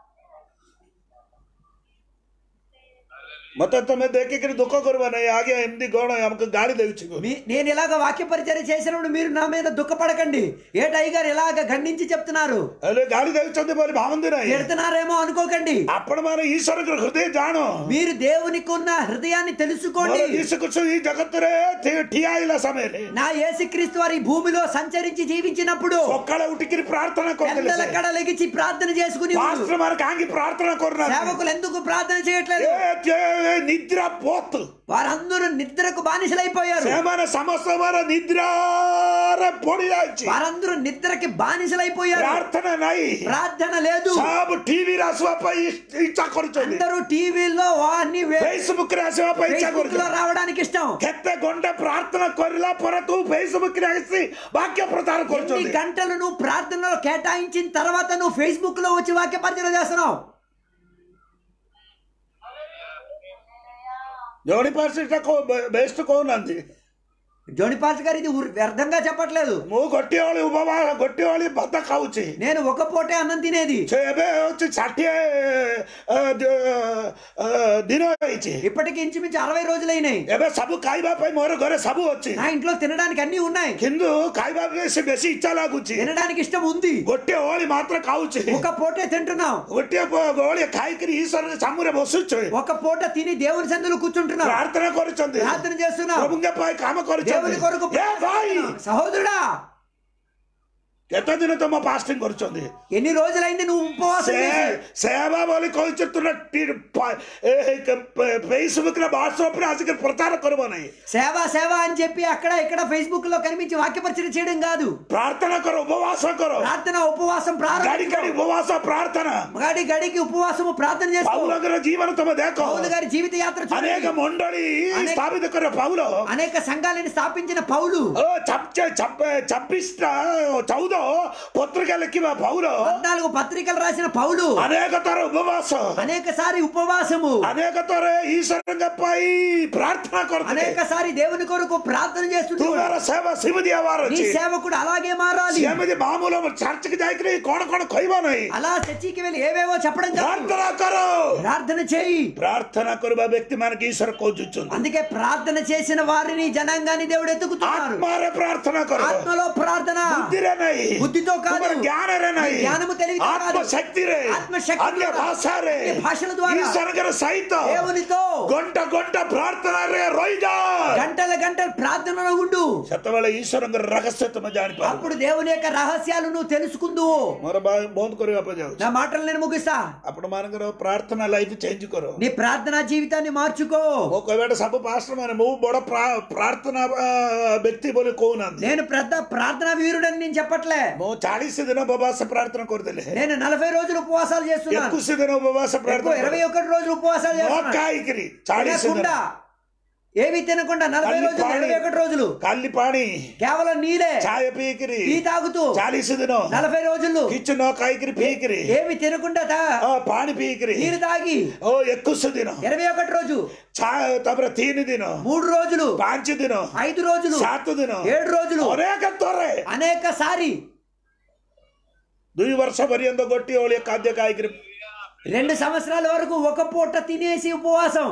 ମତେ ତମେ ଦେଖିକିରି ଦୁଃଖ କରିବା ନାହିଁ ଆଜ୍ଞା ଏମିତି କଣ ଆମକୁ ଗାଳି ଦେଉଛି మీ- నేను ఇలాగ వాక్య పరిచయం చేసినప్పుడు మీరు నా మీద దుఃఖపడకండి ఏటయ్య గారు ఇలాగ ఖండించి చెప్తున్నారు ହେଲେ ଗାଳି ଦେଉଛନ୍ତି ବୋଲି ଭାବନ୍ତି ନାହିଁ తిడుతున్నారేమో అనుకోకండి ଆପଣ ମାନେ ଈଶ୍ୱରଙ୍କର ହୃଦୟ ଜାଣ మీరు దేవునికి ఉన్న హృదయాన్ని తెలుసుకోండి ମୋର ଯୀଶୁ ଖ୍ରୀଷ୍ଟ ఈ ଜଗତରେ ଠି- ଠିଆ ହେଇଲା ସମୟରେ నా యేసుక్రీస్తు వారి ఈ భూమిలో సంచరించి జీవించినప్పుడు ସକାଳେ ଉଠିକିରି ପ୍ରାର୍ଥନା କରୁଥିଲେ పెద్దల ସେ। కడ లెగిచి ప్రార్థన చేసుకుని ପାଷ୍ଟର ମାନେ କାହିଁକି ପ୍ରାର୍ଥନା କରୁନାହାନ୍ତି సేవకులు ఎందుకు ప్రార్థన చేయట్లేదు ଏ ଯେ ନିଦ୍ରା ପୋତ వారందరూ నిద్రకు బానిసలైపోయారు ସେମାନେ ସମସ୍ତ ମାନେ ନିଦ୍ରାରେ ପଡି ଯାଇଛି వారందరూ నిద్రకి బానిసలైపోయారు ପ୍ରାର୍ଥନା ନାହିଁ ప్రార్థన లేదు ସବୁ ଟିଭିରେ ଆସିବା ପାଇଁ ଇଚ୍ଛା- ଇଚ୍ଛା କରୁଛନ୍ତି అందరూ టీవీలో అన్ని ଫେସବୁକ ରେ ଆସିବା ପାଇଁ ଇଚ୍ଛା ఫేస్బుక్ లో କରୁଛନ୍ତି రావడానికి ఇష్టం କେତେ ଘଣ୍ଟା ପ୍ରାର୍ଥନା କରିଲା ପରେ ତୁ ଫେସବୁକ ରେ ଆସି ବାକ୍ୟ ପ୍ରଚାର ఎన్ని କରୁଛନ୍ତି గంటలు నువ్వు ప్రార్థనలో కేటాయించిన తర్వాత నువ్వు ఫేస్బుక్ లో వచ్చి వాక్య పరిచయం చేస్తున్నావు ଜଣେ ପାର୍ସିଟା ବେଷ୍ଟ କହୁନାହାନ୍ତି జోని పాస్ గారు ఇది ఉర్- వ్యర్థంగా చెప్పట్లేదు ମୁଁ ଗୋଟିଏ ଓଳି ଉପବାସ ଗୋଟିଏ ଓଳି ଭାତ ଖାଉଛି నేను ఒక పూటే అన్నం తినేది ସେ ଏବେ ହଉଛି ଷାଠିଏ ଅ, ଦ- ଅ, ଦିନ ହେଇଛି ఇప్పటికి ఇంచుమించు అరవై రోజులైనాయి ଏବେ ସବୁ ଖାଇବା ପାଇଁ ମୋର ଘରେ ସବୁ ଅଛି నా ఇంట్లో తినడానికి అన్ని ఉన్నాయి କିନ୍ତୁ ଖାଇବା ପାଇଁ ସେ ବେଶୀ ଇଚ୍ଛା ଲାଗୁଛି తినడానికి ఇష్టం ఉంది ଗୋଟିଏ ଓଳି ମାତ୍ର ଖାଉଛି ఒక పూటే తింటున్నాం ଗୋଟିଏ ପ- ଓଳି ଖାଇକିରି ଈଶ୍ୱର ସାମୁରେ ବସୁଛୁ ఒక పూట తిని దేవుని సందులో కూర్చుంటున్నాం ପ୍ରାର୍ଥନା କରୁଛନ୍ତି ప్రార్థన చేస్తున్నాం ପ୍ରଭୁଙ୍କ ପାଇଁ କାମ କରୁଛନ୍ତି దేవుని కొరకు ଏ ଭାଇ సహోదరుడా କେତେ ଦିନ ତମ ପାଷ୍ଟିଂ କରୁଛନ୍ତି ఎన్ని రోజులైంది నువ్వు ఉపవాసం ସେ చేసి? ସେବା ବୋଲି କହିଛ ତୁ ଫେସବୁକ୍ ରେ ହ୍ୱାଟ୍ସଆପ୍ ରେ ଆସିକି ପ୍ରଚାର କରିବ ନାହିଁ సేవ సేవ అని చెప్పి అక్కడ ఇక్కడ ఫేస్బుక్ లో కనిపించి వాక్య పరిచయం చేయడం కాదు ପ୍ରାର୍ଥନା କର ఉపవాସ କର ప్రార్థన ఉపవాసం ଗାଡି ଗାଡି ప్రారంభ ଉପବାସ ପ୍ରାର୍ଥନା గడి గడికి ఉపవాసము ప్రార్థన చేసుకో పౌలଙ୍କର జీవన ତମେ ଦେଖ పౌలు గారి జీవిత యాత్ర చూడండి. అనేక మండళి అనేక- స్థాపిత କରିବ పౌଲ అనేక సంఘాలను స్థాపించిన పౌలు ଓ ଛବିଶଟା ଚଉଦ ପତ୍ରିକା ଲେଖିବା ପౌଲ పద్నాలుగు పత్రికలు రాసిన పౌలు ଅନେକ ଥର ଉପବାସ అనేక సారి ఉపవాసము ଅନେକ ଥର ଈଶ୍ୱରଙ୍କ ପାଇଁ ପ୍ରାର୍ଥନା କରୁଥିଲେ అనేక సారి దేవుని కొరకు ప్రార్థన చేస్తుంటాడు ତୁମର ସେବା ସେମିତି ହେବାର నీ ଅଛି సేవకుడు అలాగే మారాలి ସେମିତି ମାମୁଲ ଚର୍ଚ୍ଚకి ଯାଇକିରି କଣ କଣ କହିବ ନାହିଁ అలా చర్చికి వెళ్ళి ఏవేవో చెప్పడం కాదు. ପ୍ରାର୍ଥନା କର ప్రార్థన చేయి ପ୍ରାର୍ଥନା କରିବା ବ୍ୟକ୍ତି ମାନଙ୍କୁ ଈଶ୍ୱର ଖୋଜୁଛନ୍ତି అందుకే ప్రార్థన చేసిన వారిని జనాంగాన్ని దేవుడు ఎత్తుకుతున్నారు ଆତ୍ମାରେ ପ୍ରାର୍ଥନା କର ఆత్మలో ప్రార్థన ବୁଦ୍ଧିରେ ନାହିଁ బుద్ధితో కాదు. ତୁମର ଜ୍ଞାନରେ ନାହିଁ నీ జ్ఞానము తెలివితో కాదు. ଆତ୍ମଶକ୍ତିରେ ఆత్మశక్తి ଅନ୍ୟ ద్వారా, ଭାଷାରେ ଅନ୍ୟ భాషల ద్వారా, ଈଶ୍ୱରଙ୍କର ସହିତ దేవునితో ଘଣ୍ଟା ଘଣ୍ଟା ପ୍ରାର୍ଥନାରେ ରହିଯା గంటల గంటల ప్రార్థనలో ఉండు ସେତେବେଳେ ଈଶ୍ୱରଙ୍କର ରହସ୍ୟ ତୁମେ ଜାଣିପାରିବ అప్పుడు దేవుని యొక్క రహస్యాలు నువ్వు తెలుసుకుందువు ମୋର ବା- ବନ୍ଦ କରିବା ପାଇଁ ଯାଉଛି నా మాటలు నేను ముగిస్తా ଆପଣ ମାନଙ୍କର ପ୍ରାର୍ଥନା ଲାଇଫ୍ ଚେଞ୍ଜ କର నీ ప్రార్థనా జీవితాన్ని మార్చుకో ମୋ କହିବାଟା ସବୁ ପାଷ୍ଟର ମାନେ ମୁଁ ବଡ ପ୍ରା- ପ୍ରାର୍ଥନା ଆ, ବ୍ୟକ୍ତି ବୋଲି କହୁନାହାନ୍ତି నేను పెద్ద ప్రార్థనా వీరుడని నేను చెప్పట్లే ମୁଁ ଚାଳିଶ ଦିନ ଉପବାସ ପ୍ରାର୍ଥନା କରିଦେଲେ నేను నలభై రోజులు ఉపవాసాలు చేస్తున్నాను ଏକୋଇଶ ଦିନ ଉପବାସ ఎక్కువ ପ୍ରାର୍ଥନା ఇరవై ఒకటి రోజులు ఉపవాసాలు ନ చేస్తున్నాను ଖାଇକିରି ଚାଳିଶ తినకుండా ଦିନ ఏవి తినకుండా నలభై ଖାଲି రోజులు ପାଣି ఇరవై ఒకటి రోజులు ଖାଲି ପାଣି కేవలం నీళ్ళే ଚାୟ ପିଇକିରି టీ తాగుతూ ଚାଳିଶ ଦିନ నలభై రోజులు କିଛି ନ ଖାଇକିରି ପିଇକିରି ఏమి తినకుండా తా- ଅ, ପାଣି ପିଇକିରି నీరు తాగి ଓ ଏକୋଇଶ ଦିନ ఇరవై ఒకటి రోజు ଚା- ତାପରେ ତିନି ଦିନ మూడు రోజులు ପାଞ୍ଚ ଦିନ ఐదు రోజులు ସାତ ଦିନ ఏడు రోజులు ଅନେକ ଥରେ అనేక సారి ଦୁଇ ବର୍ଷ ପର୍ଯ୍ୟନ୍ତ ଗୋଟିଏ ଓଳିଆ ଖାଦ୍ୟ ଖାଇକିରି రెండు సంవత్సరాల వరకు ఒక పూట తినేసి ఉపవాసం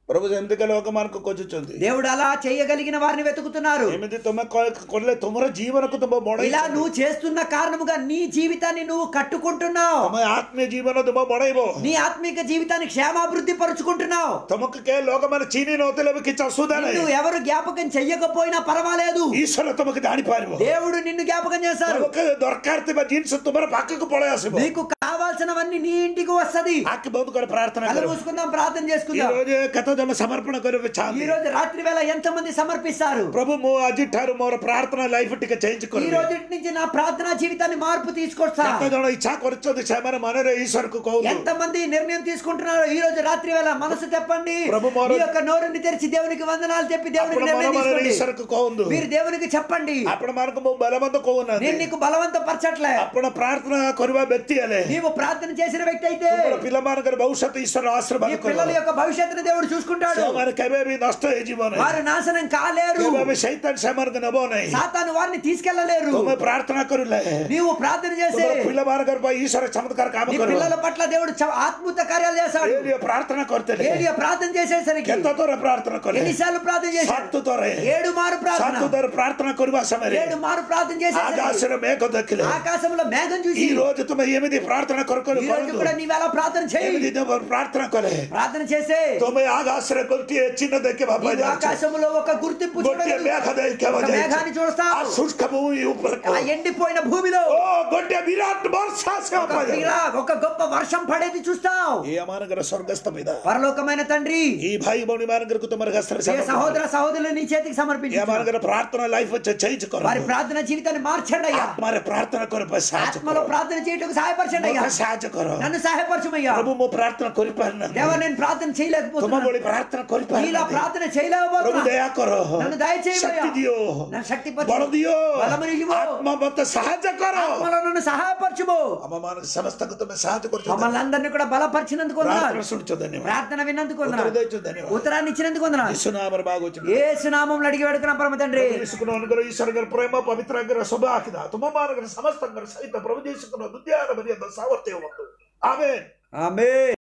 ପ୍ରଭୁ ଯେମିତିକା ଲୋକମାନଙ୍କୁ ଖୋଜୁଛନ୍ତି దేవుడు అలా చేయగలిగిన వారిని వెతుకుతున్నారు ଏମିତି ତୁମେ କ- କଲେ ତୁମର ଜୀବନକୁ ତୁମ ఇలా ବଢେଇବ నువ్వు చేస్తున్న కారణముగా నీ జీవితాన్ని నువ్వు కట్టుకుంటున్నావు ତମ ఆత్మీయ ଜୀବନ ତୁମ ବଢେଇବ నీ ఆత్మిక జీవితాన్ని క్షేమాభివృద్ధి పరుచుకుంటున్నావు ତମକୁ କେ ଲୋକମାନେ ଚିହ୍ନି ନଥିଲେ ବି କିଛି ଅସୁବିଧା నిన్ను ନାହିଁ ఎవరు జ్ఞాపకం చెయ్యకపోయినా పర్వాలేదు ଈଶ୍ୱର ତମକୁ ଜାଣିପାରିବ దేవుడు నిన్ను జ్ఞాపకం చేశారు ତମକୁ ଦରକାର ଥିବା ଜିନିଷ ତୁମର ପାଖକୁ ପଳେଇ ଆସିବ నీకు కావాల్సినవన్నీ నీ ఇంటికి వస్తది ଆଖି ବହୁତ କରି ପ୍ରାର୍ଥନା కళ్ళు କର మూసుకుందాం ప్రార్థన ఈ చేసుకుందాం రోజు କେତେ ଜଣ ସମର୍ପଣ କରିବାକୁ ఈ ଚାହାନ୍ତି రోజు రాత్రి వేళ ఎంత మంది సమర్పిస్తారు ପ୍ରଭୁ ମୁଁ ଆଜିଠାରୁ ମୋର ପ୍ରାର୍ଥନା ଲାଇଫ୍ ଟିକେ ଚେଞ୍ଜ ఈ କରିବି రోజు నుంచి నా ప్రార్థనా జీవితాన్ని మార్పు తీసుకొస్తా କେତେ ଜଣ ଇଚ୍ଛା କରିଛନ୍ତି ସେମାନେ ମନରେ ଈଶ୍ୱରକୁ କହୁଛୁ ఎంత మంది నిర్ణయం తీసుకుంటున్నారు ఈ రోజు రాత్రి వేళ మనసు చెప్పండి ప్రభు మరో- మీ యొక్క నోరుని తెరిచి దేవునికి వందనాలు చెప్పి దేవునికి ଆପଣ నిర్ణయం ମନ ମନରେ తీసుకోండి ଈଶ୍ୱରକୁ କହନ୍ତୁ మీరు దేవునికి చెప్పండి ଆପଣ ମାନଙ୍କୁ ମୁଁ ବଲବନ୍ତ నేను କହୁନାହାନ୍ତି నీకు బలవంతపరచట్లే ଆପଣ ପ୍ରାର୍ଥନା କରିବା ବ୍ୟକ୍ତି ହେଲେ నీవు ప్రార్థన చేసిన వ్యక్తి అయితే ତୁମର ପିଲାମାନଙ୍କର ଭବିଷ୍ୟତ ଈଶ୍ୱର ఈ ଆଶୀର୍ବାଦ పిల్లల କରିବ యొక్క భవిష్యత్తును దేవుడు చూసుకుంటాడు ସେମାନେ କେବେ ବି ନଷ୍ଟ ହେଇଯିବ ନାହିଁ వారు నాశనం కాలేరు କେବେ ବି ସୈତାନ ସେମାନଙ୍କୁ ନେବ ନାହିଁ సాతాను వారిని తీసుకెళ్లలేరు ତୁମେ ପ୍ରାର୍ଥନା କରିଲେ నీవు ప్రార్థన చేసే ତୁମର ପିଲାମାନଙ୍କର ପାଇଁ ଈଶ୍ୱର ଚମତ୍କାର କାମ నీ କରିବ పిల్లల పట్ల దేవుడు చ- అద్భుత కార్యాలు చేస్తాడు ఏలియా ప్రార్థన କରିଥିଲେ ఏలియా ప్రార్థన చేసేసరికి କେତେ ଥର ପ୍ରାର୍ଥନା କଲେ ఎన్నిసార్లు ప్రార్థన చేశాడు ସାତ ଥର ఏడు మారు ప్రార్థన ସାତ ଥର ପ୍ରାର୍ଥନା କରିବା ସମୟରେ ఏడు మారు ప్రార్థన చేసేసరికి ఆకాశରେ మేఘ ଦେଖିଲେ ఆకాశంలో మేఘం ఈ చూసి రోజు ତୁମେ ఎମିତି ప్రార్థన କର କର ఈ రోజు కూడా నీవు ఎలా ప్రార్థన చేయి ଏମିତି ତୁମେ ପ୍ରାର୍ଥନା କଲେ ప్రార్థన చేసే ତୁମେ ଆକାଶରେ ଗୋଟିଏ ଚିହ୍ନ ଦେଖିବା ପାଇଁ నీవు ଯାଉଛ ఆకాశంలో ఒక గుర్తింపు ଗୋଟିଏ ମେଘ చూడగలుగుతావు. ଦେଖିବା ఒక మేఘాన్ని ଯାଉଛ చూస్తావు ఆ శుష్క భూమి ଉପରକୁ ఆ ఎండిపోయిన భూమిలో ଓ ଗୋଟିଏ ବିରାଟ ବର୍ଷା ଆସିବା ఒక ପାଇଁ విరా- ఒక గొప్ప వర్షం పడేది చూస్తావు ଏ ଆମମାନଙ୍କର ସ୍ୱର୍ଗସ୍ଥ ପିତା పరలోకమైన తండ్రి ఈ ଭାଇ ଭଉଣୀ ମାନଙ୍କର ତୁମର ହସ୍ତରେ ఏ సహోదర సహోదరులు నీ చేతికి ଏ సమర్పించు ଆମମାନଙ୍କର ପ୍ରାର୍ଥନା ଲାଇଫ୍ ଚେଞ୍ଜ କର వారి ప్రార్థన జీవితాన్ని మార్చండి అయ్యా ଆତ୍ମାରେ ପ୍ରାର୍ଥନା କର ପାଇଁ ସାହାଯ୍ୟ ఆత్మలో କର ప్రార్థన చేయటకు సహాయపరచండి అయ్యా ମୋତେ ସାହାଯ୍ୟ କର నన్ను సహాయపరచమయ్యా ପ୍ରଭୁ ମୁଁ ପ୍ରାର୍ଥନା କରିପାରିନାହିଁ దేవ నేను ప్రార్థన ତୁମ చేయలేకపోతున్నాను ଭଳି ପ୍ରାର୍ଥନା ఇలా କରିପାରିନାହିଁ ప్రార్థన ପ୍ରଭୁ చేయలేకపోతున్నా ଦୟା କର నన్ను దయచేయమయ్యా. ଶକ୍ତି ଦିଅ నన్ను శక్తిపరచు. ବଳ ଦିଅ బలమును ఇవ్వు. ଆତ୍ମା ମୋତେ ସାହାଯ୍ୟ କର ఆత్మలో నన్ను సహాయపరచుము ଆମ ମାନଙ୍କୁ ସମସ୍ତଙ୍କୁ ତୁମେ ସାହାଯ୍ୟ କରୁଛ మమ్మల్ని అందరినీ కూడా బలపరిచినందుకు ପ୍ରାର୍ଥନା వందనాలు ଶୁଣୁଛ ଧନ୍ୟବାଦ ప్రార్థన విన్నందుకు ଉତ୍ତର వందనాలు ଦେଇଛୁ ଧନ୍ୟବାଦ ఉత్తరాన్ని ఇచ్చినందుకు వందనాలు ଯୀଶୁ ନାମରେ ମାଗୁଛୁ ఏ సునామంలో అడిగి వేడుకున్నాం పరమ తండ్రి ଯୀଶୁଙ୍କର ଅନୁଗ୍ରହ ଈଶ୍ୱରଙ୍କର ପ୍ରେମ ପବିତ୍ର ଆଗରେ ସବୁ ଆଖିଦା ତୁମ ମାନଙ୍କର ସମସ୍ତଙ୍କର ସହିତ ପ୍ରଭୁ ଯୀଶୁଙ୍କର ଦୁନିଆର ମର୍ଯ୍ୟାଦା ସାମର୍ଥ୍ୟ ହୁଅନ୍ତୁ ଆମେନ୍ ఆమె